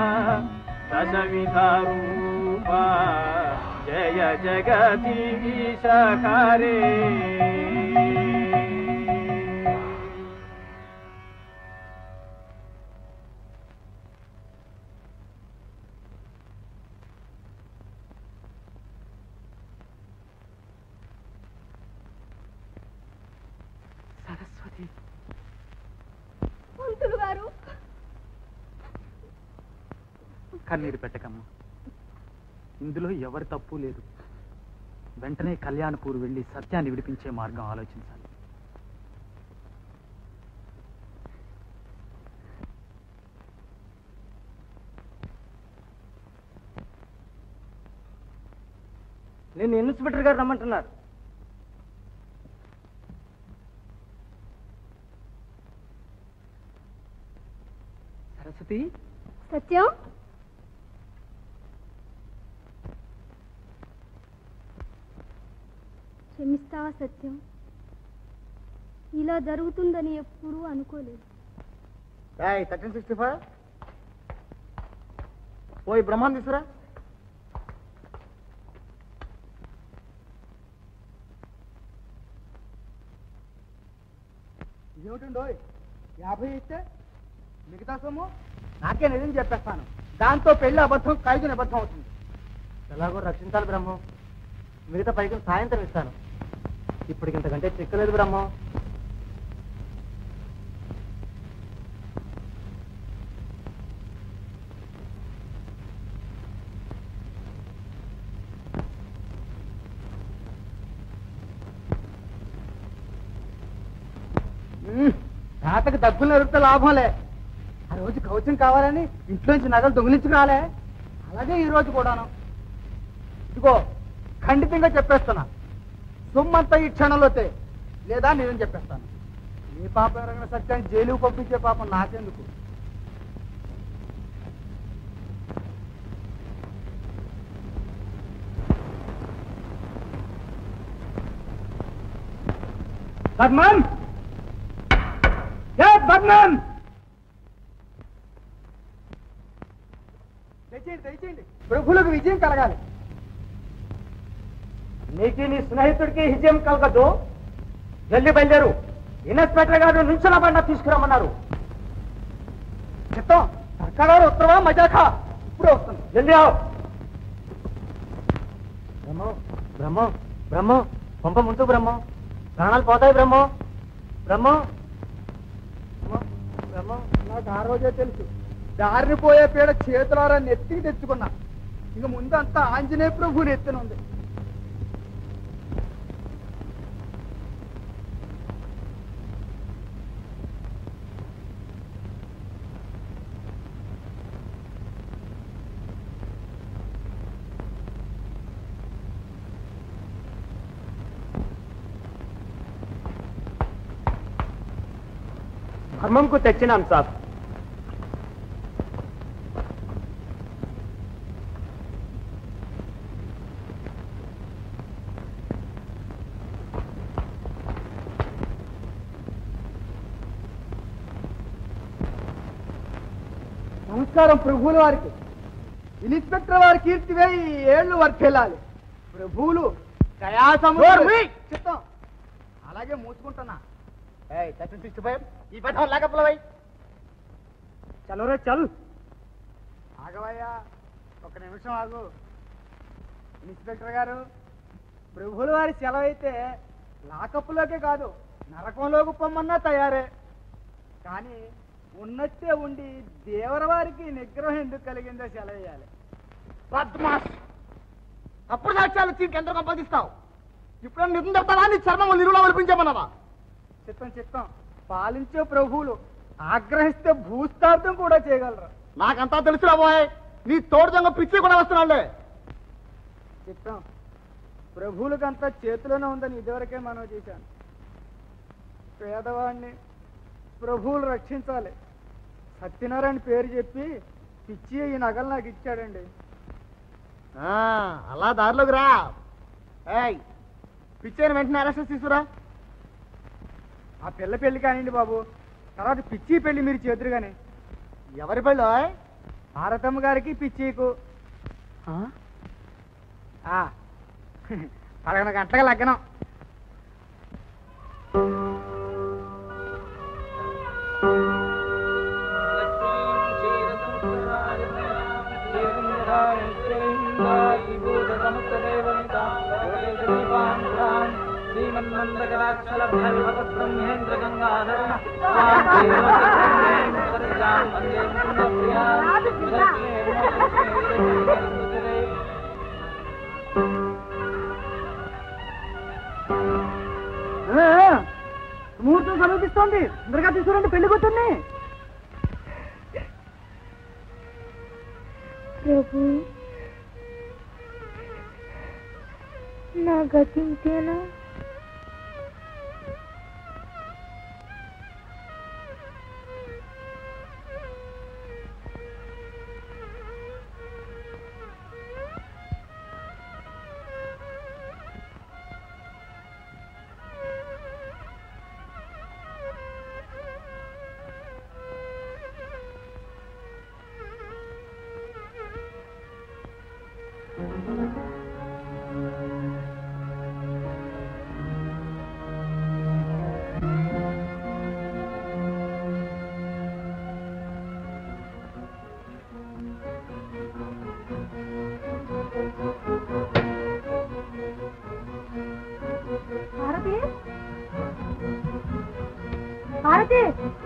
दशविधरूपा जय जगदीश हरे సరస్వతి పంతులు గారు కన్నీరు పెట్టకమ్మా ఇందులో ఎవరి తప్పు లేదు వెంటనే కళ్యాణపూర్ వెళ్ళి సత్యాన్ని విడిపించే మార్గం ఆలోచించాలి నేను ఇన్స్పెక్టర్ గారు రమ్మంటున్నారు సరస్వతి సత్యం క్షమిస్తావా సత్యం ఇలా జరుగుతుందని ఎప్పుడూ అనుకోలేదు థర్టీన్ సిక్స్టీ ఫైవ్ పోయి బ్రహ్మాన్ తీసుకురా ఇదేమిటండో యాభై ఇస్తే మిగతా సొమ్ము నాకే నిజం చెప్పేస్తాను దాంతో పెళ్లి అబద్ధం ఖైదు నిబద్ధం అవుతుంది ఎలాగో రక్షించాలి బ్రహ్మం మిగతా పైకి సాయంత్రం ఇస్తాను ఇప్పటికి ఇంతకంటే చిక్కలేదు బ్రహ్మం తాతకు దగ్గులు నరిపితే లాభంలే ఆ రోజు కవచం కావాలని ఇంట్లోంచి నగలు దొంగిలించుకురాలే అలాగే ఈ రోజు కూడాను ఇదిగో ఖండితంగా చెప్పేస్తున్నా సొమ్మంతా ఈ క్షణంలో తే లేదా నేను చెప్పేస్తాను నీ పాప ఎవరైనా సత్యాన్ని జైలుకు పంపించే పాపం నాకెందుకు బర్మన్ ఏ బర్మన్ దయచేయండి దయచేయండి ప్రభులకు విజయం కలగాలి నీకు నీ స్నేహితుడికి విజయం కలగదు జల్దీ బయలుదేరు ఇన్స్పెక్టర్ గారు నుంచిన బండ తీసుకురమ్మన్నారు చిత్తం సర్కారు ఉత్తరవా మజాఖా ఇప్పుడే వస్తుంది జల్దీ ఆవు బ్రహ్మం బ్రహ్మం బ్రహ్మం పంప ముందు బ్రహ్మం ప్రాణాలు పోతాయి బ్రహ్మం బ్రహ్మం బ్రహ్మం, బ్రహ్మం నాకు ఆ రోజే తెలుసు దారిని పోయే పీడ చేతులారా నెత్తికి తెచ్చుకున్నా ఇక ముందు అంతా ఆంజనేయ ప్రభు నెత్తిన ఉంది ధర్మంకు తెచ్చినాం సార్ నమస్కారం ప్రభువుల వారికి ఇన్స్పెక్టర్ వారి కీర్తివే ఈ ఏళ్ళు వర్కెళ్ళాలి ప్రభువులు దయాసముద్రులు. చిత్తం అలాగే మూసుకుంటున్నా థర్టీన్ సిక్స్టీ ఫైవ్ ఈ పథం లేకపోలవై చలో రే చల్ ఆగవయ్యా ఒక నిమిషం ఆగు ఇన్స్పెక్టర్ గారు ప్రభువుల వారి సెలవైతే లాకప్పులోకే కాదు నరకంలోకి పొమ్మన్నా తయారే కానీ ఉన్నట్టే ఉండి దేవరవారికి నిగ్రహం ఎందుకు కలిగిందో సెలవేయాలి బద్మాష్ అప్పుడు సాక్ష్యాలు వచ్చి ఇంకెంత సంపాదిస్తావు ఇప్పుడు నిజం చెప్తావా నీ చర్మం నిరువులో ఒలిపించమన్నావా చిత్తం చిత్తం పాలించే ప్రభువులు ఆగ్రహిస్తే భూస్థార్థం కూడా చేయగలరు నాకంతా తెలుసురా బాయ్ నీ తోడు దొంగ పిచ్చి కూడా వస్తున్నాడులే చిత్తం ప్రభువులకంతా చేతిలోనే ఉందని ఇదివరకే మనం చేశాను పేదవాడిని ప్రభువులు రక్షించాలి సత్యనారాయణ పేరు చెప్పి పిచ్చి ఈ నగలు నాకు ఇచ్చాడండి అలా దారిలోకి రా ఏయ్ పిచ్చి వెంటనే అరెస్ట్ తీసుకురా ఆ పిల్ల పెళ్లి కానివ్వండి బాబు తర్వాత పిచ్చి పెళ్లి మీరు చేతురు కానీ ఎవరి పెళ్ళి భారతమ్మ గారికి పిచ్చికు ఆ, పదకొండు గంటలకు లగ్గనం ముహూర్తం సమీపిస్తోంది తొందరగా తీసుకురండి పెళ్లి కూతుర్ని ప్రభు నా గతి ఇంతేనా భారతి భారతి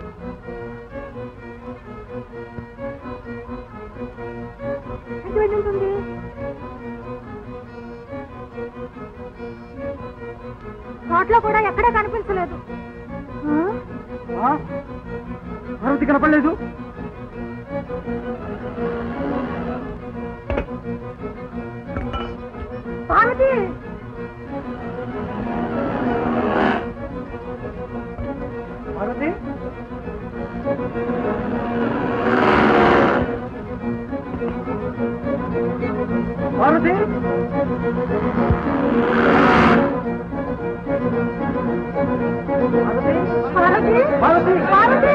ఎటు వెళ్ళి ఉంటుంది తోటలో కూడా ఎక్కడా కనిపించలేదు ఆ? పార్వతి కనపడలేదు పార్వతి పార్వతి పార్వతి పార్వతి పార్వతి పార్వతి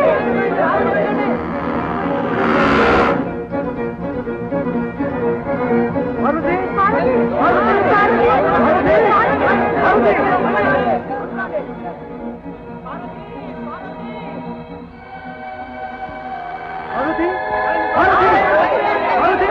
పార్వతి పార్వతి పార్వతి పార్వతి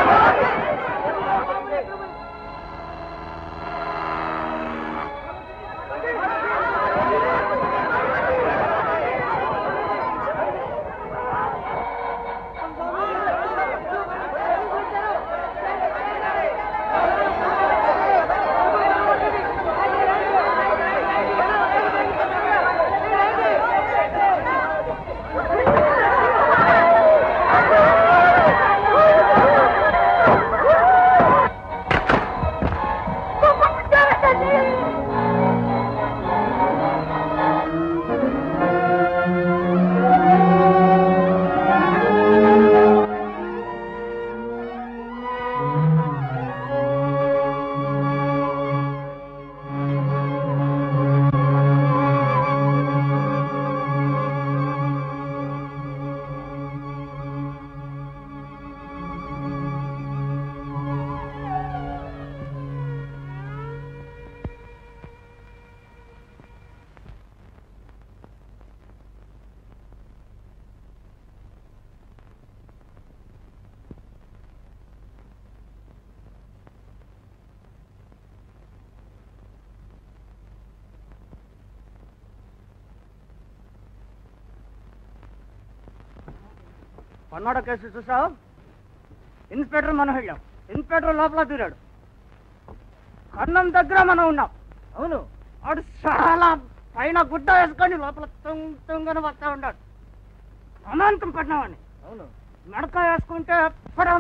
పన్నాడ కేసు చూసావు ఇన్స్పెక్టర్ మనం వెళ్ళాం ఇన్స్పెక్టర్ లోపల దూరాడు కన్నం దగ్గర మనం ఉన్నాం అవును వాడు చాలా పైన గుడ్డ వేసుకొని లోపల తుంగ్ తుంగని వస్తా ఉన్నాడు అమాంతం పడినామని అవును మెడక వేసుకుంటే పడం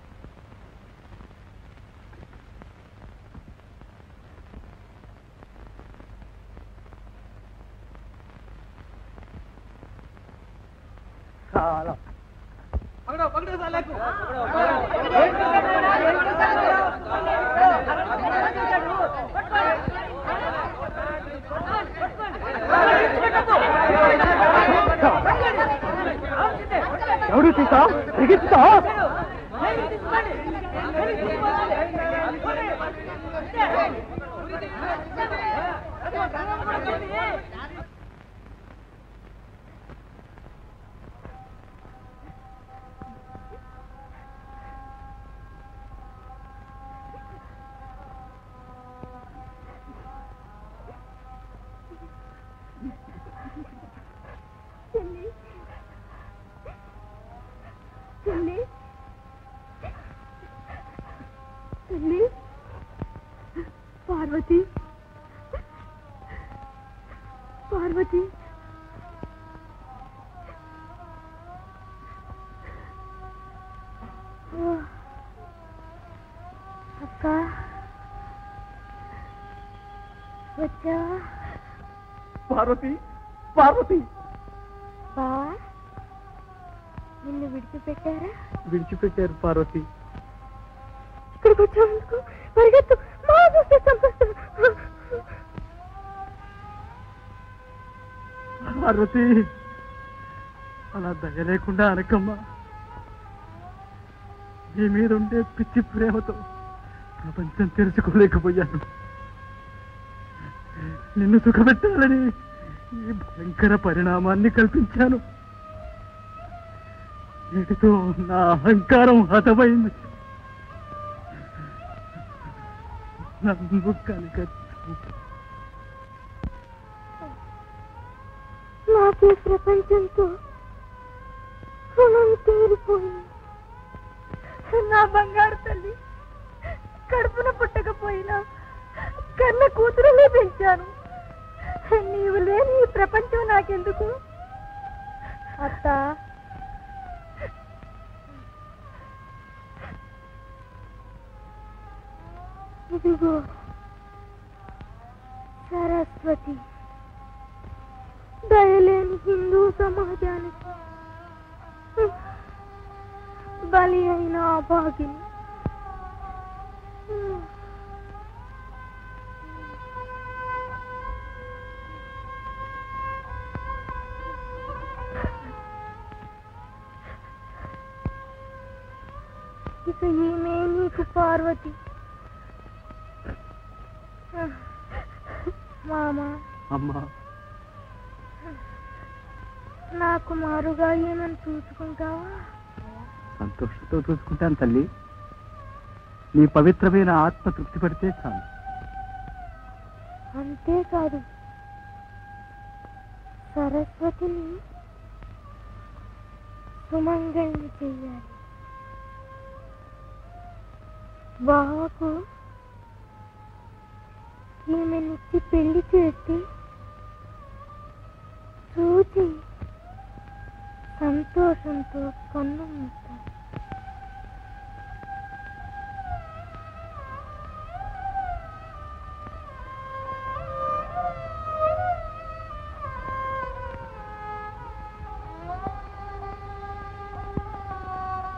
చాలా ఎవడు తీసా దిగిస్తా తల్లి తల్లి పార్వతి పార్వతి ఓ, అక్క వచ్చావా పార్వతి పార్వతి బావా నిన్ను విడిచిపెట్టారా విడిచిపెట్టారు పార్వతి ఇక్కడికి వచ్చావు పరిగెత్తు మా చూస్తే చంపేస్తాను పార్వతి అలా దయ లేకుండా అనకమ్మా నీ మీద ఉండే పిచ్చి ప్రేమతో ప్రపంచం తెలుసుకోలేకపోయాను నిన్ను సుఖపెట్టాలని ఈ భయంకర పరిణామాన్ని కల్పించాను వీటితో నా అహంకారం హతమైంది నన్ను కనుక నాకు ఈ ప్రపంచంతో రుణం తీరిపోయింది నా బంగారు తల్లి కడుపున పుట్టకపోయినా కన్న కూతురునే పెంచాను నీవు లేని ఈ ప్రపంచం నాకెందుకు అత్త ఇదిగో సరస్వతి దయలేని హిందూ సమాజానికి బలి అయిన అభాగిని ఇక ఈమె నీకు పార్వతి మామా అమ్మా నాకు మారుగా ఏమని చూసుకుంటావా సంతోషంతో చూసుకుంటాను తల్లి నీ పవిత్రమైన ఆత్మ తృప్తి పడితే చాలు అంతేకాదు సరస్వతిని సుమంగళి చెయ్యాలి బావకు ఈమెనిచ్చి పెళ్లి చేస్తే చూచి సంతోషంతో కన్ను మూస్తాడు.